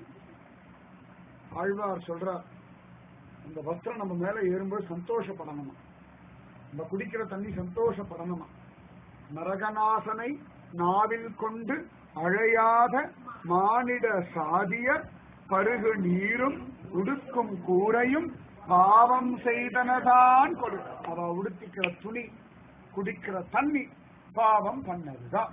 ஆழ்வார் சொல்றார் அந்த வஸ்திரம் நம்ம மேல ஏறும்போது சந்தோஷப்படணுமா நம்ம குடிக்கிற தண்ணி சந்தோஷப்படணுமா நரகநாசனை நாவில் கொண்டு அழையாத மானிட சாதியர் பருகு நீரும் உடுக்கும் கூரையும் பாவம் செய்தனதான் கொடு அவ உடுத்திக்கிற துணி குடிக்கிற தண்ணி பாவம் பண்ணதுதான்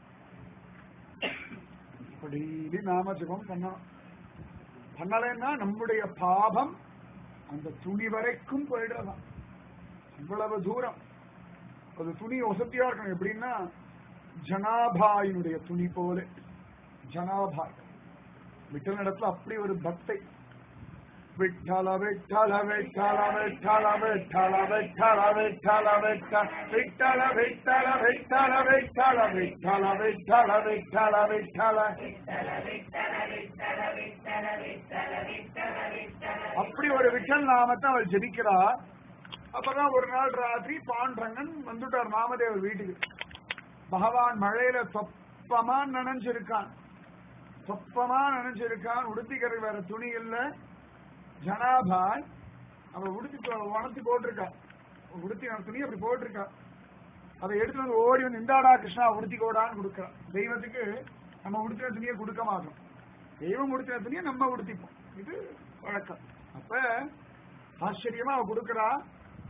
டெய்லி நாம ஜபம் பண்ணணும் பண்ணலைன்னா நம்முடைய பாவம் அந்த துணி வரைக்கும் போயிடுறதாம் இவ்வளவு தூரம் அது துணி வசதியா இருக்கணும் எப்படின்னா ஜனாபாயினுடைய துணி போல ஜனாபாய் விட்டல் இடத்துல அப்படி ஒரு பக்தை விட்டல விட்டல விட்டல விட்டல விட்டல விட்டல விட்டல விட்டல விட்டல விட்டல விட்டல விட்டல விட்டல விட்டல விட்டல அப்படி ஒரு விட்டல் நாமத்தை அவள் ஜெபிக்கிறா அப்பதான் ஒரு நாள் ராத்திரி பாண்டரங்கன் வந்துட்டார் நாமதேவர் வீட்டுக்கு பகவான் மழையில சொப்பமா நனைஞ்சிருக்கான் சொப்பமா நனைஞ்சிருக்கான் உடுத்திக்கிறது வேற துணி இல்ல ஜனாபாய் அவள் உடுத்தி உணர்த்தி போட்டிருக்கா உடுத்தி துணி அப்படி போட்டிருக்கா அதை எடுத்து வந்து ஓடி வந்து இந்தாடா கிருஷ்ணா உடுத்திக்கோடான்னு கொடுக்கறான் தெய்வத்துக்கு நம்ம உடுத்தின துணியை கொடுக்க மாட்டோம் தெய்வம் உடுத்தின துணியை நம்ம உடுத்திப்போம் இது வழக்கம் அப்ப ஆச்சரியமா அவ கொடுக்கறா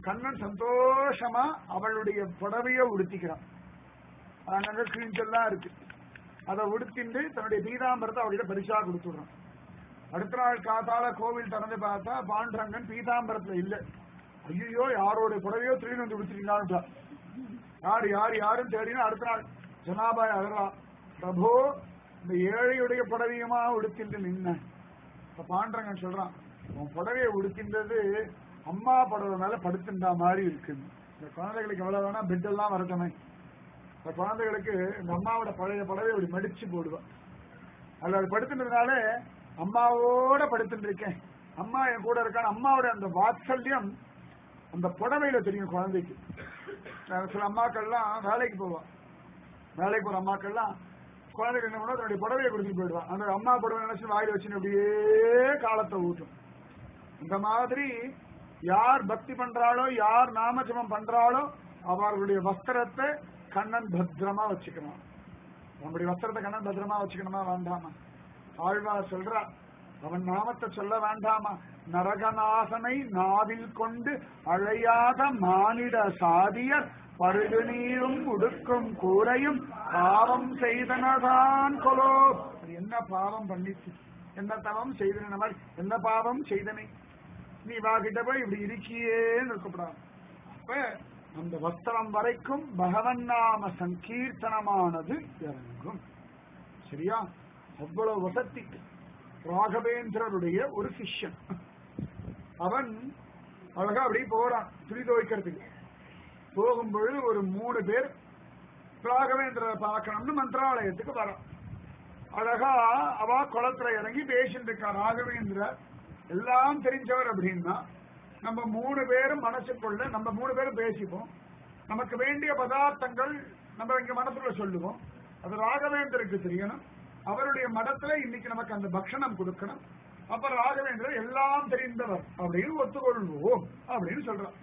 கண்ணன் சந்தோஷமா அவளுடைய புடவைய உடுத்திக்கிறான் அங்கங்க கிழிஞ்செல்லாம் இருக்கு அதை உடுத்திண்டு தன்னுடைய பீதாம்பரத்தை அவளிட பரிசா கொடுத்துடுறான் அடுத்த நாள் காத்தால கோவில் திறந்து பார்த்தா பாண்டரங்கன் பீதாம்பரத்துல இல்ல ஐயோ யாரோட புடவையோ திரும்பி வந்து உடுத்திருக்கான்ட்டா யார் யார் யாரும் தேடினா அடுத்த நாள் ஜனாபாய் அழறா பிரபு இந்த ஏழையுடைய புடவையுமா உடுத்திட்டு நின்ன இப்ப பாண்டரங்கன் சொல்றான் உன் புடவையை உடுத்தின்றது அம்மா புடவை மேல படுத்துண்டா மாதிரி இருக்கு இந்த குழந்தைகளுக்கு எவ்வளவு வேணா பெட் எல்லாம் வரட்டுமே இந்த குழந்தைகளுக்கு இந்த அம்மாவோட பழைய புடவை இப்படி மடிச்சு போடுவான் அதுல அது படுத்துன்றதுனால அம்மாவோட படுத்துட்டு இருக்கேன் அம்மா என் கூட இருக்கான்னு அம்மாவோட அந்த வாத்சல்யம் அந்த புடவையில தெரியும் குழந்தைக்கு அஹ் சில அம்மாக்கள்லாம் வேலைக்கு போவான் வேலைக்கு போற அம்மாக்கள்லாம் குழந்தைக்கு என்ன பண்ணா தன்னுடைய புடவையை கொடுத்துட்டு போயிடுவான் அந்த அம்மா புடவை நினைச்சு வாயில வச்சுன்னு அப்படியே காலத்தை ஊட்டும் இந்த மாதிரி யார் பக்தி பண்றாளோ யார் நாமஜபம் பண்றாளோ அவர்களுடைய வஸ்திரத்தை கண்ணன் பத்திரமா வச்சுக்கணும் நம்முடைய வஸ்திரத்தை கண்ணன் பத்திரமா வச்சுக்கணுமா வேண்டாமா ஆழ்வார் சொல்றா அவன் நாமத்தை சொல்ல வேண்டாமா நரகநாசனை நாவில் கொண்டு அழையாத மானிட சாதியர் பருகு நீரும் உடுக்கும் கூரையும் பாவம் செய்தனதான் கொலோ அது என்ன பாவம் பண்ணிச்சு என்ன தவம் செய்தன மாதிரி என்ன பாவம் செய்தனை நீ வா கிட்ட போய் இப்படி இருக்கியேன்னு இருக்கக்கூடாது அப்ப அந்த வஸ்திரம் வரைக்கும் பகவன் நாம சங்கீர்த்தனமானது இறங்கும் சரியா அவ்வளவு வசதி ராகவேந்திரருடைய ஒரு சிஷ்யன் அவன் அழகா அப்படி போறான் துணி துவைக்கிறதுக்கு போகும்பொழுது ஒரு மூணு பேர் ராகவேந்திரரை பார்க்கணும்னு மந்திராலயத்துக்கு வரான் அழகா அவ குளத்துல இறங்கி பேசிட்டு இருக்கா ராகவேந்திரர் எல்லாம் தெரிஞ்சவர் அப்படின்னா நம்ம மூணு பேரும் மனசுக்குள்ள நம்ம மூணு பேரும் பேசிப்போம் நமக்கு வேண்டிய பதார்த்தங்கள் நம்ம இங்க மனசுக்குள்ள சொல்லுவோம் அது ராகவேந்தருக்கு தெரியணும் அவருடைய மடத்துல இன்னைக்கு நமக்கு அந்த பக்ஷணம் கொடுக்கணும் அப்ப ராகவேந்திரர் எல்லாம் தெரிந்தவர் அப்படின்னு ஒத்துக்கொள்வோம் அப்படின்னு சொல்றான்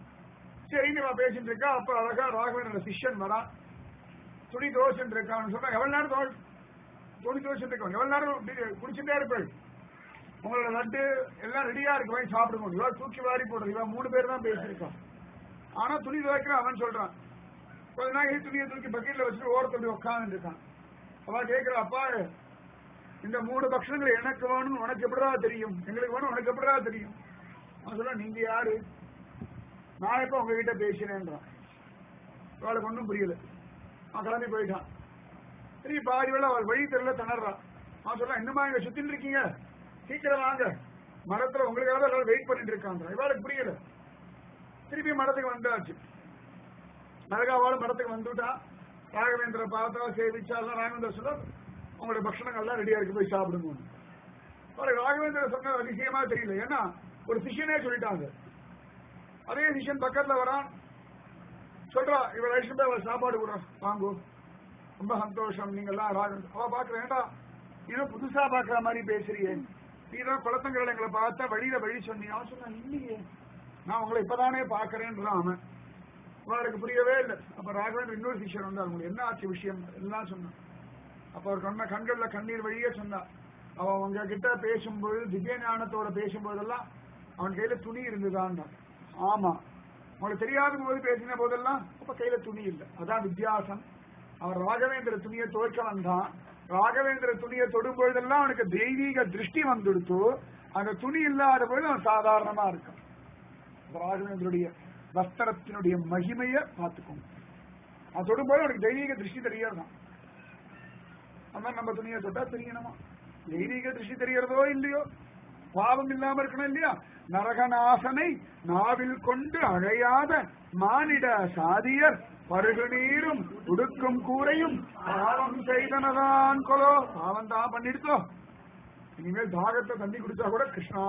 சரி நம்ம பேசிட்டு இருக்கா அப்ப அழகா ராகவேந்திர சிஷ்யன் வரா துணி தோஷன் இருக்கான்னு சொன்னா எவ்வளவு நேரம் தோஷ் துணி தோஷன் இருக்கான் எவ்வளவு நேரம் இப்படி குடிச்சுட்டே இருப்பேன் உங்களோட லட்டு எல்லாம் ரெடியா இருக்கு போய் சாப்பிடுங்க இவா தூக்கி வாரி போடுறது இவன் மூணு பேர் தான் பேசியிருக்கான் ஆனா துணி துவைக்கிற அவன் சொல்றான் கொஞ்ச நாள் துணியை தூக்கி பக்கெட்ல வச்சுட்டு ஓரத்தோடி உட்காந்து இருக்கான் அவன் கேட்கிற அப்பா இந்த மூணு பக்ஷங்கள் எனக்கு வேணும்னு உனக்கு எப்படிடா தெரியும் எங்களுக்கு வேணும் உனக்கு எப்படிடா தெரியும் அவன் சொல்ல நீங்க யாரு நான் எப்ப உங்ககிட்ட பேசினேன்றான் அவளுக்கு ஒன்றும் புரியல அவன் கிளம்பி போயிட்டான் சரி பாதி வேலை அவள் வழி தெரியல திணறான் அவன் சொல்ல இன்னுமா இங்க சுத்தின்னு இருக்கீங்க சீக்கிரம் வாங்க மரத்துல உங்களுக்காக தான் எல்லாரும் வெயிட் பண்ணிட்டு இருக்காங்க இவாளுக்கு புரியல திருப்பி மரத்துக்கு வந்தாச்சு அழகாவாலும் மரத்துக்கு வந்துட்டான் ராகவேந்திர பார்த்தா சேவிச்சா எல்லாம் ராகவேந்திர சொல்ல உங்களுடைய பக்ஷணங்கள்லாம் ரெடியா இருக்கு போய் சாப்பிடுங்க அவருக்கு ராகவேந்திர சொன்ன அதிசயமா தெரியல ஏன்னா ஒரு சிஷ்யனே சொல்லிட்டாங்க அதே சிஷ்யன் பக்கத்துல வரான் சொல்றா இவள் ஐஸ்வர்யா போய் அவள் சாப்பாடு விடுறோம் வாங்கோ ரொம்ப சந்தோஷம் நீங்க எல்லாம் ராகவேந்திர அவ பாக்குறேன் ஏண்டா இன்னும் புதுசா பாக்குற மாதிரி பேசுறியே நீதான் குளத்தங்கரை எங்களை பார்த்தா வழியில வழி சொன்னீங்க அவன் சொன்னான் இல்லையே நான் உங்களை இப்பதானே பாக்குறேன்றான் அவன் அவருக்கு புரியவே இல்லை அப்ப ராகவேந்திர இன்னொரு சிஷ்யர் வந்தார் உங்களுக்கு என்ன ஆச்சு விஷயம் எல்லாம் சொன்னான் அப்ப அவர் கண்ண கண்கள்ல கண்ணீர் வழியே சொன்னான் அவன் உங்க கிட்ட பேசும்போது திவ்ய ஞானத்தோட பேசும்போதெல்லாம் அவன் கையில துணி இருந்துதான் ஆமா உங்களுக்கு தெரியாத போது பேசின போதெல்லாம் அப்ப கையில துணி இல்லை அதான் வித்தியாசம் அவன் ராகவேந்திர துணியை துவைக்க வந்தான் ராகவேந்திர துணியை தொடும் பொழுதெல்லாம் அவனுக்கு தெய்வீக திருஷ்டி வந்துடுத்து அந்த துணி இல்லாத பொழுது அவன் சாதாரணமா இருக்கான் ராகவேந்திரனுடைய வஸ்திரத்தினுடைய மகிமைய பார்த்துக்கோங்க அவன் தொடும்போது அவனுக்கு தெய்வீக திருஷ்டி தெரியறதான் அதான் நம்ம துணியை தொட்டா தெரியணுமா தெய்வீக திருஷ்டி தெரியறதோ இல்லையோ பாவம் இல்லாம இருக்கணும் இல்லையா நரகநாசனை நாவில் கொண்டு அழையாத மானிட சாதியர் பருகு நீரும் உடுக்கும் கூரையும் பாவம் செய்தனதான் கொலோ பாவம் தான் பண்ணிடுத்தோ இனிமேல் தாகத்தை தண்ணி குடிச்சா கூட கிருஷ்ணா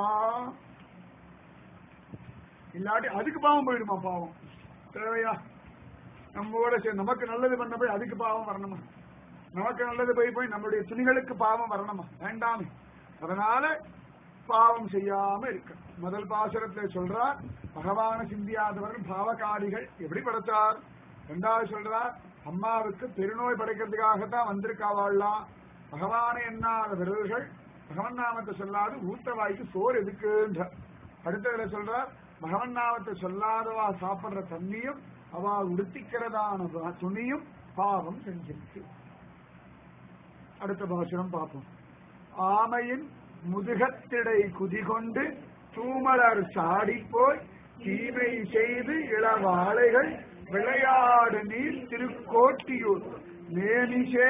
இல்லாட்டி அதுக்கு பாவம் போயிடுமா பாவம் தேவையா நம்மோட சரி நமக்கு நல்லது பண்ண போய் அதுக்கு பாவம் வரணுமா நமக்கு நல்லது போய் போய் நம்மளுடைய துணிகளுக்கு பாவம் வரணுமா வேண்டாமே அதனால பாவம் செய்யாம இருக்க முதல் பாசுரத்துல சொல்றார் பகவான சிந்தியாதவர்கள் பாவகாரிகள் எப்படி படைச்சார் ரெண்டாவது சொல்றார் அம்மாவுக்கு பெருநோய் படைக்கிறதுக்காகத்தான் வந்திருக்காவாள்லாம் பகவானை எண்ணாத விரல்கள் பகவன் நாமத்தை சொல்லாது ஊத்த வாய்க்கு சோறு எதுக்குன்ற அடுத்ததுல சொல்றார் பகவன் நாமத்தை சொல்லாதவா சாப்பிடுற தண்ணியும் அவா உடுத்திக்கிறதான வ- துணியும் பாவம் செஞ்சிருக்கு அடுத்த பாசுரம் பார்ப்போம் ஆமையின் முதுகத்திடை குதிகொண்டு தூமலர் சாடி போய் தீமை செய்து இளவாளைகள் விளையாடு நீர் திருக்கோட்டியூர் நேமிசே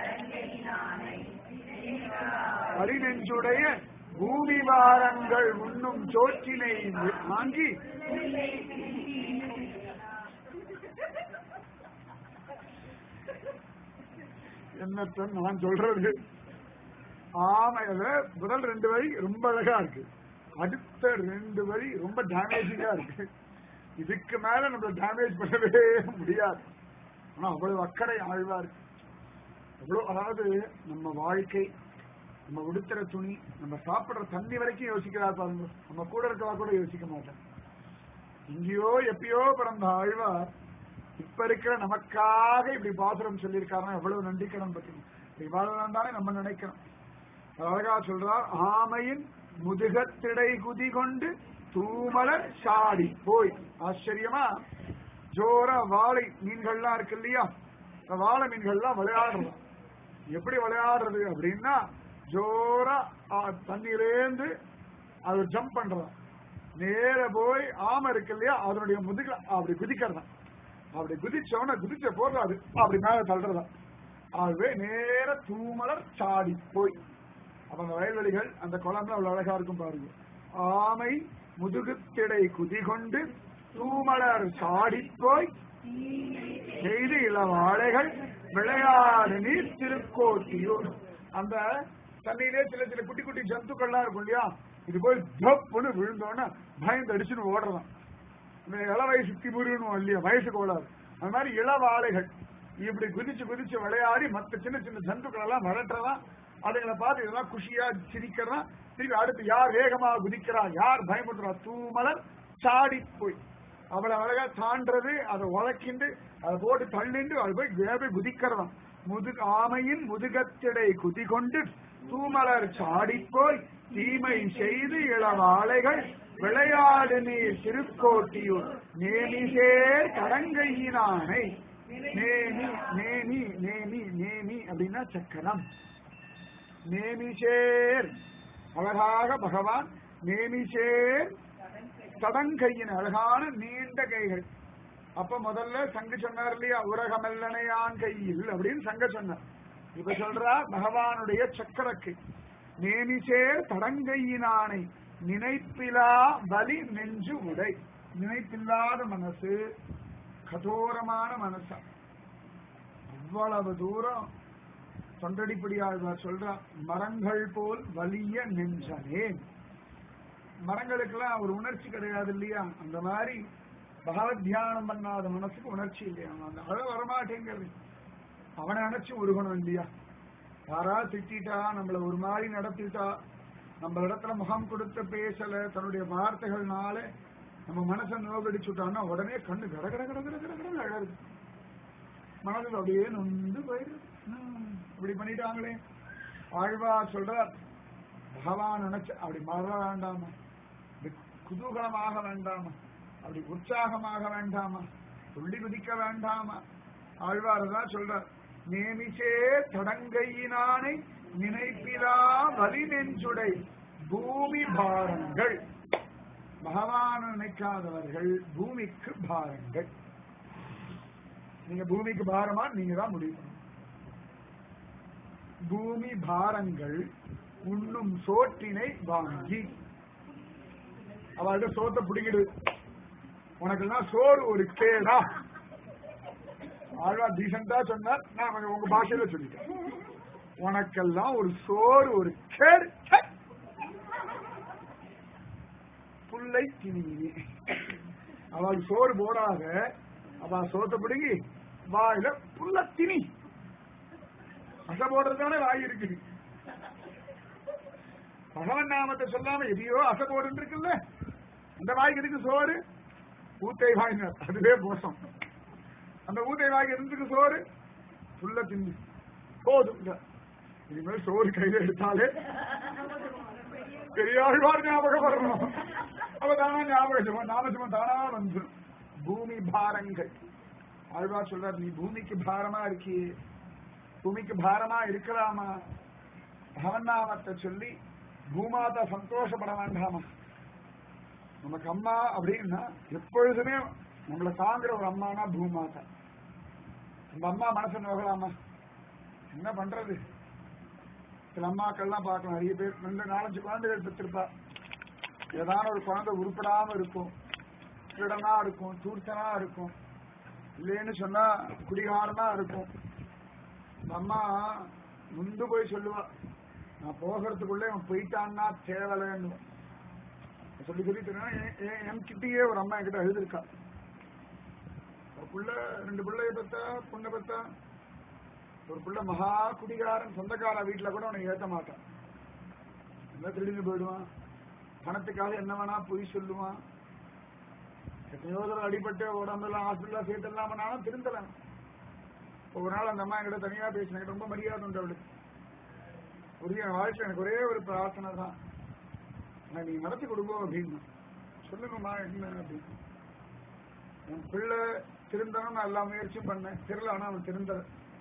அரிநெஞ்சுடைய பூமி வாரங்கள் உண்ணும் சோற்றினை வாங்கி என்னத்த நான் சொல்றது ஆமையில முதல் ரெண்டு வரி ரொம்ப அழகா இருக்கு அடுத்த ரெண்டு வரி ரொம்ப டேமேஜிங்கா இருக்கு இதுக்கு மேல நம்ம டேமேஜ் பண்ணவே முடியாது ஆனா அவ்வளவு அக்கறை ஆழ்வா இருக்கு அவ்வளவு அதாவது நம்ம வாழ்க்கை நம்ம உடுத்துற துணி நம்ம சாப்பிடுற தண்ணி வரைக்கும் யோசிக்கிறா பாருங்க நம்ம கூட இருக்கவா கூட யோசிக்க மாட்டேன் இங்கேயோ எப்பயோ பிறந்த ஆழ்வார் இப்ப இருக்கிற நமக்காக இப்படி பாசுரம் சொல்லியிருக்காருன்னா எவ்வளவு நன்றிக்கணும் பத்தி இப்படி வாழலாம் தானே நம்ம நினைக்கிறோம் அழகா சொல்றார் ஆமையின் முதுகத்திடை குதி கொண்டு தூமலர் சாடி போய் ஆச்சரியமா ஜோர வாழை மீன்கள்லாம் இருக்கு இல்லையா இந்த வாழை மீன்கள்லாம் விளையாடுறோம் எப்படி விளையாடுறது அப்படின்னா ஜோரா ஆ, தண்ணியிலேந்து அது ஜம்ப் பண்றதாம் நேர போய் ஆமை இருக்கு இல்லையா அதனுடைய முதுகுல அப்படி குதிக்கிறதாம் அப்படி குதிச்சவன குதிச்ச போது அது அப்படி மேல தள்ளுறதா ஆகவே நேர தூமலர் சாடி போய் அப்ப அந்த வயல்வெளிகள் அந்த குளம்ல அவ்வளவு அழகா இருக்கும் பாருங்க ஆமை முதுகுத்திடை குதிகொண்டு தூமலர் சாடி போய் செய்து இளவாழைகள் விளையாடு நீர் திருக்கோட்டியூர் அந்த தண்ணியிலே சில சில குட்டி குட்டி ஜந்துக்கள்லாம் இருக்கும் இல்லையா இது போய் தப்புன்னு விழுந்தோன்னே பயந்து அடிச்சுன்னு ஓடுறதான் இந்த இள வயசு திமுருன்னு இல்லையா வயசு கோளாறு அந்த மாதிரி இளவாழைகள் இப்படி குதிச்சு குதிச்சு விளையாடி மத்த சின்ன சின்ன ஜந்துக்கள் எல்லாம் மிரட்டுறதான் அதுங்களை பார்த்து இதெல்லாம் குஷியா சிரிக்கிறதா திருப்பி அடுத்து யார் வேகமா குதிக்கிறா யார் பயமுறுறா தூமலர் சாடி போய் அவளை அழகா தாண்டது அதை உழக்கிண்டு அதை போட்டு தள்ளிண்டு அது போய் வேபை குதிக்கிறதாம் முதுகு ஆமையின் முதுகத்திடை குதி கொண்டு தூமலர் சாடி போய் தீமை செய்து இளவாளைகள் விளையாடு நீர் திருக்கோட்டியூர் நேமிசேர் கடங்கையினானை நேமி நேமி நேமி நேமி அப்படின்னா சக்கரம் நேமிசேர் அழகாக பகவான் நேமிசேர் தடங்கையின் அழகான நீண்ட கைகள் அப்ப முதல்ல சங்கு சொன்னார் இல்லையா உரகமெல்லனையான் கையில் அப்படின்னு சங்க சொன்னார் இப்ப சொல்றா பகவானுடைய சக்கரக்கு நேமிசேர் தடங்கையினானை நினைப்பிலா வலி நெஞ்சு உடை நினைப்பில்லாத மனசு கடோரமான மனசா அவ்வளவு தூரம் தொண்டடிப்படியாழ்வார் சொல்றா மரங்கள் போல் வலிய நெஞ்சனே மரங்களுக்கெல்லாம் ஒரு உணர்ச்சி கிடையாது இல்லையா அந்த மாதிரி பகவத் தியானம் பண்ணாத மனசுக்கு உணர்ச்சி இல்லையா அந்த அழ வரமாட்டேங்கிறது அவனை நினைச்சு உருகணும் இல்லையா யாராவது திட்டா நம்மள ஒரு மாதிரி நடத்திட்டா நம்ம இடத்துல முகம் கொடுத்து பேசல தன்னுடைய வார்த்தைகள்னால நம்ம மனசை நோகடிச்சுட்டான்னா உடனே கண்ணு கட கட கட கட கட கடன்னு அழகுது மனசுக்கு அப்படியே நொந்து போயிடுது ஹம், இப்படி பண்ணிட்டாங்களே ஆழ்வா சொல்றார் பகவான் நினைச்சு அப்படி மற வேண்டாமா இப்படி குதூகலமாக வேண்டாமா அப்படி உற்சாகமாக வேண்டாமா துள்ளி குதிக்க வேண்டாமா ஆழ்வார் தான் சொல்றார் நேமிசே தடங்கையினானை நினைப்பிலா வலி நெஞ்சுடை பூமி பாரங்கள் பகவான் நினைக்காதவர்கள் பூமிக்கு பாரங்கள் நீங்க பூமிக்கு பாரமா நீங்க தான் முடிவு பண்ணணும். பூமி பாரங்கள் உண்ணும் சோற்றினை வாங்கி அவள்கிட்ட சோத்தை பிடிக்கிடு உனக்கெல்லாம் சோறு ஒரு கேடா ஆழ்வா டீசெண்டா சொன்னார் நான் கொஞ்சம் உங்க பாஷையில சொல்லிட்டேன் உனக்கெல்லாம் ஒரு சோறு ஒரு கேடு ச்சே. புல்லை திணினி அவள் சோறு போடாத அவ சோத்தை பிடுங்கி வாயில புல்ல திணி அசை போடுறதுதானே வாய் இருக்கு பகவன் நாமத்தை சொல்லாம எதையோ அசை போடுன்னு இருக்குல்ல அந்த வாய்க்கு இருக்கு சோறு ஊத்தை வாயினர் அதுவே மோசம் அந்த ஊத்தை வாய்க்கு இருந்துக்கு சோறு புல்ல தின்னு போதும் இனிமேல் சோறு கையில எடுத்தாலே பெரியாழ்வார் ஞாபகம் வரணும் அவ தானா ஞாபகம் வச்சுக்கோ நாமஜபம் தானா வந்துடும் பூமி பாரங்கள் ஆழ்வா சொல்றார் நீ பூமிக்கு பாரமா இருக்கியே பூமிக்கு பாரமா இருக்கலாமா பவநாமத்தை சொல்லி பூமாதா சந்தோஷப்பட வேண்டாமா நமக்கு அம்மா அப்படின்னா எப்பொழுதுமே நம்மளை தாங்குற ஒரு அம்மானா பூமாதா அந்த அம்மா மனசை நோகலாமா என்ன பண்றது சில அம்மாக்கள்லாம் பார்க்கலாம் நிறைய பேர் ரெண்டு நாலஞ்சு குழந்தைகள் பெற்றிருப்பா ஏதான ஒரு குழந்தை உருப்படாம இருக்கும் திருடனா இருக்கும் தூர்த்தனா இருக்கும் இல்லைன்னு சொன்னா குடிகாரனா இருக்கும் இந்த அம்மா முந்து போய் சொல்லுவா நான் போகிறதுக்குள்ளே அவன் போயிட்டான்னா தேவலைன்னு சொல்லி சொல்லி தெரியும் என்- என்- என் கிட்டயே ஒரு அம்மா என்கிட்ட எழுதிருக்கா ஒரு புள்ள ரெண்டு பிள்ளைய பெத்தா பொண்ணை பெத்தா ஒரு புள்ள மகா குடிகாரன் சொந்தக்கார வீட்டுல கூட அவனை ஏத்த மாட்டான் என்ன திருடின்னு போயிடுவான் பணத்துக்காக என்ன வேணா பொய் சொல்லுவான் எத்தனையோ தடவை அடிபட்டு உடம்பெல்லாம் ஹாஸ்பிட்டலா சேர்த்தெல்லாம் பண்ணாலும் திருந்தலாம் ஒரு நாள் அந்த அம்மா என்கிட்ட தனியா பேசின எனக்கு ரொம்ப மரியாதை உண்டு அவளுக்கு ஒரு என் வாழ்க்கையில் எனக்கு ஒரே ஒரு பிரார்த்தனை தான் நான் நீங்க நடத்தி கொடுப்போம் அப்படின்னு சொல்லுங்கம்மா என்ன அப்படின்னு என் பிள்ளை திருந்தணும் நான் எல்லா முயற்சியும் பண்ணேன் தெரியல ஆனா அவன் திருந்தல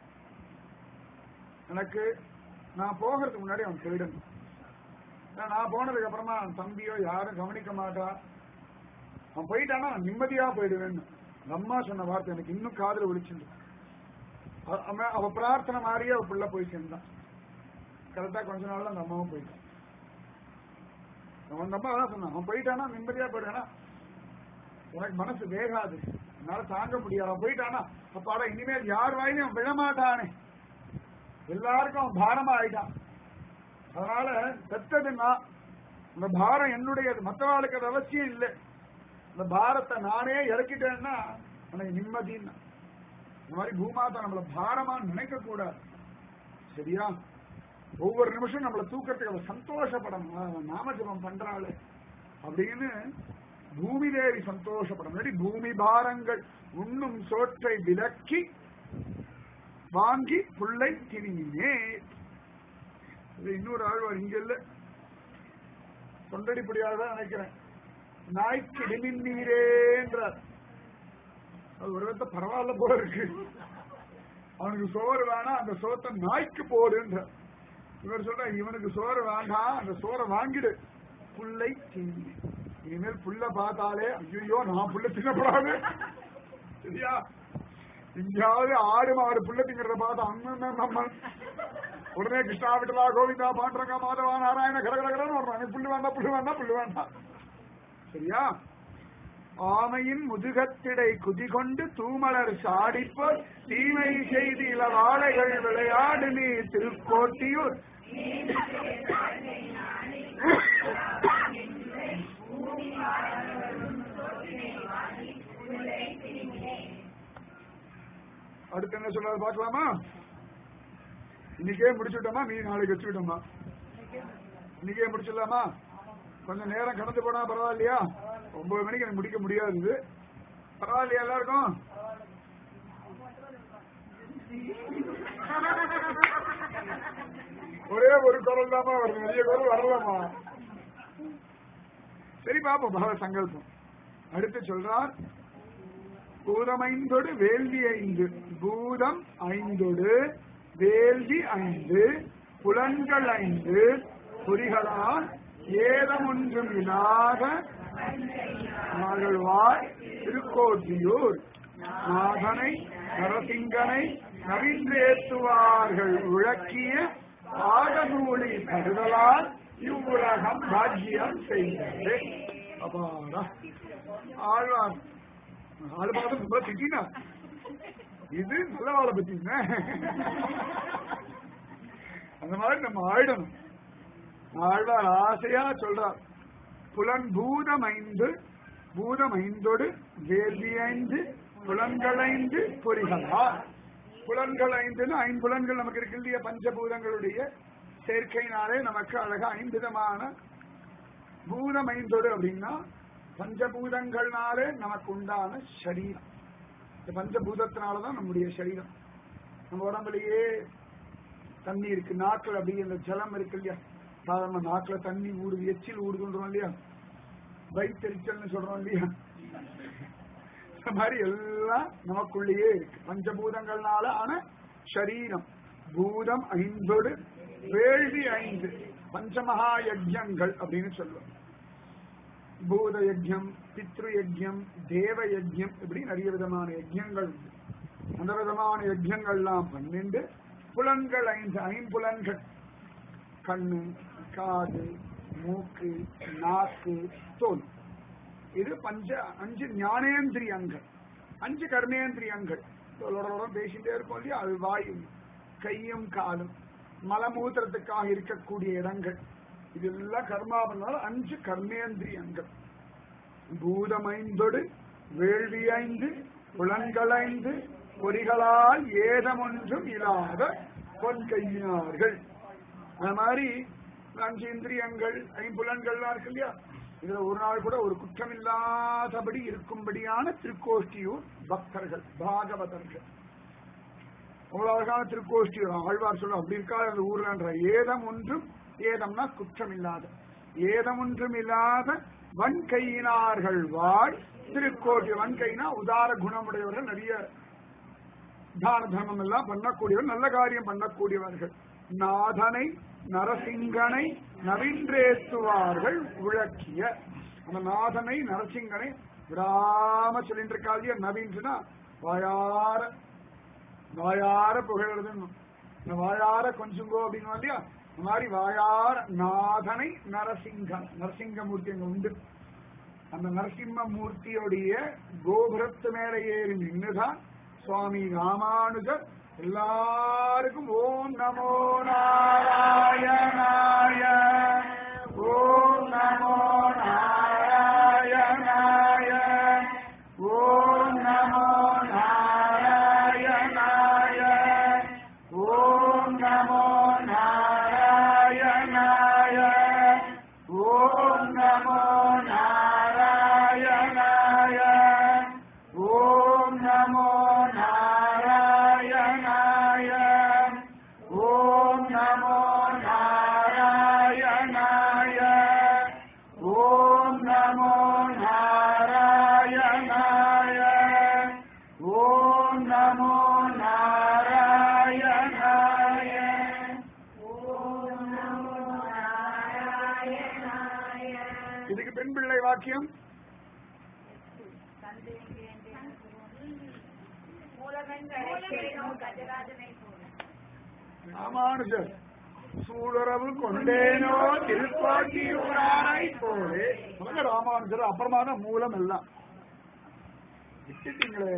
எனக்கு நான் போகிறதுக்கு முன்னாடி அவன் போயிடணும் ஏன்னா நான் போனதுக்கு அப்புறமா அவன் தம்பியோ யாரும் கவனிக்க மாட்டா அவன் போயிட்டானா நான் நிம்மதியா போயிடுவேன்னு அந்த அம்மா சொன்ன வார்த்தை எனக்கு இன்னும் காதுல ஒழிச்சுண்டு அவ- அவன் அவ பிரார்த்தனை மாதிரியே அவ பிள்ளை போய் சேர்ந்தான் கரெக்டா கொஞ்ச நாள்ல அந்த அம்மாவும் போயிட்டான் அவன் அந்த அம்மா அதான் சொன்னான் அவன் போயிட்டானா நிம்மதியா போயிட்டானா உனக்கு மனசு வேகாது என்னால தாங்க முடியாது அவன் போயிட்டானா அப்பாடா இனிமேல் யார் வாயிலையும் அவன் விழமாட்டானே எல்லாருக்கும் அவன் பாரமா ஆயிட்டான் அதனால பெத்தது நான் அந்த பாரம் என்னுடையது மற்றவாளுக்கு அது அவசியம் இல்லை அந்த பாரத்தை நானே இறக்கிட்டேன்னா எனக்கு நிம்மதின்னா இந்த மாதிரி பூமாதா நம்மள பாரமா நினைக்க கூடாது சரியா ஒவ்வொரு நிமிஷம் நம்மள தூக்கறதுக்கு அவ சந்தோஷப்படணும் ஆ, நாமஜபம் பண்றாளே அப்படின்னு பூமி தேவி சந்தோஷப்படணும் இல்லாட்டி பூமி பாரங்கள் உண்ணும் சோற்றை விலக்கி வாங்கி புள்ளை திணினே இது இன்னொரு ஆழ்வார் இங்க இல்ல தொண்டடிப்படியாக தான் நினைக்கிறேன் நாய்க்கு இடிமின் நீரேன்றார் அது ஒரு விதத்தை பரவாயில்ல போல இருக்கு அவனுக்கு சோறு வேணாம் அந்த சோத்தை நாய்க்கு போடுன்றார் இவர் சொல்ற இவனுக்கு சோறு வேண்டாம் அந்த சோறை வாங்கிடு புல்லை தின்னி இனிமேல் புல்ல பார்த்தாலே ஐயோ நான் புல்ல தின்னப்படாது சரியா எங்கேயாவது ஆடு மாடு புல்ல திங்கிறத பார்த்து அண்ணன் நம்ம உடனே கிருஷ்ணா விட்டலா கோவிந்தா பாண்டரங்கா மாதவா நாராயண கடகடகடன்னு வர்றான் எனக்கு புல்லு வேண்டாம் புல்லு வேண்டாம் புல்லு வேண்டாம் சரியா ஆமையின் முதுகத்திடை குதிகொண்டு தூமலர் சாடிப்போர் தீமை செய்து இளவாளைகள் விளையாடு நீ திருக்கோட்டியூர் அடுத்து என்ன சொல்றாரு பார்க்கலாமா இன்னைக்கே முடிச்சுட்டோமா நீ நாளைக்கு வச்சுக்கிட்டோமா இன்னைக்கே முடிச்சிடலாமா கொஞ்சம் நேரம் கடந்து போனா பரவாயில்லையா ஒன்பது மணிக்கு எனக்கு முடிக்க முடியாது இது. பரவாயில்லையா எல்லாருக்கும் ஒரே ஒரு குரல் தாமா வருது நிறைய குரல் வரலாமா சரி பாப்போம் பகவ சங்கல்பம் அடுத்து சொல்றார் பூதம் ஐந்தொடு வேள்வி ஐந்து பூதம் ஐந்தொடு வேள்வி ஐந்து புலன்கள் ஐந்து பொறிகளால் ஏதமொன்றும் இல்லாத நாகழ்வாய் திருக்கோட்டியூர் நாகனை நரசிங்கனை நவீன்றேத்துவார்கள் உழக்கிய ஆகநூலி கருதலால் இவ்வுலகம் பாக்கியம் செய்தது அப்பாடா ஆழ்வார் ஆளு பார்த்து ரொம்ப திட்டினா இது நல்ல வாழை பத்தின அந்த மாதிரி நம்ம ஆயிடணும் ஆழ்வார் ஆசையா சொல்றார் புலன் பூதம் ஐந்து பூதம் ஐந்தோடு வேள்வி ஐந்து புலன்கள் ஐந்து பொறிகளா புலன்கள் ஐந்துன்னு ஐம்புலன்கள் நமக்கு இருக்கு இல்லையா பஞ்சபூதங்களுடைய சேர்க்கையினாலே நமக்கு அழகா ஐந்துவிதமான பூதம் ஐந்தோடு அப்படின்னா பஞ்சபூதங்கள்னாலே நமக்கு உண்டான சரீரம் இந்த பஞ்சபூதத்தினாலதான் நம்முடைய சரீரம் நம்ம உடம்புலயே தண்ணி இருக்கு நாக்குல அப்படியே அந்த ஜலம் இருக்கு இல்லையா சாதாரண நாக்குல தண்ணி ஊடுது எச்சில் ஊடுதுன்றோம் இல்லையா வைத்தெரிச்சல்னு சொல்றோம் இல்லையா இந்த மாதிரி எல்லாம் நமக்குள்ளேயே இருக்கு பஞ்சபூதங்கள்னால ஆன சரீரம் பூதம் ஐந்தோடு வேள்வி ஐந்து பஞ்சமகா யஜ்யங்கள் அப்படின்னு சொல்லுவோம் பூத யஜ்யம் பித்ரு யஜ்யம் தேவ யஜ்யம் இப்படி நிறைய விதமான யஜ்யங்கள் உண்டு அந்த விதமான யஜ்யங்கள்லாம் பன்னெண்டு புலன்கள் ஐந்து ஐம்புலன்கள் கண்ணு காது மூக்கு நாக்கு தோல் இது பஞ்ச அஞ்சு ஞானேந்திரியங்கள் அஞ்சு கர்மேந்திரியங்கள் இதோட பேசிட்டே இருக்கோம் இல்லையா அது வாயு கையும் காலும் மலமூத்திரத்துக்காக இருக்கக்கூடிய இடங்கள் இதெல்லாம் கர்மா பண்ணாலும் அஞ்சு கர்மேந்திரியங்கள் பூதமைந்தொடு வேள்வி ஐந்து புலன்களைந்து பொறிகளால் ஏதமொன்றும் இல்லாத பொன் கையினார்கள் அந்த மாதிரி அஞ்சு இந்திரியங்கள் ஐம்புலன்கள்லாம் இருக்கு இல்லையா இதுல ஒரு நாள் கூட ஒரு குற்றம் இல்லாதபடி இருக்கும்படியான திருக்கோஷ்டியூர் பக்தர்கள் பாகவதர்கள் அவ்வளவு அழகான திருக்கோஷ்டியூர் ஆழ்வார் சொல்ல அப்படி இருக்கா அந்த ஊர்லன்ற ஏதம் ஒன்றும் ஏதம்னா குற்றம் இல்லாத ஏதம் ஒன்றும் இல்லாத வன்கையினார்கள் வாழ் திருக்கோட்டி வன்கைனா உதார குணமுடையவர்கள் நிறைய தான தர்மம் எல்லாம் பண்ணக்கூடியவர் நல்ல காரியம் பண்ணக்கூடியவர்கள் நாதனை நரசிங்கனை நவீன்றேத்துவார்கள் உழக்கிய அந்த நாதனை நரசிங்கனை விடாம சொல்லிட்டு இருக்காதிய நவீன்றுனா வாயார வாயார புகழதுன்னு இந்த வாயார கொஞ்சங்கோ அப்படின்னு இல்லையா இந்த மாதிரி வாயார நாதனை நரசிங்கம் நரசிங்கமூர்த்தி அங்க உண்டு அந்த நரசிம்ம மூர்த்தியுடைய கோபுரத்து மேல ஏறி நின்றுதான் சுவாமி ராமானுஜர் எல்லாருக்கும் ஓம் நமோ நாராயணாய ஓம் நமோ நாராயணாய ஓம் நமோ நாராயணாய ஓம் நமோ நாராயணாய ஓம் நமோ நாராயணாய ஓம் நமோ நாராயணாய ஓம் நமோ நாராயணாய ஓம் நமோ நாராயணாய ஓம் நமோ நாராயணாய ஓம் நமோ நாராயணாய இதுக்கு பெண் பிள்ளை வாக்கியம் ராமானுஜர் சூழரவு கொண்டேனோ திருப்பாட்டியூரானை போலே அவங்க ராமானுஜர் அப்புறமா தான் மூலம் எல்லாம் விட்டுட்டீங்களே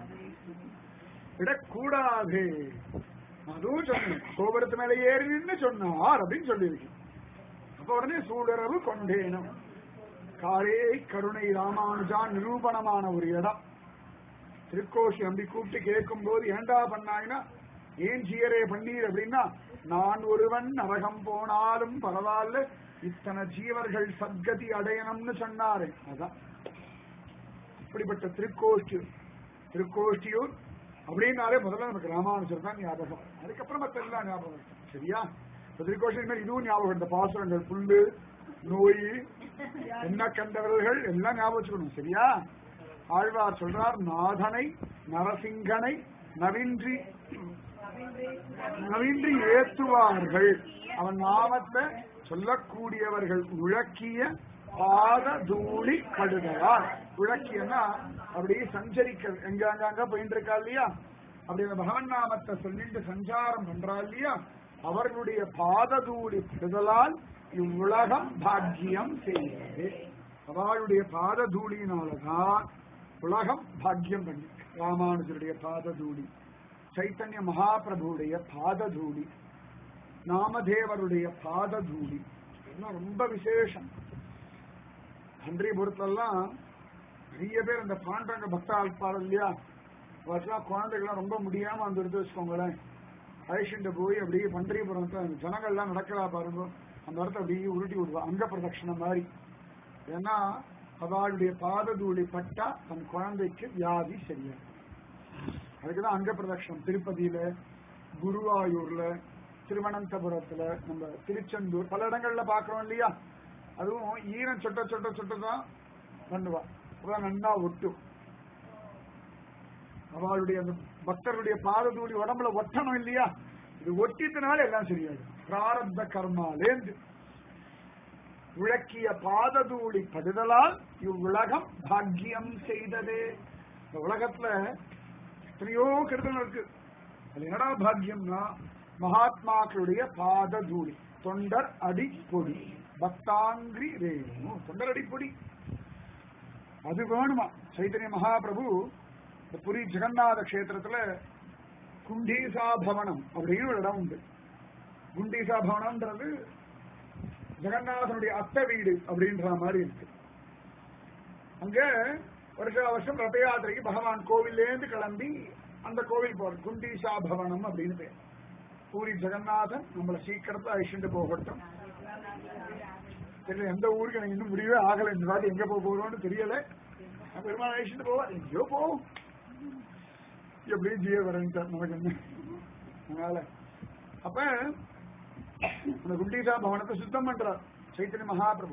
விடக்கூடாது அதுவும் சொன்னேன் கோபுரத்து மேல ஏறி நின்று சொன்னார் அப்படின்னு சொல்லியிருக்கு அப்ப உடனே சூழரவு கொண்டேனும் காரே கருணை ராமானுஜா நிரூபணமான ஒரு இடம் திருக்கோஷி அம்பி கூப்பிட்டு கேட்கும் போது ஏண்டா பண்ணாங்கன்னா ஏன் ஜீயரே பண்ணீர் அப்படின்னா நான் ஒருவன் நரகம் போனாலும் பரவாயில்ல இத்தனை ஜீவர்கள் சத்கதி அடையணும்னு சொன்னாரு அதான் இப்படிப்பட்ட திருக்கோஷ்டியூர் திருக்கோஷ்டியூர் அப்படின்னாலே முதல்ல நமக்கு ராமானுஜர் தான் ஞாபகம் அதுக்கப்புறம் மத்த எல்லாம் ஞாபகம் இருக்கும். சரியா இப்ப திருக்கோஷ்டியூர் மேல இதுவும் ஞாபகம் இந்த பாசுரங்கள் புல்லு நோய் என்ன கண்டவர்கள் எல்லாம் ஞாபகம் வச்சுக்கணும் சரியா ஆழ்வார் சொல்றார் நாதனை நரசிங்கனை நவின்றி நவின்றி ஏத்துவார்கள் அவன் நாமத்தை சொல்லக்கூடியவர்கள் உழக்கிய பாத தூளி கடுகையார் உழக்கியன்னா அப்படியே சஞ்சரிக்க எங்க அங்க அங்க போயிட்டு இருக்கா இல்லையா அப்படி அந்த பகவன் நாமத்தை சொல்லிட்டு சஞ்சாரம் பண்றா இல்லையா அவர்களுடைய பாத தூளி படுதலால் இவ்வுலகம் பாக்கியம் செய்கிறது அவளுடைய பாத தூளியினாலதான் உலகம் பாக்கியம் பண்ணி ராமானுஜருடைய பாத தூளி சைத்தன்ய மகாபிரபுடைய பாத தூளி நாமதேவருடைய பாத தூளி இதெல்லாம் ரொம்ப விசேஷம் பன்றிபுரத்துலலாம் நிறைய பேர் இந்த பாண்டங்க பக்தா இருப்பாரு இல்லையா அவருக்கெல்லாம் குழந்தைகள்லாம் ரொம்ப முடியாம வந்து எடுத்து வச்சுக்கோங்களேன் அழைச்சிட்டு போய் அப்படியே பன்றிபுரத்தை அந்த ஜனங்கள்லாம் நடக்கிறா பாருங்க அந்த இடத்த அப்படியே உருட்டி விடுவா அங்க பிரதட்சணம் மாதிரி ஏன்னா அவளுடைய பாத தூளி பட்டா தன் குழந்தைக்கு வியாதி சரியா அதுக்குதான் அங்க பிரதட்சணம் திருப்பதியில குருவாயூர்ல திருவனந்தபுரத்துல நம்ம திருச்செந்தூர் பல இடங்கள்ல பாக்குறோம் இல்லையா அதுவும் ஈரம் சொட்ட சொட்ட சொட்ட தான் பண்ணுவா அப்பதான் நன்னா ஒட்டும் அவளுடைய அந்த பக்தருடைய பாததூளி உடம்புல ஒட்டணும் இல்லையா இது ஒட்டித்தனால எல்லாம் சரியாயிடும் பிராரப்த கர்மாலேந்து விளக்கிய பாததூளி படுதலால் இவ்வுலகம் பாக்கியம் செய்ததே இந்த உலகத்துல எத்தனையோ கெடுதல் இருக்கு அது என்னடா பாக்கியம்னா மகாத்மாக்களுடைய பாததூளி தொண்டர் அடிப்பொடி பக்தாங்கிரி ரேணு தொண்டர் அடிப்பொடி அது வேணுமா சைத்தன்ய மகாபிரபு இந்த புரி ஜெகநாத கஷேத்திரத்துல குண்டீசா பவனம் அப்படின்னு ஒரு இடம் உண்டு குண்டீசா பவனம்ன்றது ஜெகநாதனுடைய அத்தை வீடு அப்படின்ற மாதிரி இருக்கு அங்க வருஷ வருஷம் ரத யாத்திரைக்கு பகவான் கோவில்லேருந்து கிளம்பி அந்த கோவில் போற குண்டீசா பவனம் அப்படின்னு பேர் பூரி ஜெகநாதன் நம்மளை சீக்கிரத்தை அழிச்சுட்டு போகட்டும் தெரியல எந்த ஊருக்கு எனக்கு இன்னும் முடியவே ஆகல இந்த வாட்டி எங்க போக போறோம்னு தெரியல நான் பெருமாள் அழிச்சுட்டு போவா எங்கேயோ போவோம் எப்படியும் ஜியோ வரேன்ட்டார் நமக்கு என்ன அதனால அப்ப அந்த குண்டீசா பவனத்தை சுத்தம் பண்றார் சைத்தன்ய மகாபிரபு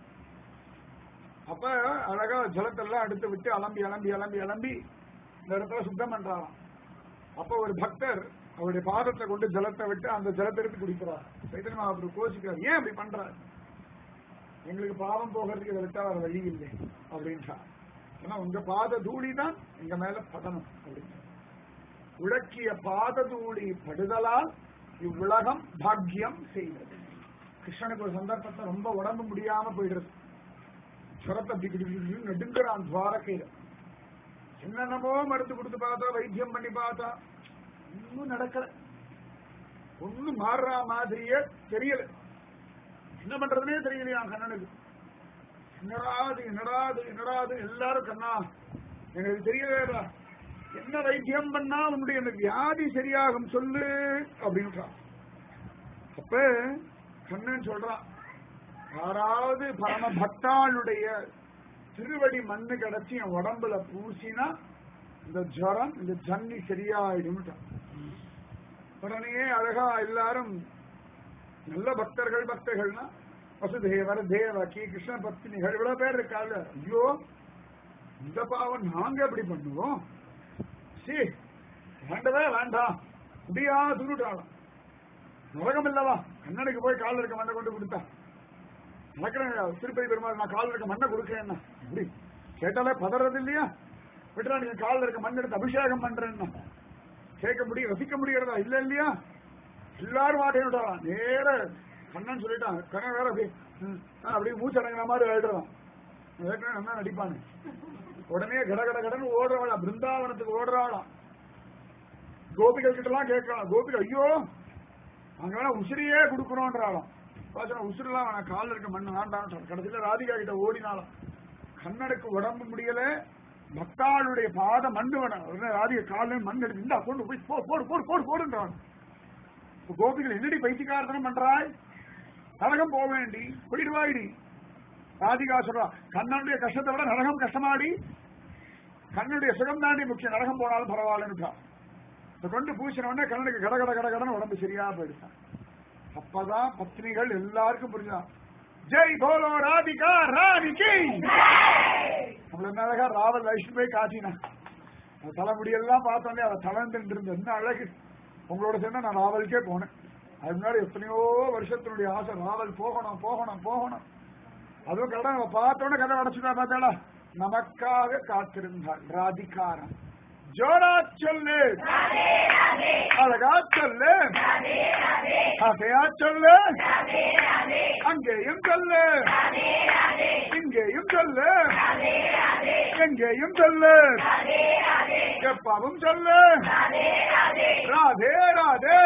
அப்ப அழகா ஜலத்தெல்லாம் எடுத்து விட்டு அலம்பி அலம்பி அலம்பி அலம்பி இந்த இடத்துல சுத்தம் பண்றாராம் அப்ப ஒரு பக்தர் அவருடைய பாதத்தை கொண்டு ஜலத்தை விட்டு அந்த ஜலத்தை எடுத்து குடிக்கிறார் சைத்தன்ய மகாபிரபு கோசிக்கிறார் ஏன் அப்படி பண்றார் எங்களுக்கு பாவம் போகிறதுக்கு இதை விட்டா வேற வழி இல்லை அப்படின்றார் ஏன்னா உங்க பாத தூளி தான் எங்க மேல பதனம் அப்படின்னு உழக்கிய பாத தூளி படுதலால் இவ்வுலகம் பாக்கியம் செய்தது கிருஷ்ணனுக்கு ஒரு சந்தர்ப்பத்தை ரொம்ப உடம்பு முடியாம போயிடுறது சுரத்தை அப்படி கிடு கிடு கிடுன்னு நடுங்குறான் துவாரகையில என்னென்னமோ மருந்து கொடுத்து பார்த்தா வைத்தியம் பண்ணி பார்த்தா ஒன்னும் நடக்கல ஒண்ணும் மாறுற மாதிரியே தெரியல என்ன பண்றதுனே தெரியலையா கண்ணனுக்கு என்னடாது என்னடாது என்னடாது எல்லாரும் கண்ணா எனக்கு தெரியவேடா என்ன வைத்தியம் பண்ணா உன்னுடைய அந்த வியாதி சரியாகும் சொல்லு அப்படின்றான் அப்ப கண்ணன் சொல்றான் யாராவது பரம பக்தாளுடைய திருவடி மண்ணு கிடைச்சி என் உடம்புல பூசினா இந்த ஜுரம் இந்த ஜன்னி சரியாயிடும் உடனே அழகா எல்லாரும் நல்ல பக்தர்கள் பக்தர்கள்னா வசுதேவர் தேவகி கிருஷ்ண பத்னிகள் இவ்வளவு பேர் இருக்காங்க ஐயோ இந்த பாவம் நாங்க எப்படி பண்ணுவோம் சீ வேண்டவே வேண்டாம் முடியா துருட்டாளாம் நரகம் இல்லவா கண்ணனுக்கு போய் காலில் இருக்க மண்ணை கொண்டு கொடுத்தா நடக்கிறேன் திருப்பதி பெருமாள் நான் காலில் இருக்க மண்ணை கொடுக்கறேன்னா அப்படி கேட்டாலே பதறது இல்லையா விட்டுறா நீங்க காலில் இருக்க மண் எடுத்து அபிஷேகம் பண்றேன்னா கேட்க முடியும் ரசிக்க முடியறதா இல்ல இல்லையா எல்லாரும் மாட்டேன் விட்டாராம் நேர கண்ணன் சொல்லிட்டான் கண்ணன் வேற அப்படி ம், ஆ, அப்படியே மூச்சு அடங்குற மாதிரி ஆயிடுறான் ஏற்கனவே நல்லா நடிப்பானு உடனே கட கட கடன்னு ஓடுறவாளா பிருந்தாவனத்துக்கு ஓடுறாளாம் கோபிகள் கிட்ட எல்லாம் கேட்கலாம் கோபிகள் ஐயோ அங்க வேணா உசிரியே கொடுக்கணும்ன்றாளாம் பாசன உசுரெல்லாம் வேணாம் காலில் இருக்க மண்ணு வேண்டாம் கடைசியில ராதிகா கிட்ட ஓடினாலாம் கண்ணனுக்கு உடம்பு முடியல பக்தாளுடைய பாத மண்ணு வேணாம் உடனே ராதிகா காலில் மண் எடுத்து இந்தா கொண்டு போய் போ போடு போடு போடு போடுன்றான் இப்ப கோபிகள் என்னடி பைத்தியக்காரத்தனம் பண்றாய் நரகம் போக வேண்டி போயிடுவாயிடி ராதிகா சொல்றா கண்ணனுடைய கஷ்டத்தை விட நரகம் கஷ்டமாடி கண்ணுடைய சுகம் தாண்டி முக்கியம் நரகம் போனாலும் பரவாயில்லன்னு இதை கொண்டு பூசின உடனே கண்ணனுக்கு கட கட கட கடன்னு உடம்பு சரியா போயிடுச்சான் அப்பதான் பத்னிகள் எல்லாருக்கும் புரிஞ்சான் ஜெய் போலோ ராதிகா ராணிக்கு நம்மள என்ன அழகா ராவல் வயசு போய் காட்டினா அந்த தலைமுடியெல்லாம் பார்த்தோன்னே அதை தளர்ந்துட்டு இருந்த என்ன அழகு உங்களோட சேர்ந்தா நான் ராவலுக்கே போனேன் அது முன்னாடி எத்தனையோ வருஷத்தினுடைய ஆசை ராவல் போகணும் போகணும் போகணும் அதுவும் கடை நம்ம பார்த்தோன்னே கதை அடைச்சுட்டா பார்த்தாளா நமக்காக காத்திருந்தாள் ராதிகாரன் ஜோரா சொல்லு அழகா சொல்லு அதையா சொல்லு அங்கேயும் சொல்லு இங்கேயும் சொல்லு எங்கேயும் சொல்லு எப்பவும் சொல்லு ராதே ராதே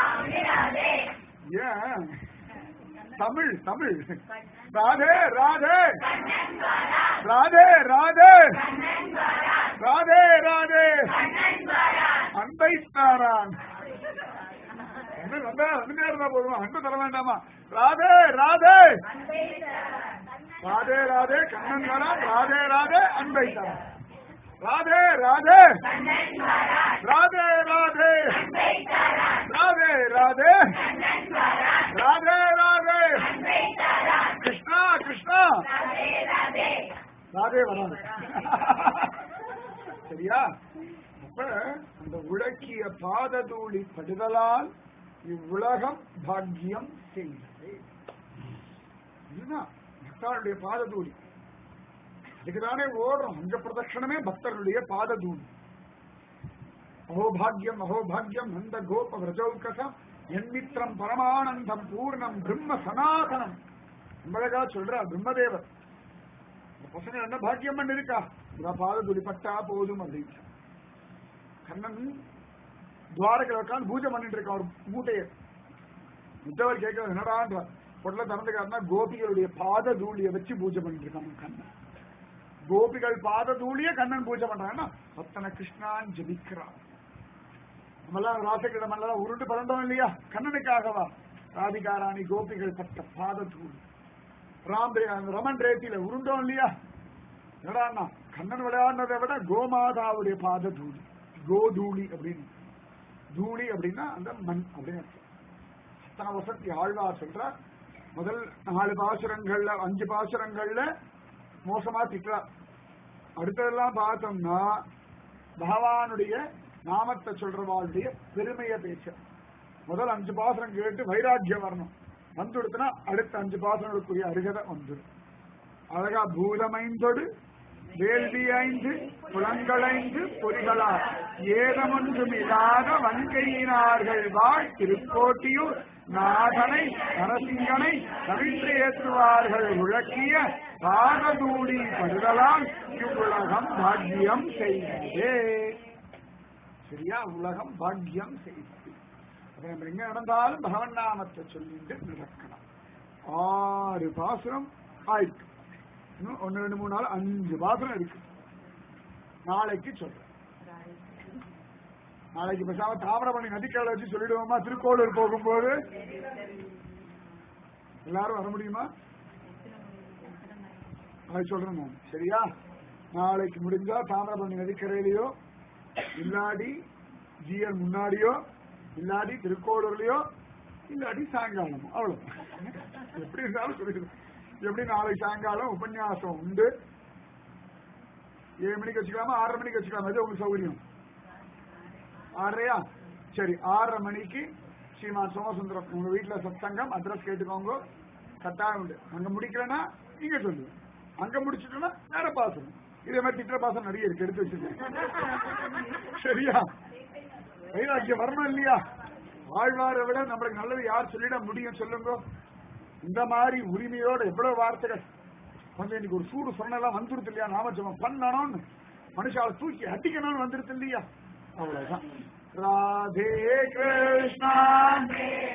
ஏன் தமிழ் தமிழ் ராதே ராதே ராதே ராதே ராதே ராதே அன்பை தாரான் என்ன வந்தா வந்துட்டே இருந்தா போதுமா அன்பு தர வேண்டாமா ராதே ராதே ராதே ராதே கண்ணன் வரான் ராதே ராதே அன்பை தாரான் ராதே ராதே ராதே ராதே ராதே ராதே ராதே ராதே கிருஷ்ணா கிருஷ்ணா பாதே வராது சரியா அப்ப அந்த உழக்கிய பாத தூளி படுதலால் இவ்வுலகம் பாக்கியம் செய்தது இதுதான் பக்தர்களுடைய பாத தூளி அதுக்குதானே ஓடுறோம் அங்க பிரதட்சணமே பக்தர்களுடைய பாத தூளி அஹோபாகியம் அஹோபாகியம் நந்த கோப விரஜௌகசம் என்மித்திரம் பரமானந்தம் பூர்ணம் பிரம்ம சனாதனம் அழகா சொல்றா பிரம்மதேவர் இந்த பசங்க என்ன பாக்கியம் பண்ணி இருக்கா இவ பாத துடிப்பட்டா போதும் அப்படின்னு கண்ணன் துவாரகையில் உட்காந்து பூஜை பண்ணிட்டு இருக்கான் ஒரு மூட்டையை உத்தவர் கேட்கறது என்னடான்ற பொருளை திறந்துக்காருன்னா கோபிகளுடைய பாத தூளியை வச்சு பூஜை பண்ணிட்டு இருக்கான் கண்ணன் கோபிகள் பாத தூளிய கண்ணன் பூஜை பண்றாங்கன்னா அத்தனை கிருஷ்ணான் ஜபிக்கிறான் நம்மெல்லாம் ராசகிடம் எல்லாம் உருண்டு பறந்தோம் இல்லையா கண்ணனுக்காகவா ராதிகாராணி கோபிகள் பட்ட பாத தூளி ராம் ரமன் ரேத்தியில உருண்டோம் இல்லையா என்னடான்னா கண்ணன் விளையாடுனதை விட கோமாதாவுடைய பாத தூளி கோதூளி அப்படின்னு தூளி அப்படின்னா அந்த மண் அப்படின்னு அர்த்தம் அத்தனை வசதி ஆழ்வார் சொல்ற முதல் நாலு பாசுரங்கள்ல அஞ்சு பாசுரங்கள்ல மோசமா திட்டுறார் அடுத்ததெல்லாம் பார்த்தோம்னா பகவானுடைய நாமத்தை சொல்றவாளுடைய பெருமையை பேச முதல் அஞ்சு பாசனம் கேட்டு வைராக்கியம் வரணும் வந்துடுத்துனா அடுத்த அஞ்சு பாசனங்களுக்குரிய அருகதை வந்துடும் அழகா பூதமைந்தொடு வேள்வி ஐந்து குளங்களைந்து பொறிகளார் ஏதமொன்றும் இல்லாத வன்கையினார்கள் வாழ் திருக்கோட்டியூர் நாதனை நரசிங்கனை கவின்று ஏற்றுவார்கள் உழக்கிய பாகதூடி படுதலால் இவ்வுலகம் பாக்கியம் செய்ததே சரியா உலகம் பாக்கியம் செய்தது அப்ப நம்ம எங்க நடந்தாலும் பகவன் நாமத்தை சொல்லிட்டு நடக்கணும் ஆறு பாசுரம் ஆயிட்டு இன்னும் ஒன்னு ரெண்டு மூணு நாள் அஞ்சு பாசுரம் இருக்கு நாளைக்கு சொல்றேன் நாளைக்கு பேசாம தாமிரபரணி நதிக்கடலை வச்சு சொல்லிடுவோமா திருக்கோளூர் போகும்போது எல்லாரும் வர முடியுமா அது சொல்றேன் நான் சரியா நாளைக்கு முடிஞ்சா தாமிரபரணி நதிக்கரையிலயோ இல்லாடி ஜிஎல் முன்னாடியோ இல்லாடி திருக்கோளூர்லயோ இல்லாடி சாயங்காலமோ அவ்வளவு எப்படி இருந்தாலும் சொல்லிடுறேன் எப்படி நாளைக்கு சாயங்காலம் உபன்யாசம் உண்டு ஏழு மணிக்கு வச்சுக்கலாமா ஆறரை மணிக்கு வச்சுக்கலாமா அது உங்களுக்கு சௌகரியம் ஆறரையா சரி ஆறரை மணிக்கு ஸ்ரீமான் சோமசுந்தரம் உங்க வீட்டுல சத்சங்கம் அட்ரஸ் கேட்டுக்கோங்க கட்டாயம் உண்டு அங்க முடிக்கலன்னா நீங்க சொல்லுங்க அங்க முடிச்சிட்டோம்னா வேற பாசனம் இதே மாதிரி திட்ட பாசனம் நிறைய இருக்கு எடுத்து வச்சிருக்கேன் சரியா வைராக்கியம் வரணும் இல்லையா வாழ்வாரை விட நம்மளுக்கு நல்லது யார் சொல்லிட முடியும் சொல்லுங்க இந்த மாதிரி உரிமையோட எவ்வளவு வார்த்தைகள் கொஞ்சம் இன்னைக்கு ஒரு சூடு சொன்னெல்லாம் வந்துருது இல்லையா நாமஜபம் பண்ணணும்னு மனுஷாவை தூக்கி அடிக்கணும்னு வந்துருது இல்லையா அவ்வளவுதான் ராதே கிருஷ்ணா